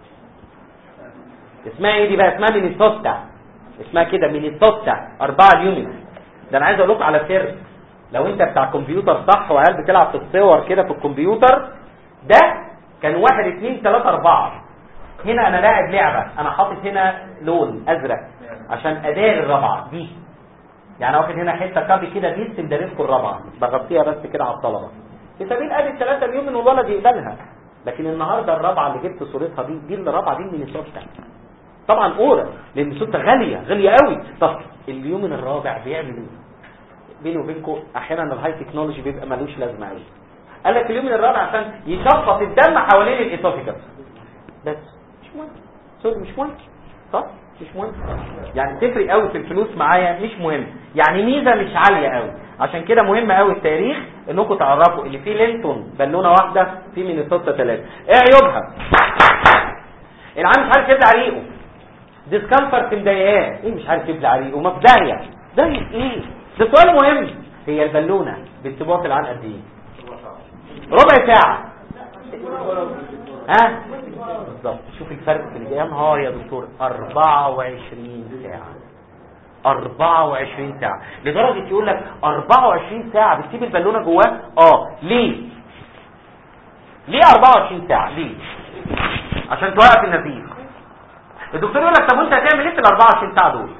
اسمها ايه دي بقى اسمها مينيسوتا اسمها كده مينيسوتا اربعه اليومين ده انا عايز اقول لكم على سر لو انت بتاع كمبيوتر صح وعيال بتلعب في الصور كده في الكمبيوتر ده كان واحد اتنين تلاتة اربعة هنا انا لاعب لعبة انا حاطط هنا لون ازرق عشان اداري الرابعة دي يعني واخد هنا حتة كابي كده بيرسم دارسكم الرابعة بغطيها بس كده على الطلبة في سبيل ادي الثلاثة اليوم من الولد يقبلها لكن النهاردة الرابعة اللي جبت صورتها دي دي الرابعة دي مينيسوتا طبعا اورا لان مينيسوتا غالية غالية قوي طب اليوم الرابع بيعمل ايه بيني وبينكم احيانا الهاي تكنولوجي بيبقى ملوش لازمه قوي قال لك اليوم الرابع عشان يشفط الدم حوالين الاسوفيجاس بس مش مهم سوري مش مهم صح مش مهم يعني تفرق قوي في الفلوس معايا مش مهم يعني ميزه مش عاليه قوي عشان كده مهم قوي التاريخ انكم تعرفوا ان في لينتون بالونه واحده في مينيسوتا ثلاثه ايه عيوبها العام مش عارف يبلع ريقه ديسكمفورت مضايقاه ايه مش عارف يبلع ريقه ما في داهيه داهيه ايه ده سؤال مهم هي البالونه بتسيبوها في العام قد ايه ربع ساعه ها بالظبط شوف الفرق في اللي يا نهار يا دكتور 24 ساعه 24 ساعه لدرجه يقول لك 24 ساعه بتسيب البالونه جواه اه ليه ليه 24 ساعه ليه عشان توقف النزيف الدكتور يقول لك طب وانت هتعمل ايه في ال 24 ساعه دول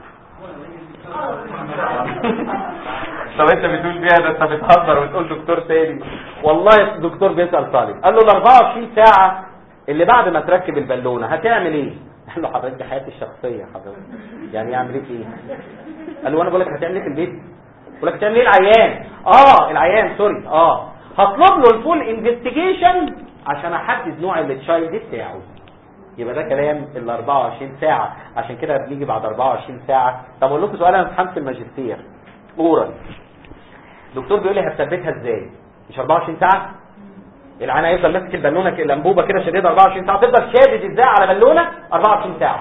طب انت بتقول فيها ده انت بتهزر وتقول دكتور تاني والله الدكتور بيسال طالب قال له ال 24 ساعه اللي بعد ما تركب البالونه هتعمل ايه قال له حضرتك دي حياتي الشخصيه حضرتك يعني اعمل ايه في ايه قال له انا بقول لك هتعمل ايه في البيت بقول لك هتعمل ايه العيان اه العيان سوري اه هطلب له الفول انفستيجيشن عشان احدد نوع التشايلد بتاعه يبقى ده كلام ال 24 ساعه عشان كده بنيجي بعد 24 ساعه طب اقول لكم سؤال انا امتحان في الماجستير اورال الدكتور بيقول لي هتثبتها ازاي مش 24 ساعه العين هيفضل ماسك البالونه كده الانبوبه كده شديده 24 ساعه تفضل شادد ازاي على بالونه 24 ساعه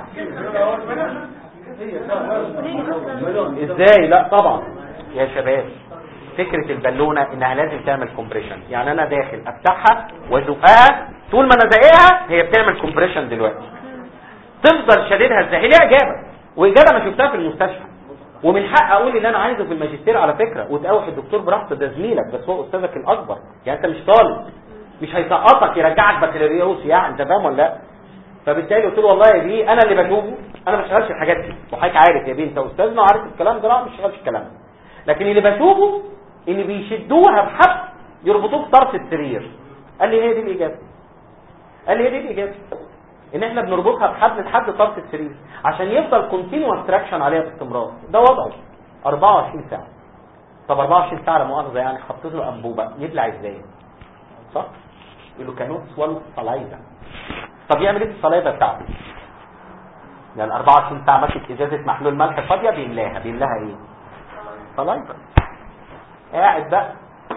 ازاي لا طبعا يا شباب فكرة البالونة انها لازم تعمل كومبريشن يعني انا داخل افتحها وازقها طول ما انا زقها هي بتعمل كومبريشن دلوقتي تفضل شديدها ازاي هي ليها اجابه واجابه ما شفتها في المستشفى ومن حق اقول اللي انا عايزه في الماجستير على فكره وتقاوح الدكتور براحته ده زميلك بس هو استاذك الاكبر يعني انت مش طالب مش هيسقطك يرجعك بكالوريوس يعني انت فاهم ولا لا فبالتالي قلت له والله يا بيه انا اللي بشوفه انا ما بشتغلش الحاجات دي وحضرتك عارف يا بيه انت استاذنا وعارف الكلام ده لا ما بشتغلش الكلام ده لكن اللي بشوفه ان بيشدوها بحبل يربطوه بطرف السرير قال لي هي دي الاجابه قال لي هي دي الاجابه ان احنا بنربطها بحبل لحد طرف السرير عشان يفضل كونتينوس تراكشن عليها باستمرار ده وضعه 24 ساعه طب 24 ساعه لا مؤاخذه يعني حطيت له انبوبه يبلع ازاي صح يقول له كانوت سوالو صلايده طب يعمل ايه في الصلايده بتاعته يعني 24 ساعه ماسك ازازه محلول ملح فاضيه بيملاها بيملاها ايه صلايده قاعد بقى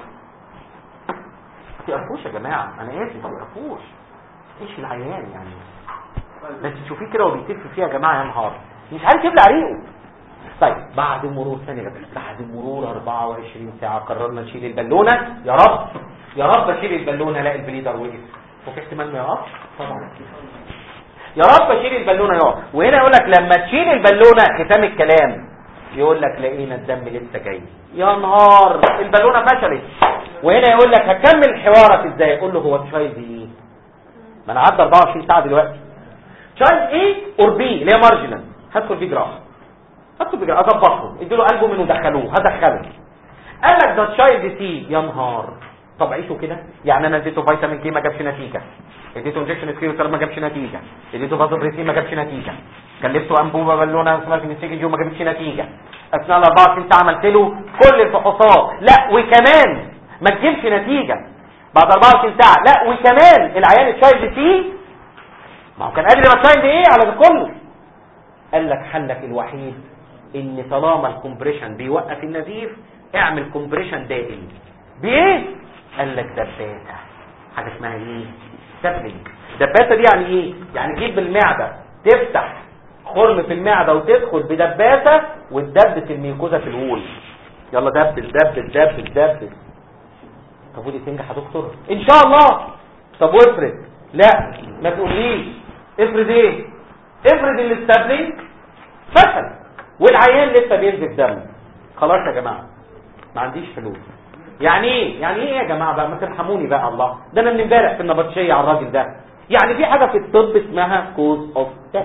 ما تقرفوش يا جماعه انا اسف ما تقرفوش ايش العيان يعني بس تشوفيه كده وبيتف فيها يا جماعه يا نهار مش عارف يبلع ريقه طيب بعد مرور ثانيه بس بعد مرور 24 ساعه قررنا نشيل البالونه يا رب يا رب اشيل البالونه الاقي البليدر وقف وفي احتمال ما يقفش طبعا يا رب اشيل البالونه يقف وهنا يقول لك لما تشيل البالونه ختام الكلام يقول لك لقينا الدم لسه جاي يا نهار البالونه فشلت وهنا يقول لك هكمل حوارك ازاي يقول له هو تشايلد ايه ما انا عدى 24 ساعه دلوقتي تشايلد ايه اور بي اللي هي مارجنال هدخل فيه جراح هدخل فيه جراح اظبطهم اديله البومين ودخلوه هدخله قال لك ده تشايلد سي يا نهار طب عيشوا كده يعني انا اديته فيتامين كي ما جابش نتيجه اديته انجكشن سكيروتر ما جابش نتيجه اديته فازوبريسين ما جابش نتيجه كلفته انبوبه بالونه اسمها فينيسيجيو ما جابتش نتيجه اثناء ال 24 ساعه عملت له كل الفحوصات لا وكمان ما تجيبش نتيجه بعد 24 ساعه لا وكمان العيان التشايلد فيه ما هو كان قادر يبقى تشايلد ايه على ده كله قال لك حلك الوحيد ان طالما الكومبريشن بيوقف النزيف اعمل كومبريشن دائم بايه قال لك دباسه حاجه اسمها ايه سبلنج دباسه دي يعني ايه يعني تجيب بالمعده تفتح خرم في المعده وتدخل بدباسه وتدبس الميكوزا في الوول يلا دبس دبس دبس دبس طب ودي تنجح يا دكتور ان شاء الله طب وافرض لا ما تقوليش افرض ايه افرض الاستابلينج فشل والعيان لسه بينزف دم خلاص يا جماعه ما عنديش فلوس يعني ايه يعني ايه يا جماعه بقى ما ترحموني بقى الله ده انا من امبارح في النبطشيه على الراجل ده يعني في حاجه في الطب اسمها كوز اوف ديث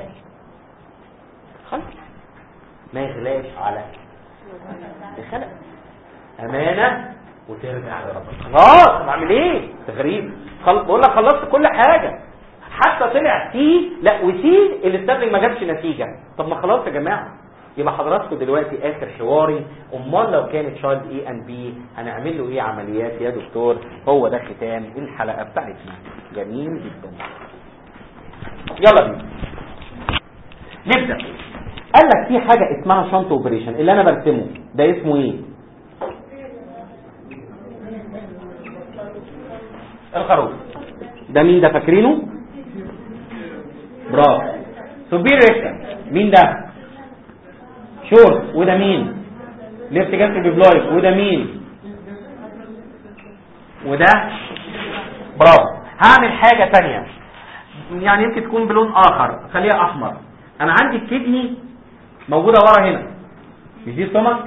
خلاص ما يغلاش على خلق امانه وترجع لربك خلاص بعمل ايه تغريب خل... بقول لك خلصت كل حاجه حتى طلع سي لا وسي الاستابلينج ما جابش نتيجه طب ما خلاص يا جماعه يبقى حضراتكم دلوقتي اخر حواري امال لو كانت شايلد اي ان بي هنعمل له ايه عمليات يا دكتور هو ده ختام الحلقه بتاعتنا جميل جدا يلا بينا نبدا قال لك في حاجه اسمها شنط اوبريشن اللي انا برسمه ده اسمه ايه الخروف ده مين ده فاكرينه برافو سوبير ريكتم مين ده شورت وده مين ليفت جاستريك بلايك وده مين وده برافو هعمل حاجة تانية يعني يمكن تكون بلون اخر خليها احمر انا عندي الكدني موجودة ورا هنا مش دي سtomach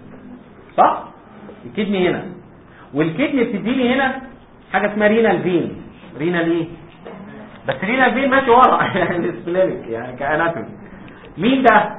صح الكدني هنا والكدني بتديني هنا حاجة اسمها رينال فين رينال ايه بس رينال فين ماشي ورا يعني سبلينك يعني كاناتومي مين ده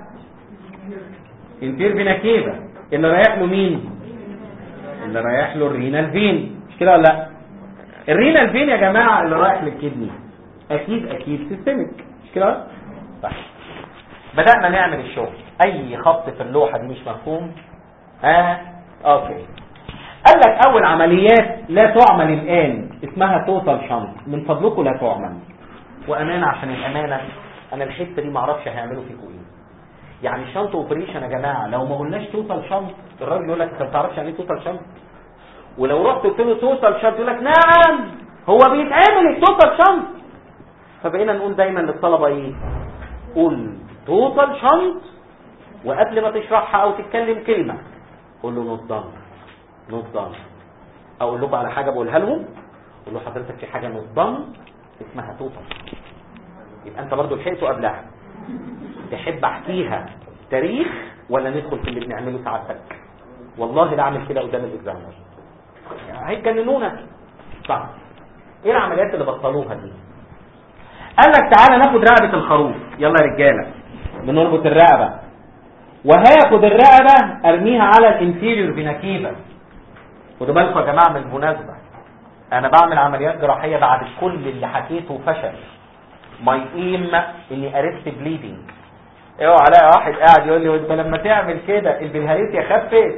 انتير فينا كيفا اللي رايح له مين اللي رايح له الرينال فين مش كده ولا لا الرينال فين يا جماعه اللي رايح للكدني اكيد اكيد سيستميك مش كده طيب بدانا نعمل الشغل اي خط في اللوحه دي مش مفهوم اه اوكي قال لك اول عمليات لا تعمل الان اسمها توتال شنط من فضلكم لا تعمل وامانه عشان الامانه انا الحته دي ما اعرفش هيعملوا فيكم ايه يعني الشنط اوبريشن يا جماعه لو ما قلناش توتال شنط الراجل يقول لك انت ما تعرفش يعني ايه توتال شنط ولو رحت قلت له توتال شنط يقول لك نعم هو بيتعمل التوتال شنط فبقينا نقول دايما للطلبه ايه قول توتال شنط وقبل ما تشرحها او تتكلم كلمه قول له نوت دان نوت دان اقول لكم على حاجه بقولها لهم قول له حضرتك في حاجه نوت دان اسمها توتال يبقى انت برضو لحقته قبلها تحب احكيها تاريخ ولا ندخل في اللي بنعمله سعادتك والله لا اعمل كده قدام الاكزامنر يعني هيجننونا صح ايه العمليات اللي بطلوها دي قال لك تعالى ناخد رقبه الخروف يلا يا رجاله بنربط الرقبه وهاخد الرقبه ارميها على الانفيريور فيناكيفا خدوا بالكم يا جماعه من المناسبه انا بعمل عمليات جراحيه بعد كل اللي حكيته فشل ماي ايم اني ارست بليدنج اوعى الاقي واحد قاعد يقول لي وانت لما تعمل كده البلهاريتيا خفت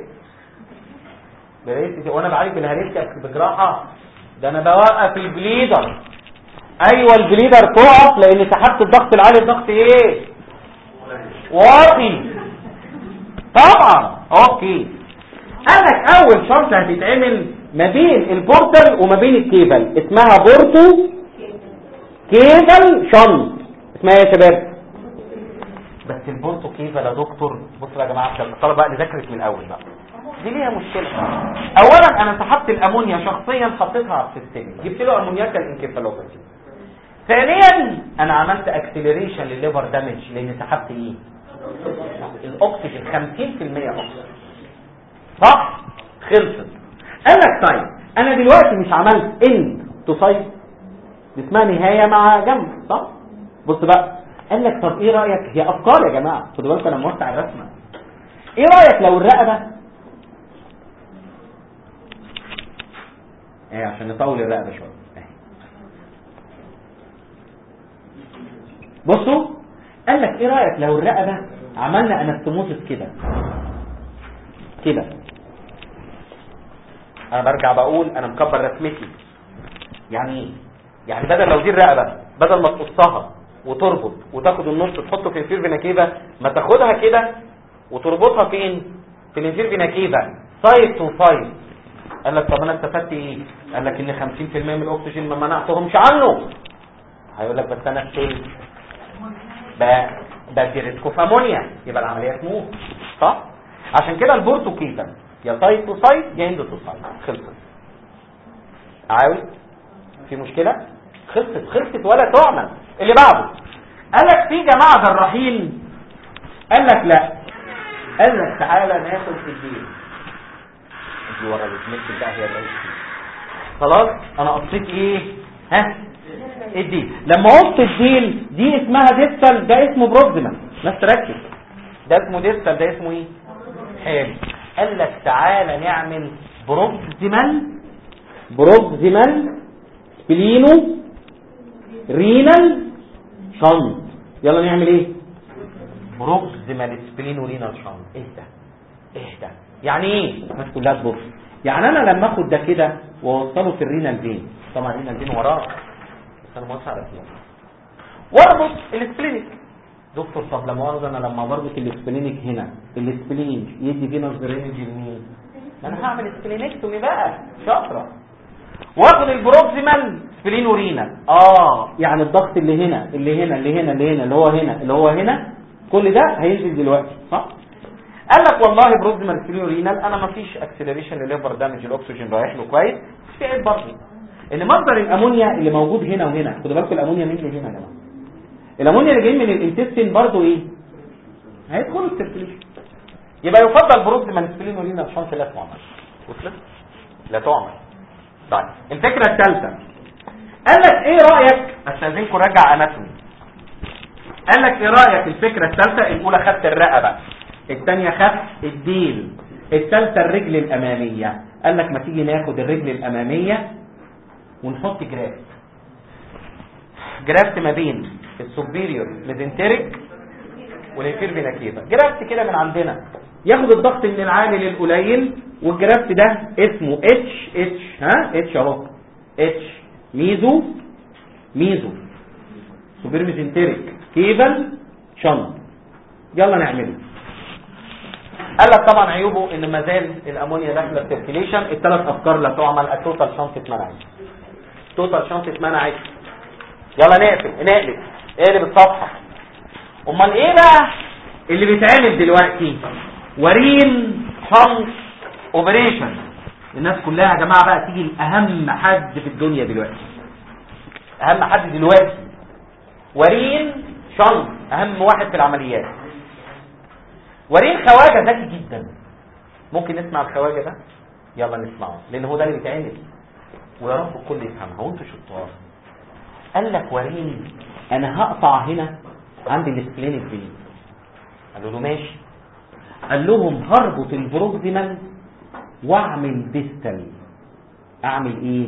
بلهاريتيا وانا بعالج بلهاريتيا بجراحه ده انا بوقف البليدر ايوه البليدر تقف لان سحبت الضغط العالي الضغط ايه واطي طبعا اوكي قال لك اول شرط هتتعمل ما بين البورتال وما بين الكيبل اسمها بورتو كيبل شنط اسمها ايه يا شباب بس البورتو كيبل يا دكتور بصوا يا جماعه عشان الطلبه بقى نذاكرت من الاول بقى دي ليها مشكله اولا انا سحبت الامونيا شخصيا حطيتها في السجن جبت له امونياكا الانكفالوباثي ثانيا انا عملت اكسلريشن للليفر دامج لان سحبت ايه الاكسجين 50% اكسجين صح خلصت قال لك طيب انا دلوقتي مش عملت اند تو سايد دي اسمها نهايه مع جنب صح بص بقى قال لك طب ايه رايك هي افكار يا جماعه خدوا بالكم انا موسع الرسمه ايه رايك لو الرقبه ايه عشان نطول الرقبه شويه اهي بصوا قال لك ايه رايك لو الرقبه عملنا انستموزس كده كده انا برجع بقول انا مكبر رسمتي يعني ايه يعني بدل لو دي الرقبه بدل ما تقصها وتربط وتاخد النص تحطه في الانفير فيناكيفا ما تاخدها كده وتربطها فين في الانفير فيناكيفا سايد تو سايد قال لك طب انا استفدت ايه قال لك ان 50% من الاكسجين ما منعتهمش عنه هيقول لك بس انا ستيل بدي ريسكو في امونيا يبقى العمليه تموت صح عشان كده البورتو كيتا يا سايد تو سايد يا اند تو سايد خلصت عاوز في مشكله خلصت خلصت ولا تعمل اللي بعده قال لك في جماعه جراحين قال لك لا قال لك تعالى ناخد في الدين دي ورا الزميل بقى هي اللي خلاص انا قصيت ايه ها الديل لما قلت الديل دي اسمها ديستال ده اسمه بروكسيمال ناس تركز ده اسمه ديستال ده اسمه ايه حلو قال لك تعالى نعمل بروكسيمال بروكسيمال سبلينو رينال شنط يلا نعمل ايه بروكسيمال سبلينو رينال شنط اهدى اهدى يعني ايه الناس كلها تبص يعني انا لما اخد ده كده واوصله في الرينال فين طبعا الرينال فين وراه بس انا موسع على فين واربط السبلينك دكتور طب لا مؤاخذه انا لما بربط الاسبلينيك هنا الاسبلين يدي فينوس درينج لمين ما انا هعمل اسبلينكتومي بقى شاطره واخد البروكسيمال سبلين ورينال اه يعني الضغط اللي هنا اللي هنا اللي هنا اللي هنا اللي هو هنا اللي هو هنا كل ده هينزل دلوقتي صح قال لك والله بروكسيمال سبلين ورينال انا ما فيش اكسلريشن لليفر دامج الاكسجين رايح له كويس بس في عيب برضه ان مصدر الامونيا اللي موجود هنا وهنا خدوا بالكم الامونيا مين اللي هنا يا جماعه الامونيا اللي جاي من الانتستين برضه ايه هيدخلوا السيركيليشن يبقى يفضل بروكسيمال سبلين ورينال شانس لا تعمل وصلت لا تعمل طيب الفكره الثالثه قال لك ايه رايك استاذنكم راجع اناتومي قال لك ايه رايك الفكره الثالثه الاولى خدت الرقبه الثانيه خدت الديل الثالثه الرجل الاماميه قال لك ما تيجي ناخد الرجل الاماميه ونحط جرافت جرافت ما بين السوبيريور ميزنتريك والانفير فينا كيفا جرافت كده من عندنا ياخد الضغط من العالي للقليل والجرافت ده اسمه اتش اتش ها اتش اهو اتش ميزو ميزو سوبر ميزنتريك كيبل شن يلا نعمله قال لك طبعا عيوبه ان ما زال الامونيا داخله السيركيليشن الثلاث افكار لا تعمل التوتال شنط اتمنعت توتال شنط اتمنعت يلا نقفل نقلب اقلب الصفحه امال ايه بقى اللي بيتعمل دلوقتي ورين شنط اوبريشن الناس كلها يا جماعه بقى تيجي لاهم حد في الدنيا دلوقتي اهم حد دلوقتي ورين شنط اهم واحد في العمليات ورين خواجه ذكي جدا ممكن نسمع الخواجه ده يلا نسمعه لان هو ده اللي بيتعمل ويا رب الكل يفهمها وانتوا شطار قال لك ورين انا هقطع هنا عند السبلينيك فين قالوا له ماشي قال لهم هربط البروكسيمال واعمل ديستال اعمل ايه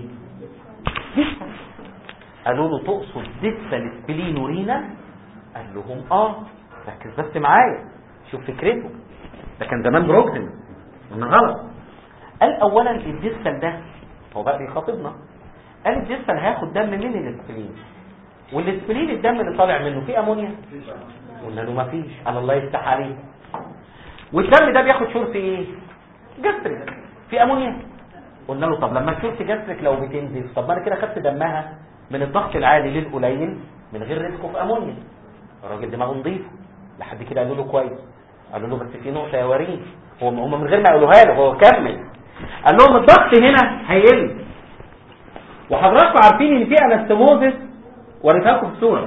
ديستال قالوا له تقصد ديستال سبلينورينا قال لهم اه ركز بس معايا شوف فكرته ده كان زمان بروكسيمال قلنا غلط قال اولا الديستال ده هو بقى بيخاطبنا قال الديستال هياخد دم من الاسبلين والاسبلين الدم اللي طالع منه فيه امونيا قلنا له ما فيش على الله يفتح عليه والدم ده بياخد شرط ايه جاستريك في امونيا قلنا له طب لما الشرط جاستريك لو بتنزل طب ما انا كده خدت دمها من الضغط العالي للقليل من غير ريسك في امونيا الراجل دماغه نظيفه لحد كده قالوا له كويس قالوا له بس في نقطه يا وريد هو هم من غير ما يقولوها له هو كمل قال لهم الضغط هنا هيقل وحضراتكم عارفين ان في انستموزس وريتها لكم في صوره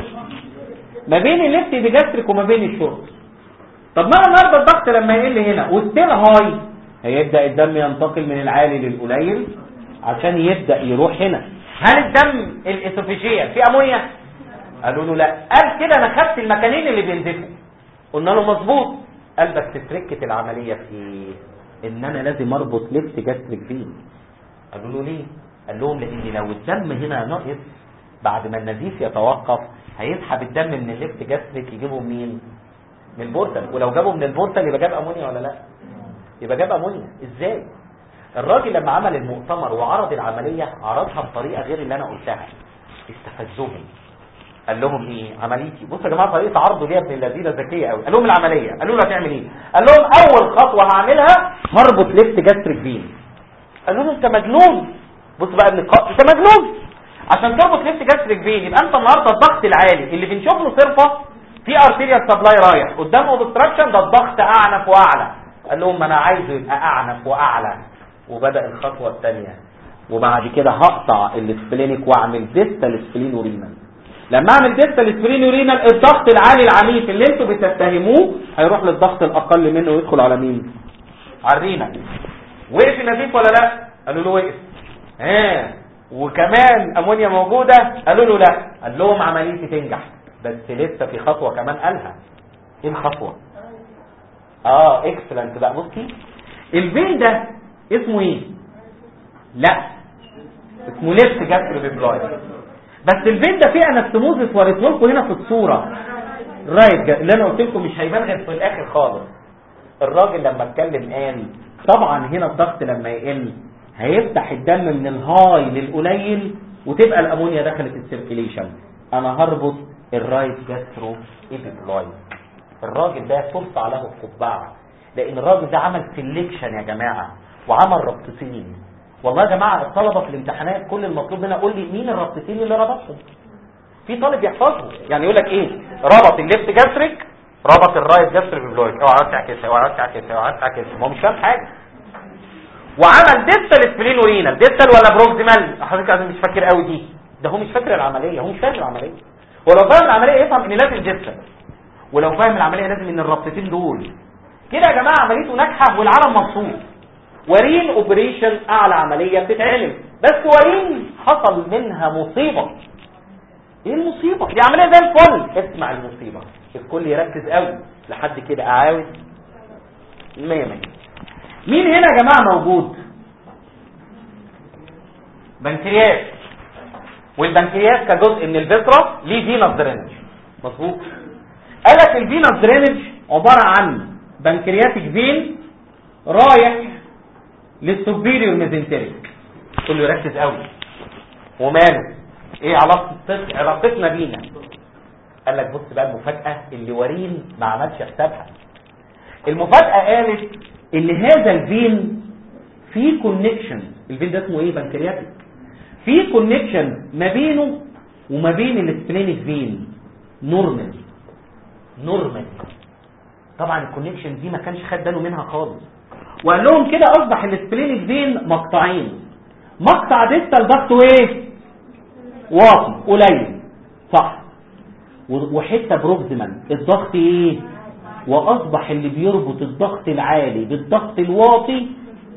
ما بين الليفت ديجاستريك وما بين الشورت طب ما النهارده الضغط لما يقل هنا وستيل هاي هيبدا الدم ينتقل من العالي للقليل عشان يبدا يروح هنا هل الدم الاسوفيجيال فيه امونيا قالوا له لا قال كده انا خدت المكانين اللي بينزفوا قلنا له مظبوط قال بس تركه العمليه في ايه ان انا لازم اربط ليفت جاستريك فين قالوا له ليه قال لهم لان لو الدم هنا ناقص بعد ما النزيف يتوقف هيسحب الدم من الليفت جاستريك يجيبه منين من البورتال ولو جابه من البورتال يبقى جاب امونيا ولا لا يبقى جاب امونيا ازاي الراجل لما عمل المؤتمر وعرض العمليه عرضها بطريقه غير اللي انا قلتها استفزهم قال لهم ايه عمليتي بصوا يا جماعه طريقه عرضه ليها ابن اللذيذه ذكيه قوي قال لهم العمليه قالوا له هتعمل ايه قال لهم اول خطوه هعملها هربط ليفت جاستريك فين قالوا له انت مجنون بص بقى ابن القاء انت مجنون عشان تربط ليفت جاستريك فين يبقى انت النهارده الضغط العالي اللي بنشوف له صرفه في ارتيريال سبلاي رايح قدام اوبستراكشن ده الضغط اعنف واعلى قال لهم انا عايزه يبقى اعنف واعلى وبدا الخطوه الثانيه وبعد كده هقطع السبلينيك واعمل ديستال سبلينورينال لما اعمل ديستال سبلينورينال الضغط العالي العنيف اللي انتوا بتتهموه هيروح للضغط الاقل منه ويدخل على مين على الرينال وقف النزيف ولا لا قالوا له وقف ها وكمان امونيا موجوده قالوا له لا قال لهم عمليتي تنجح بس لسه في خطوه كمان قالها ايه الخطوه اه اكسلنت بقى بصي الفين ده اسمه ايه لا اسمه ليفت جاسترو بيبلاي بس الفين ده فيه انستموزس وريته لكم هنا في الصوره رايت اللي انا قلت لكم مش هيبان غير في الاخر خالص الراجل لما اتكلم قال طبعا هنا الضغط لما يقل هيفتح الدم من الهاي للقليل وتبقى الامونيا دخلت السيركيليشن انا هربط الرايت جاسترو ايبيبلايك الراجل ده ترفع له القبعه لان الراجل ده عمل سيلكشن يا جماعه وعمل ربطتين والله يا جماعه الطلبه في الامتحانات كل المطلوب منها قول لي مين الربطتين اللي ربطهم في طالب يحفظهم يعني يقول لك ايه ربط الليفت جاستريك ربط الرايت جاستريك بلويد اوعى تعكسها اوعى تعكسها اوعى تعكسها ما هو مش فاهم حاجه وعمل ديستال سبلين ورينال ديستال ولا بروكسيمال حضرتك أنا مش فاكر قوي دي ده هو مش فاكر العمليه هو مش فاهم العمليه ولو فاهم العمليه يفهم ان لازم ديستال ولو فاهم العمليه لازم ان الربطتين دول كده يا جماعه عمليته ناجحه والعالم مبسوط ورين اوبريشن اعلى عمليه بتتعمل بس ورين حصل منها مصيبه ايه المصيبه دي عمليه زي الفل اسمع المصيبه الكل يركز قوي لحد كده اعاود 100 100 مين هنا يا جماعه موجود بنكرياس والبنكرياس كجزء من الفطره ليه فينوس درينج مظبوط قال لك الفينوس درينج عباره عن بنكرياتيك فين رايح للسوبيريور ميزنتريك كله يركز قوي وماله ايه علاقه علاقتنا بينا قال لك بص بقى المفاجاه اللي ورين ما عملش حسابها المفاجاه قالت ان هذا الفين في كونكشن الفين ده اسمه ايه بنكرياتيك في كونكشن ما بينه وما بين السبلينيك فين نورمال نورمال طبعا الكونكشن دي ما كانش خد باله منها خالص وقال لهم كده اصبح السبلينيك فين مقطعين مقطع ديستال ضغطه ايه واطي قليل صح وحته بروكسيمال الضغط ايه واصبح اللي بيربط الضغط العالي بالضغط الواطي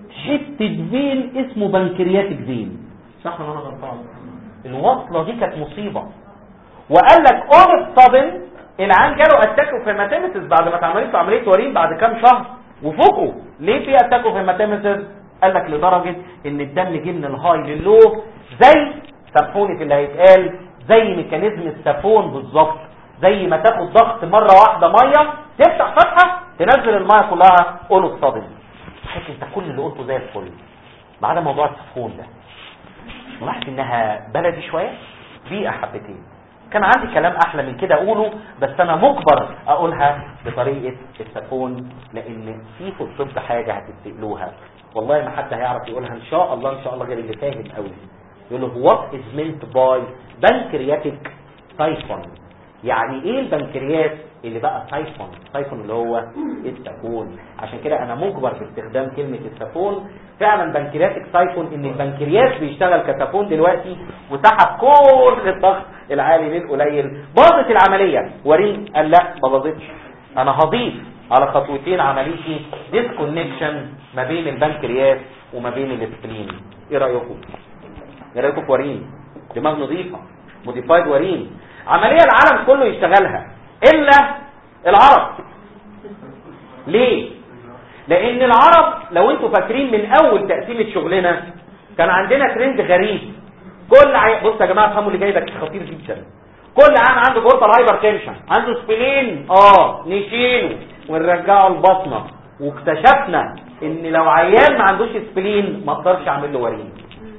حته فين اسمه بنكرياتيك فين صح ولا انا غلطان الوصله دي كانت مصيبه وقال لك اول الصدم العيان جاله اتاكو في الماتيمتس بعد ما اتعملت له عمليه وريد بعد كام شهر وفوقه ليه في اتاكو في الماتيمتس قال لك لدرجه ان الدم جه من الهاي للو زي سفونه اللي هيتقال زي ميكانيزم السفون بالظبط زي ما تاخد ضغط مره واحده ميه تفتح فتحه تنزل الميه كلها قول الصدم حيث انت كل اللي قلته زي الفل ما عدا موضوع السفون ده ملاحظ انها بلدي شويه بيئه حبتين كان عندي كلام احلى من كده اقوله بس انا مجبر اقولها بطريقه السفون لان في في الطب حاجه هتتقلوها والله ما حد هيعرف يقولها ان شاء الله ان شاء الله غير اللي فاهم قوي يقول له what is meant by pancreatic siphon يعني ايه البنكرياس اللي بقى سايفون سايفون اللي هو السافون عشان كده انا مجبر باستخدام كلمة السافون فعلا بنكرياتيك سايفون ان البنكرياس بيشتغل كسافون دلوقتي وسحب كل الضغط العالي للقليل باظت العملية ورين قال لا ما باظتش انا هضيف على خطوتين عمليتي ديسكونكشن ما بين البنكرياس وما بين الاسبلين ايه رايكم ايه رايكم في ورين دماغ نظيفه موديفايد ورين عمليه العالم كله يشتغلها الا العرب ليه لان العرب لو انتوا فاكرين من اول تقسيمه شغلنا كان عندنا ترند غريب كل عي... بص يا جماعه افهموا اللي جاي ده خطير جدا كل عام عنده بورتال هايبر تنشن عنده سبلين اه نشيله ونرجعه البطنه واكتشفنا ان لو عيان ما عندوش سبلين ما اقدرش اعمل له وريد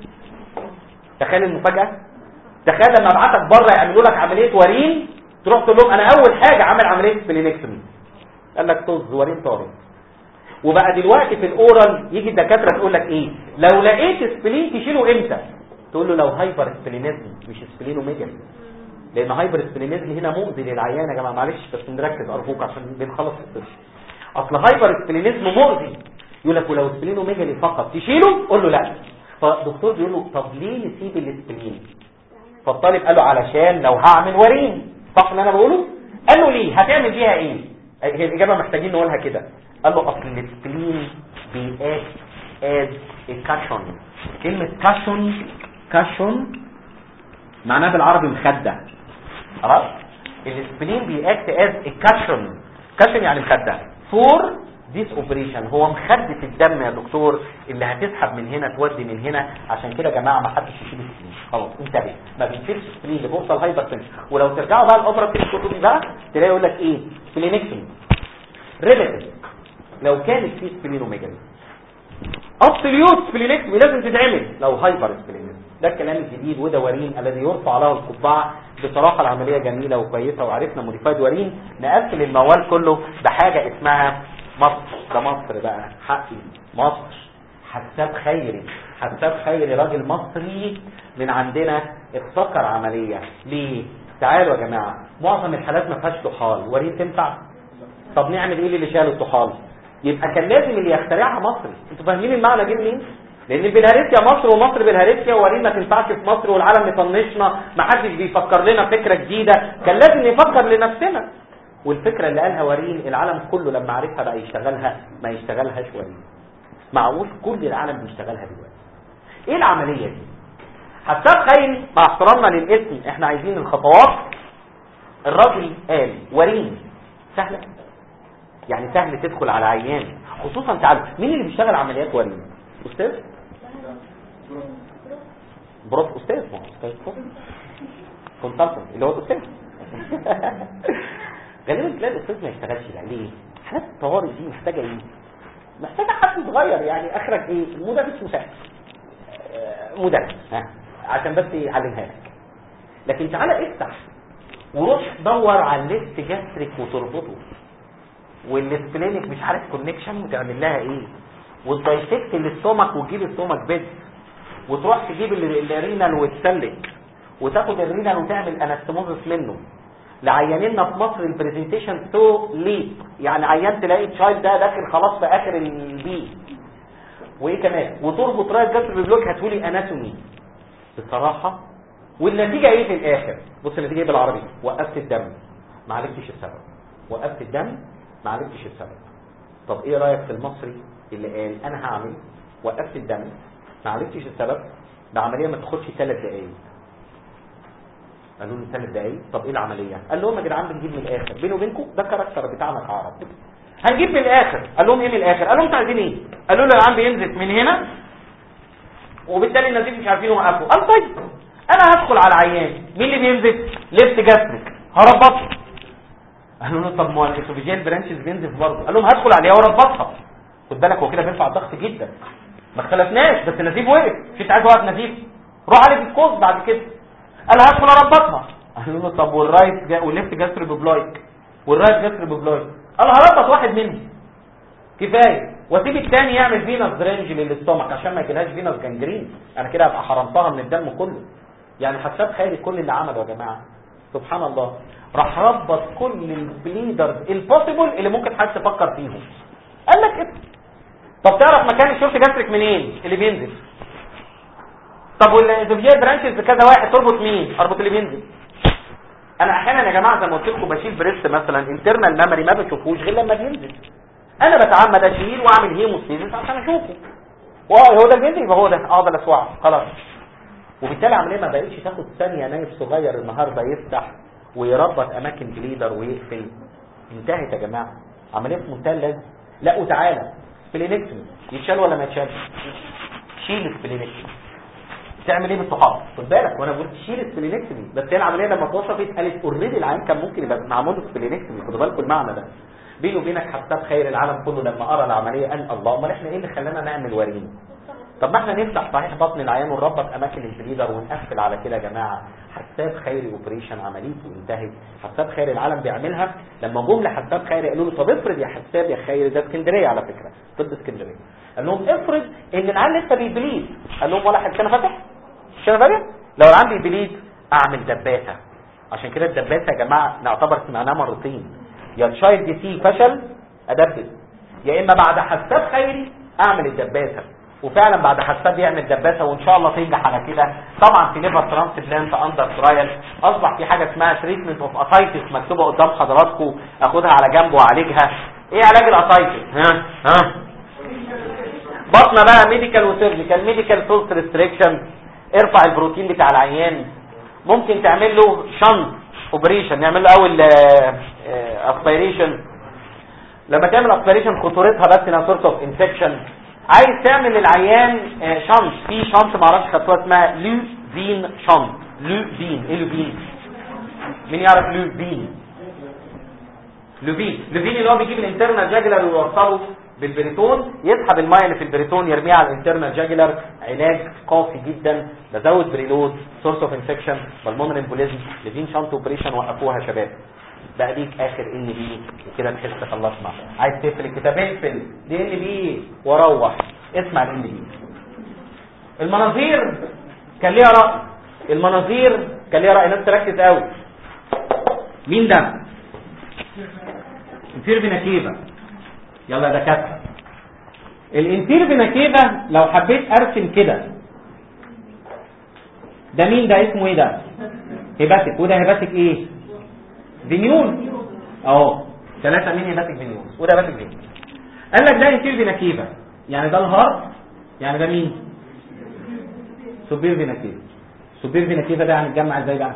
تخيل المفاجاه تخيل لما ابعتك بره يعملوا لك عمليه ورين تروح تقول لهم انا اول حاجه عامل عمليه سبلينكتومي قال لك طز ورين طارق وبقى دلوقتي في الاورال يجي الدكاتره تقول لك ايه لو لقيت سبلين تشيله امتى تقول له لو هايبر سبلينيزم مش سبلينوميجالي لان هايبر سبلينيزم هنا مؤذي للعيان يا جماعه معلش بس نركز ارجوك عشان بنخلص الطب اصل هايبر سبلينيزم مؤذي يقول لك ولو سبلينوميجالي فقط تشيله قول له لا فالدكتور بيقول له طب ليه نسيب السبلين فالطالب قال له علشان لو هعمل ورين صح اللي انا بقوله قال له ليه هتعمل بيها ايه هي الاجابه محتاجين نقولها كده قال له اصل السبلين بيأكت از كاشون كلمه كاشون كاشون معناها بالعربي مخده خلاص السبلين بيأكت از كاشون كاشون يعني مخده فور ديس اوبريشن هو مخدة الدم يا دكتور اللي هتسحب من هنا تودي من هنا عشان كده يا جماعه ما حدش يشيل السبلين خلاص انتبه ما بيشيلش السبلين لبوصل هايبر تنشن ولو ترجعوا بقى الاوبرا في الكتب بقى تلاقي يقول لك ايه سبلينكتومي ريليتيف لو كانت في سبلينوميجالي ابسوليوت سبلينكتومي لازم تتعمل لو هايبر سبلينكتومي ده الكلام الجديد وده ورين الذي يرفع له القبعه بصراحه العمليه جميله وكويسه وعرفنا موديفايد ورين نقفل الموال كله بحاجه اسمها مصر ده مصر بقى حقي مصر حساب خيري حساب خيري راجل مصري من عندنا ابتكر عمليه ليه تعالوا يا جماعه معظم الحالات ما فيهاش طحال ورين تنفع طب نعمل ايه اللي شال الطحال يبقى كان لازم اللي يخترعها مصري انتوا فاهمين المعنى جه منين لان بالهارسيا مصر ومصر بالهارسيا ورين ما تنفعش في مصر والعالم مطنشنا ما حدش بيفكر لنا فكره جديده كان لازم نفكر لنفسنا والفكره اللي قالها ورين العالم كله لما عرفها بقى يشتغلها ما يشتغلهاش ورين معقول كل العالم بيشتغلها دلوقتي ايه العمليه دي حساب خيري مع احترامنا للاسم احنا عايزين الخطوات الراجل قال ورين سهله يعني سهل تدخل على عيان خصوصا تعالوا مين اللي بيشتغل عمليات ورين استاذ بروف استاذ ما هو استاذ كونسلتنت اللي هو الاستاذ غالبا تلاقي الاستاذ ما يشتغلش لا ليه حالات الطوارئ دي محتاجه ايه محتاجه حد صغير يعني اخرك ايه مدرس مساعد آه، مدرس ها عشان بس يعلمها لك لكن تعالى افتح وروح دور على الليست جاستريك وتربطه والسبلينك مش عارف كونكشن وتعمل لها ايه وتدايسكت الاستومك وتجيب الاستومك بيد وتروح تجيب ال- الرينال وتسلك وتاخد الرينال وتعمل انستموزس منه لعيانينا في مصر البرزنتيشن تو ليت يعني عيان تلاقي التشايلد ده داخل خلاص في اخر البي وايه كمان وتربط رايت جاستر بلوك هتقولي اناتومي بصراحه والنتيجه ايه في الاخر بص النتيجه ايه بالعربي وقفت الدم ما عرفتش السبب وقفت الدم ما عرفتش السبب طب ايه رايك في المصري اللي قال انا هعمل وقفت الدم ما عرفتش السبب ده عمليه ما تاخدش ثلاث دقائق قالوا له ثلاث دقائق طب ايه العمليه قال لهم يا جدعان بنجيب من الاخر بيني وبينكم ده الكاركتر بتاعنا كعرب هنجيب من الاخر قال لهم ايه من الاخر قال لهم انتوا عايزين ايه قالوا له يا عم بينزف من هنا وبالتالي النزيف مش عارفين يوقفوا قال طيب انا هدخل على عيان مين اللي بينزف ليفت جاستريك هربطه قالوا له طب ما هو الاسوفيجيال برانشز بينزف برضه قال لهم هدخل عليها واربطها خد بالك هو كده بيرفع الضغط جدا ما اختلفناش بس النزيف وقف مش انت عايز توقف نزيف روح عليه في الكوز بعد كده قال هدخل اربطها قالوا له طب والرايت جا والليفت جاستري ببلايك والرايت جاستري ببلايك قال هربط واحد منهم كفايه واسيب الثاني يعمل فينس درينج للاستومك عشان ما يجيلهاش فينس جنجرين انا كده هبقى حرمتها من الدم كله يعني حساب خيري كل اللي عمله يا جماعه سبحان الله راح ربط كل البليدرز البوسيبل اللي ممكن حد تفكر فيهم قال لك كده طب تعرف مكان الشورت جاستريك منين اللي بينزل طب والزوجيه برانشز كذا واحد تربط مين اربط اللي بينزل انا احيانا يا جماعه زي ما قلت لكم بشيل بريست مثلا انترنال ميموري ما بشوفوش غير لما بينزل انا بتعمد اشيل واعمل هيموستيزيس عشان اشوفه واه هو ده اللي بينزل يبقى هو ده اقدر اسوعه خلاص وبالتالي العمليه ما بقتش تاخد ثانيه نايف صغير النهارده يفتح ويربط اماكن بليدر ويقفل انتهت يا جماعه عمليه في منتهى اللازم لا وتعالى سبلينكتومي يتشال ولا ما يتشالش شيل السبلينكتومي تعمل ايه بالصحاب خد بالك وانا قلت شيل السبلينكتومي بس هي العمليه لما اتوصفت قالت اوريدي العيان كان ممكن يبقى معمول له سبلينكتومي خدوا بالكم المعنى ده بيني وبينك حساب خير العالم كله لما قرا العمليه قال الله امال احنا ايه اللي خلانا نعمل ورين طب ما احنا نفتح صحيح بطن العيان ونربط اماكن البليدر ونقفل على كده يا جماعه حساب خيري اوبريشن عمليته انتهت حساب خير العالم بيعملها لما جم لحساب خيري قالوا له طب افرض يا حساب يا خيري ده اسكندريه على فكره طب اسكندريه قال لهم افرض ان العيان لسه بيبليد قال لهم ولا حد كان فاتح مش انا فاهم لو العيان بيبليد اعمل دباسه عشان كده الدباسه يا جماعه نعتبر سمعناها مرتين يا تشايلد دي سي فشل ادبس يا اما بعد حساب خيري اعمل الدباسه وفعلا بعد حساب يعمل دباسه وان شاء الله تنجح على كده طبعا في ليفر ترانسبلانت اندر ترايل اصبح في حاجه اسمها تريتمنت اوف اسايتس مكتوبه قدام حضراتكم اخدها على جنب واعالجها ايه علاج الاسايتس ها ها بطنه بقى ميديكال وسيرجيكال ميديكال سولت ريستريكشن ارفع البروتين بتاع العيان ممكن تعمل له شنط اوبريشن نعمل له اول اسبيريشن لما تعمل اسبيريشن خطورتها بس انها سورت اوف انفكشن عايز تعمل للعيان شنط في شنط ما اعرفش خدتوها اسمها لوفين شنط لوفين ايه لوفين مين يعرف لوفين لوفين لوفين اللي هو بيجيب الانترنال جاجلر ويوصله بالبريتون يسحب الميه اللي في البريتون يرميها على الانترنال جاجولار علاج قاسي جدا بزود بريلود سورس اوف انفكشن بالمونر امبوليزم لدين شانت اوبريشن وقفوها شباب بقى ليك اخر ان بي وكده تحس خلصنا عايز تقفل الكتاب اقفل دي ان بي وروح اسمع الان بي المناظير كان ليها راي المناظير كان ليها راي ناس تركز قوي مين ده انفير فيناكيفا يلا ده كتب الانفير فيناكيفا لو حبيت ارسم كده ده مين ده اسمه ايه ده هيباتيك وده هيباتيك ايه فينيول اهو ثلاثة مين هيباتيك فينيول وده هيباتيك فينيول قال لك ده انفير فيناكيفا يعني ده الهارت يعني ده مين سوبير فيناكيفا سوبير فيناكيفا ده هنتجمع ازاي بقى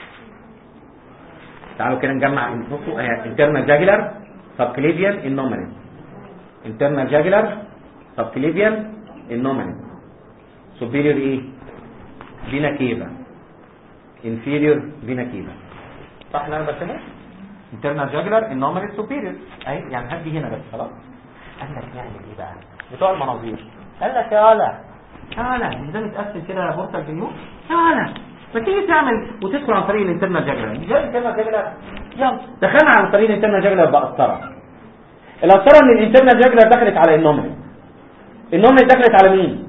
تعالوا كده نجمع بصوا انترنال جاجلر سبكليفيان النومينال انترنال جاجلر سبكليفيان النومينال سوبيريور ايه فينا كيفا انفيريور فينا كيفا صح اللي انا برسمه انترنال جاجلر النومينال سوبيريور اهي يعني هدي هنا بس خلاص قال لك نعمل ايه بقى بتوع المناظير قال لك يا ولا يا ولا مش ده متقسم كده بورتال فينيو يا ولا ما تيجي تعمل وتدخل عن طريق الانترنال جاجلر مش ده الانترنال جاجلر يلا دخلنا عن طريق الانترنال جاجلر بقسطره القسطره من الانترنال جاجلر دخلت على النومينال النومينال دخلت على مين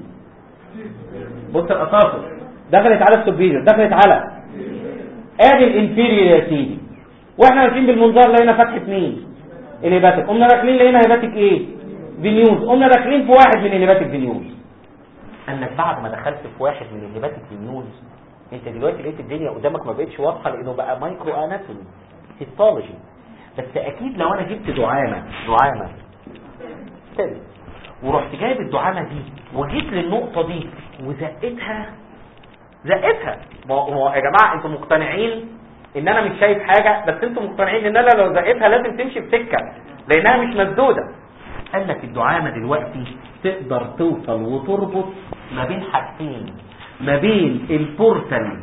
بص القصاصه دخلت على السوبيريور دخلت على ادي الانفيريور يا سيدي واحنا ماشيين بالمنظار لقينا فتحه مين الهيباتيك قمنا داخلين لقينا هيباتيك ايه فينيوز قمنا داخلين في واحد من الهيباتيك فينيوز قال لك بعد ما دخلت في واحد من الهيباتيك فينيوز انت دلوقتي لقيت الدنيا قدامك ما بقتش واضحه لانه بقى مايكرو اناتومي هيستولوجي بس اكيد لو انا جبت دعامه دعامه كده ورحت جايب الدعامه دي وجيت للنقطه دي وزقتها زقتها ما هو يا جماعه انتوا مقتنعين ان انا مش شايف حاجه بس انتوا مقتنعين ان انا لو زقتها لازم تمشي بسكه لانها مش مسدوده قال لك الدعامه دلوقتي تقدر توصل وتربط ما بين حاجتين ما بين البورتال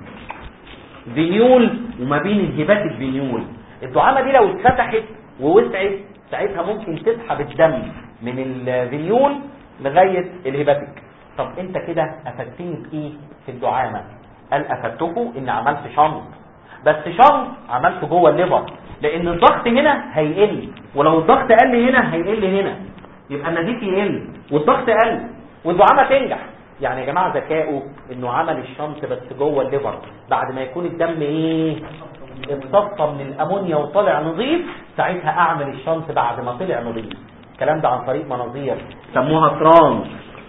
فينيول وما بين الهبات الفينيول الدعامه دي لو اتفتحت ووسعت ساعتها ممكن تسحب الدم من الفينيول لغايه الهباتيك طب انت كده افدتني بايه في الدعامه قال افدتكم ان عملت شنط بس شنط عملته جوه الليفر لان الضغط هنا هيقل ولو الضغط قل هنا هيقل هنا يبقى النزيف يقل والضغط قل والدعامه تنجح يعني يا جماعه ذكائه انه عمل الشنط بس جوه الليفر بعد ما يكون الدم ايه اتصفى من الامونيا وطلع نظيف ساعتها اعمل الشنط بعد ما طلع نظيف الكلام ده عن طريق مناظير سموها ترانس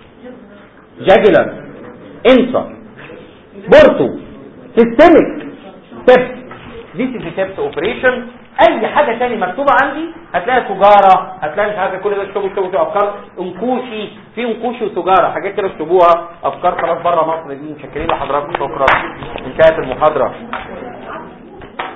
جاجلر انسا بورتو سيستميك تبس This is a TEPS operation اي حاجة تاني مكتوبة عندي هتلاقي سجارة هتلاقي مش عارف كل ده شغل شغل افكار انكوشي في انكوشي وسجارة حاجات كده اكتبوها افكار خلاص بره مصر دي مشكرين لحضراتكم شكرا انتهت المحاضرة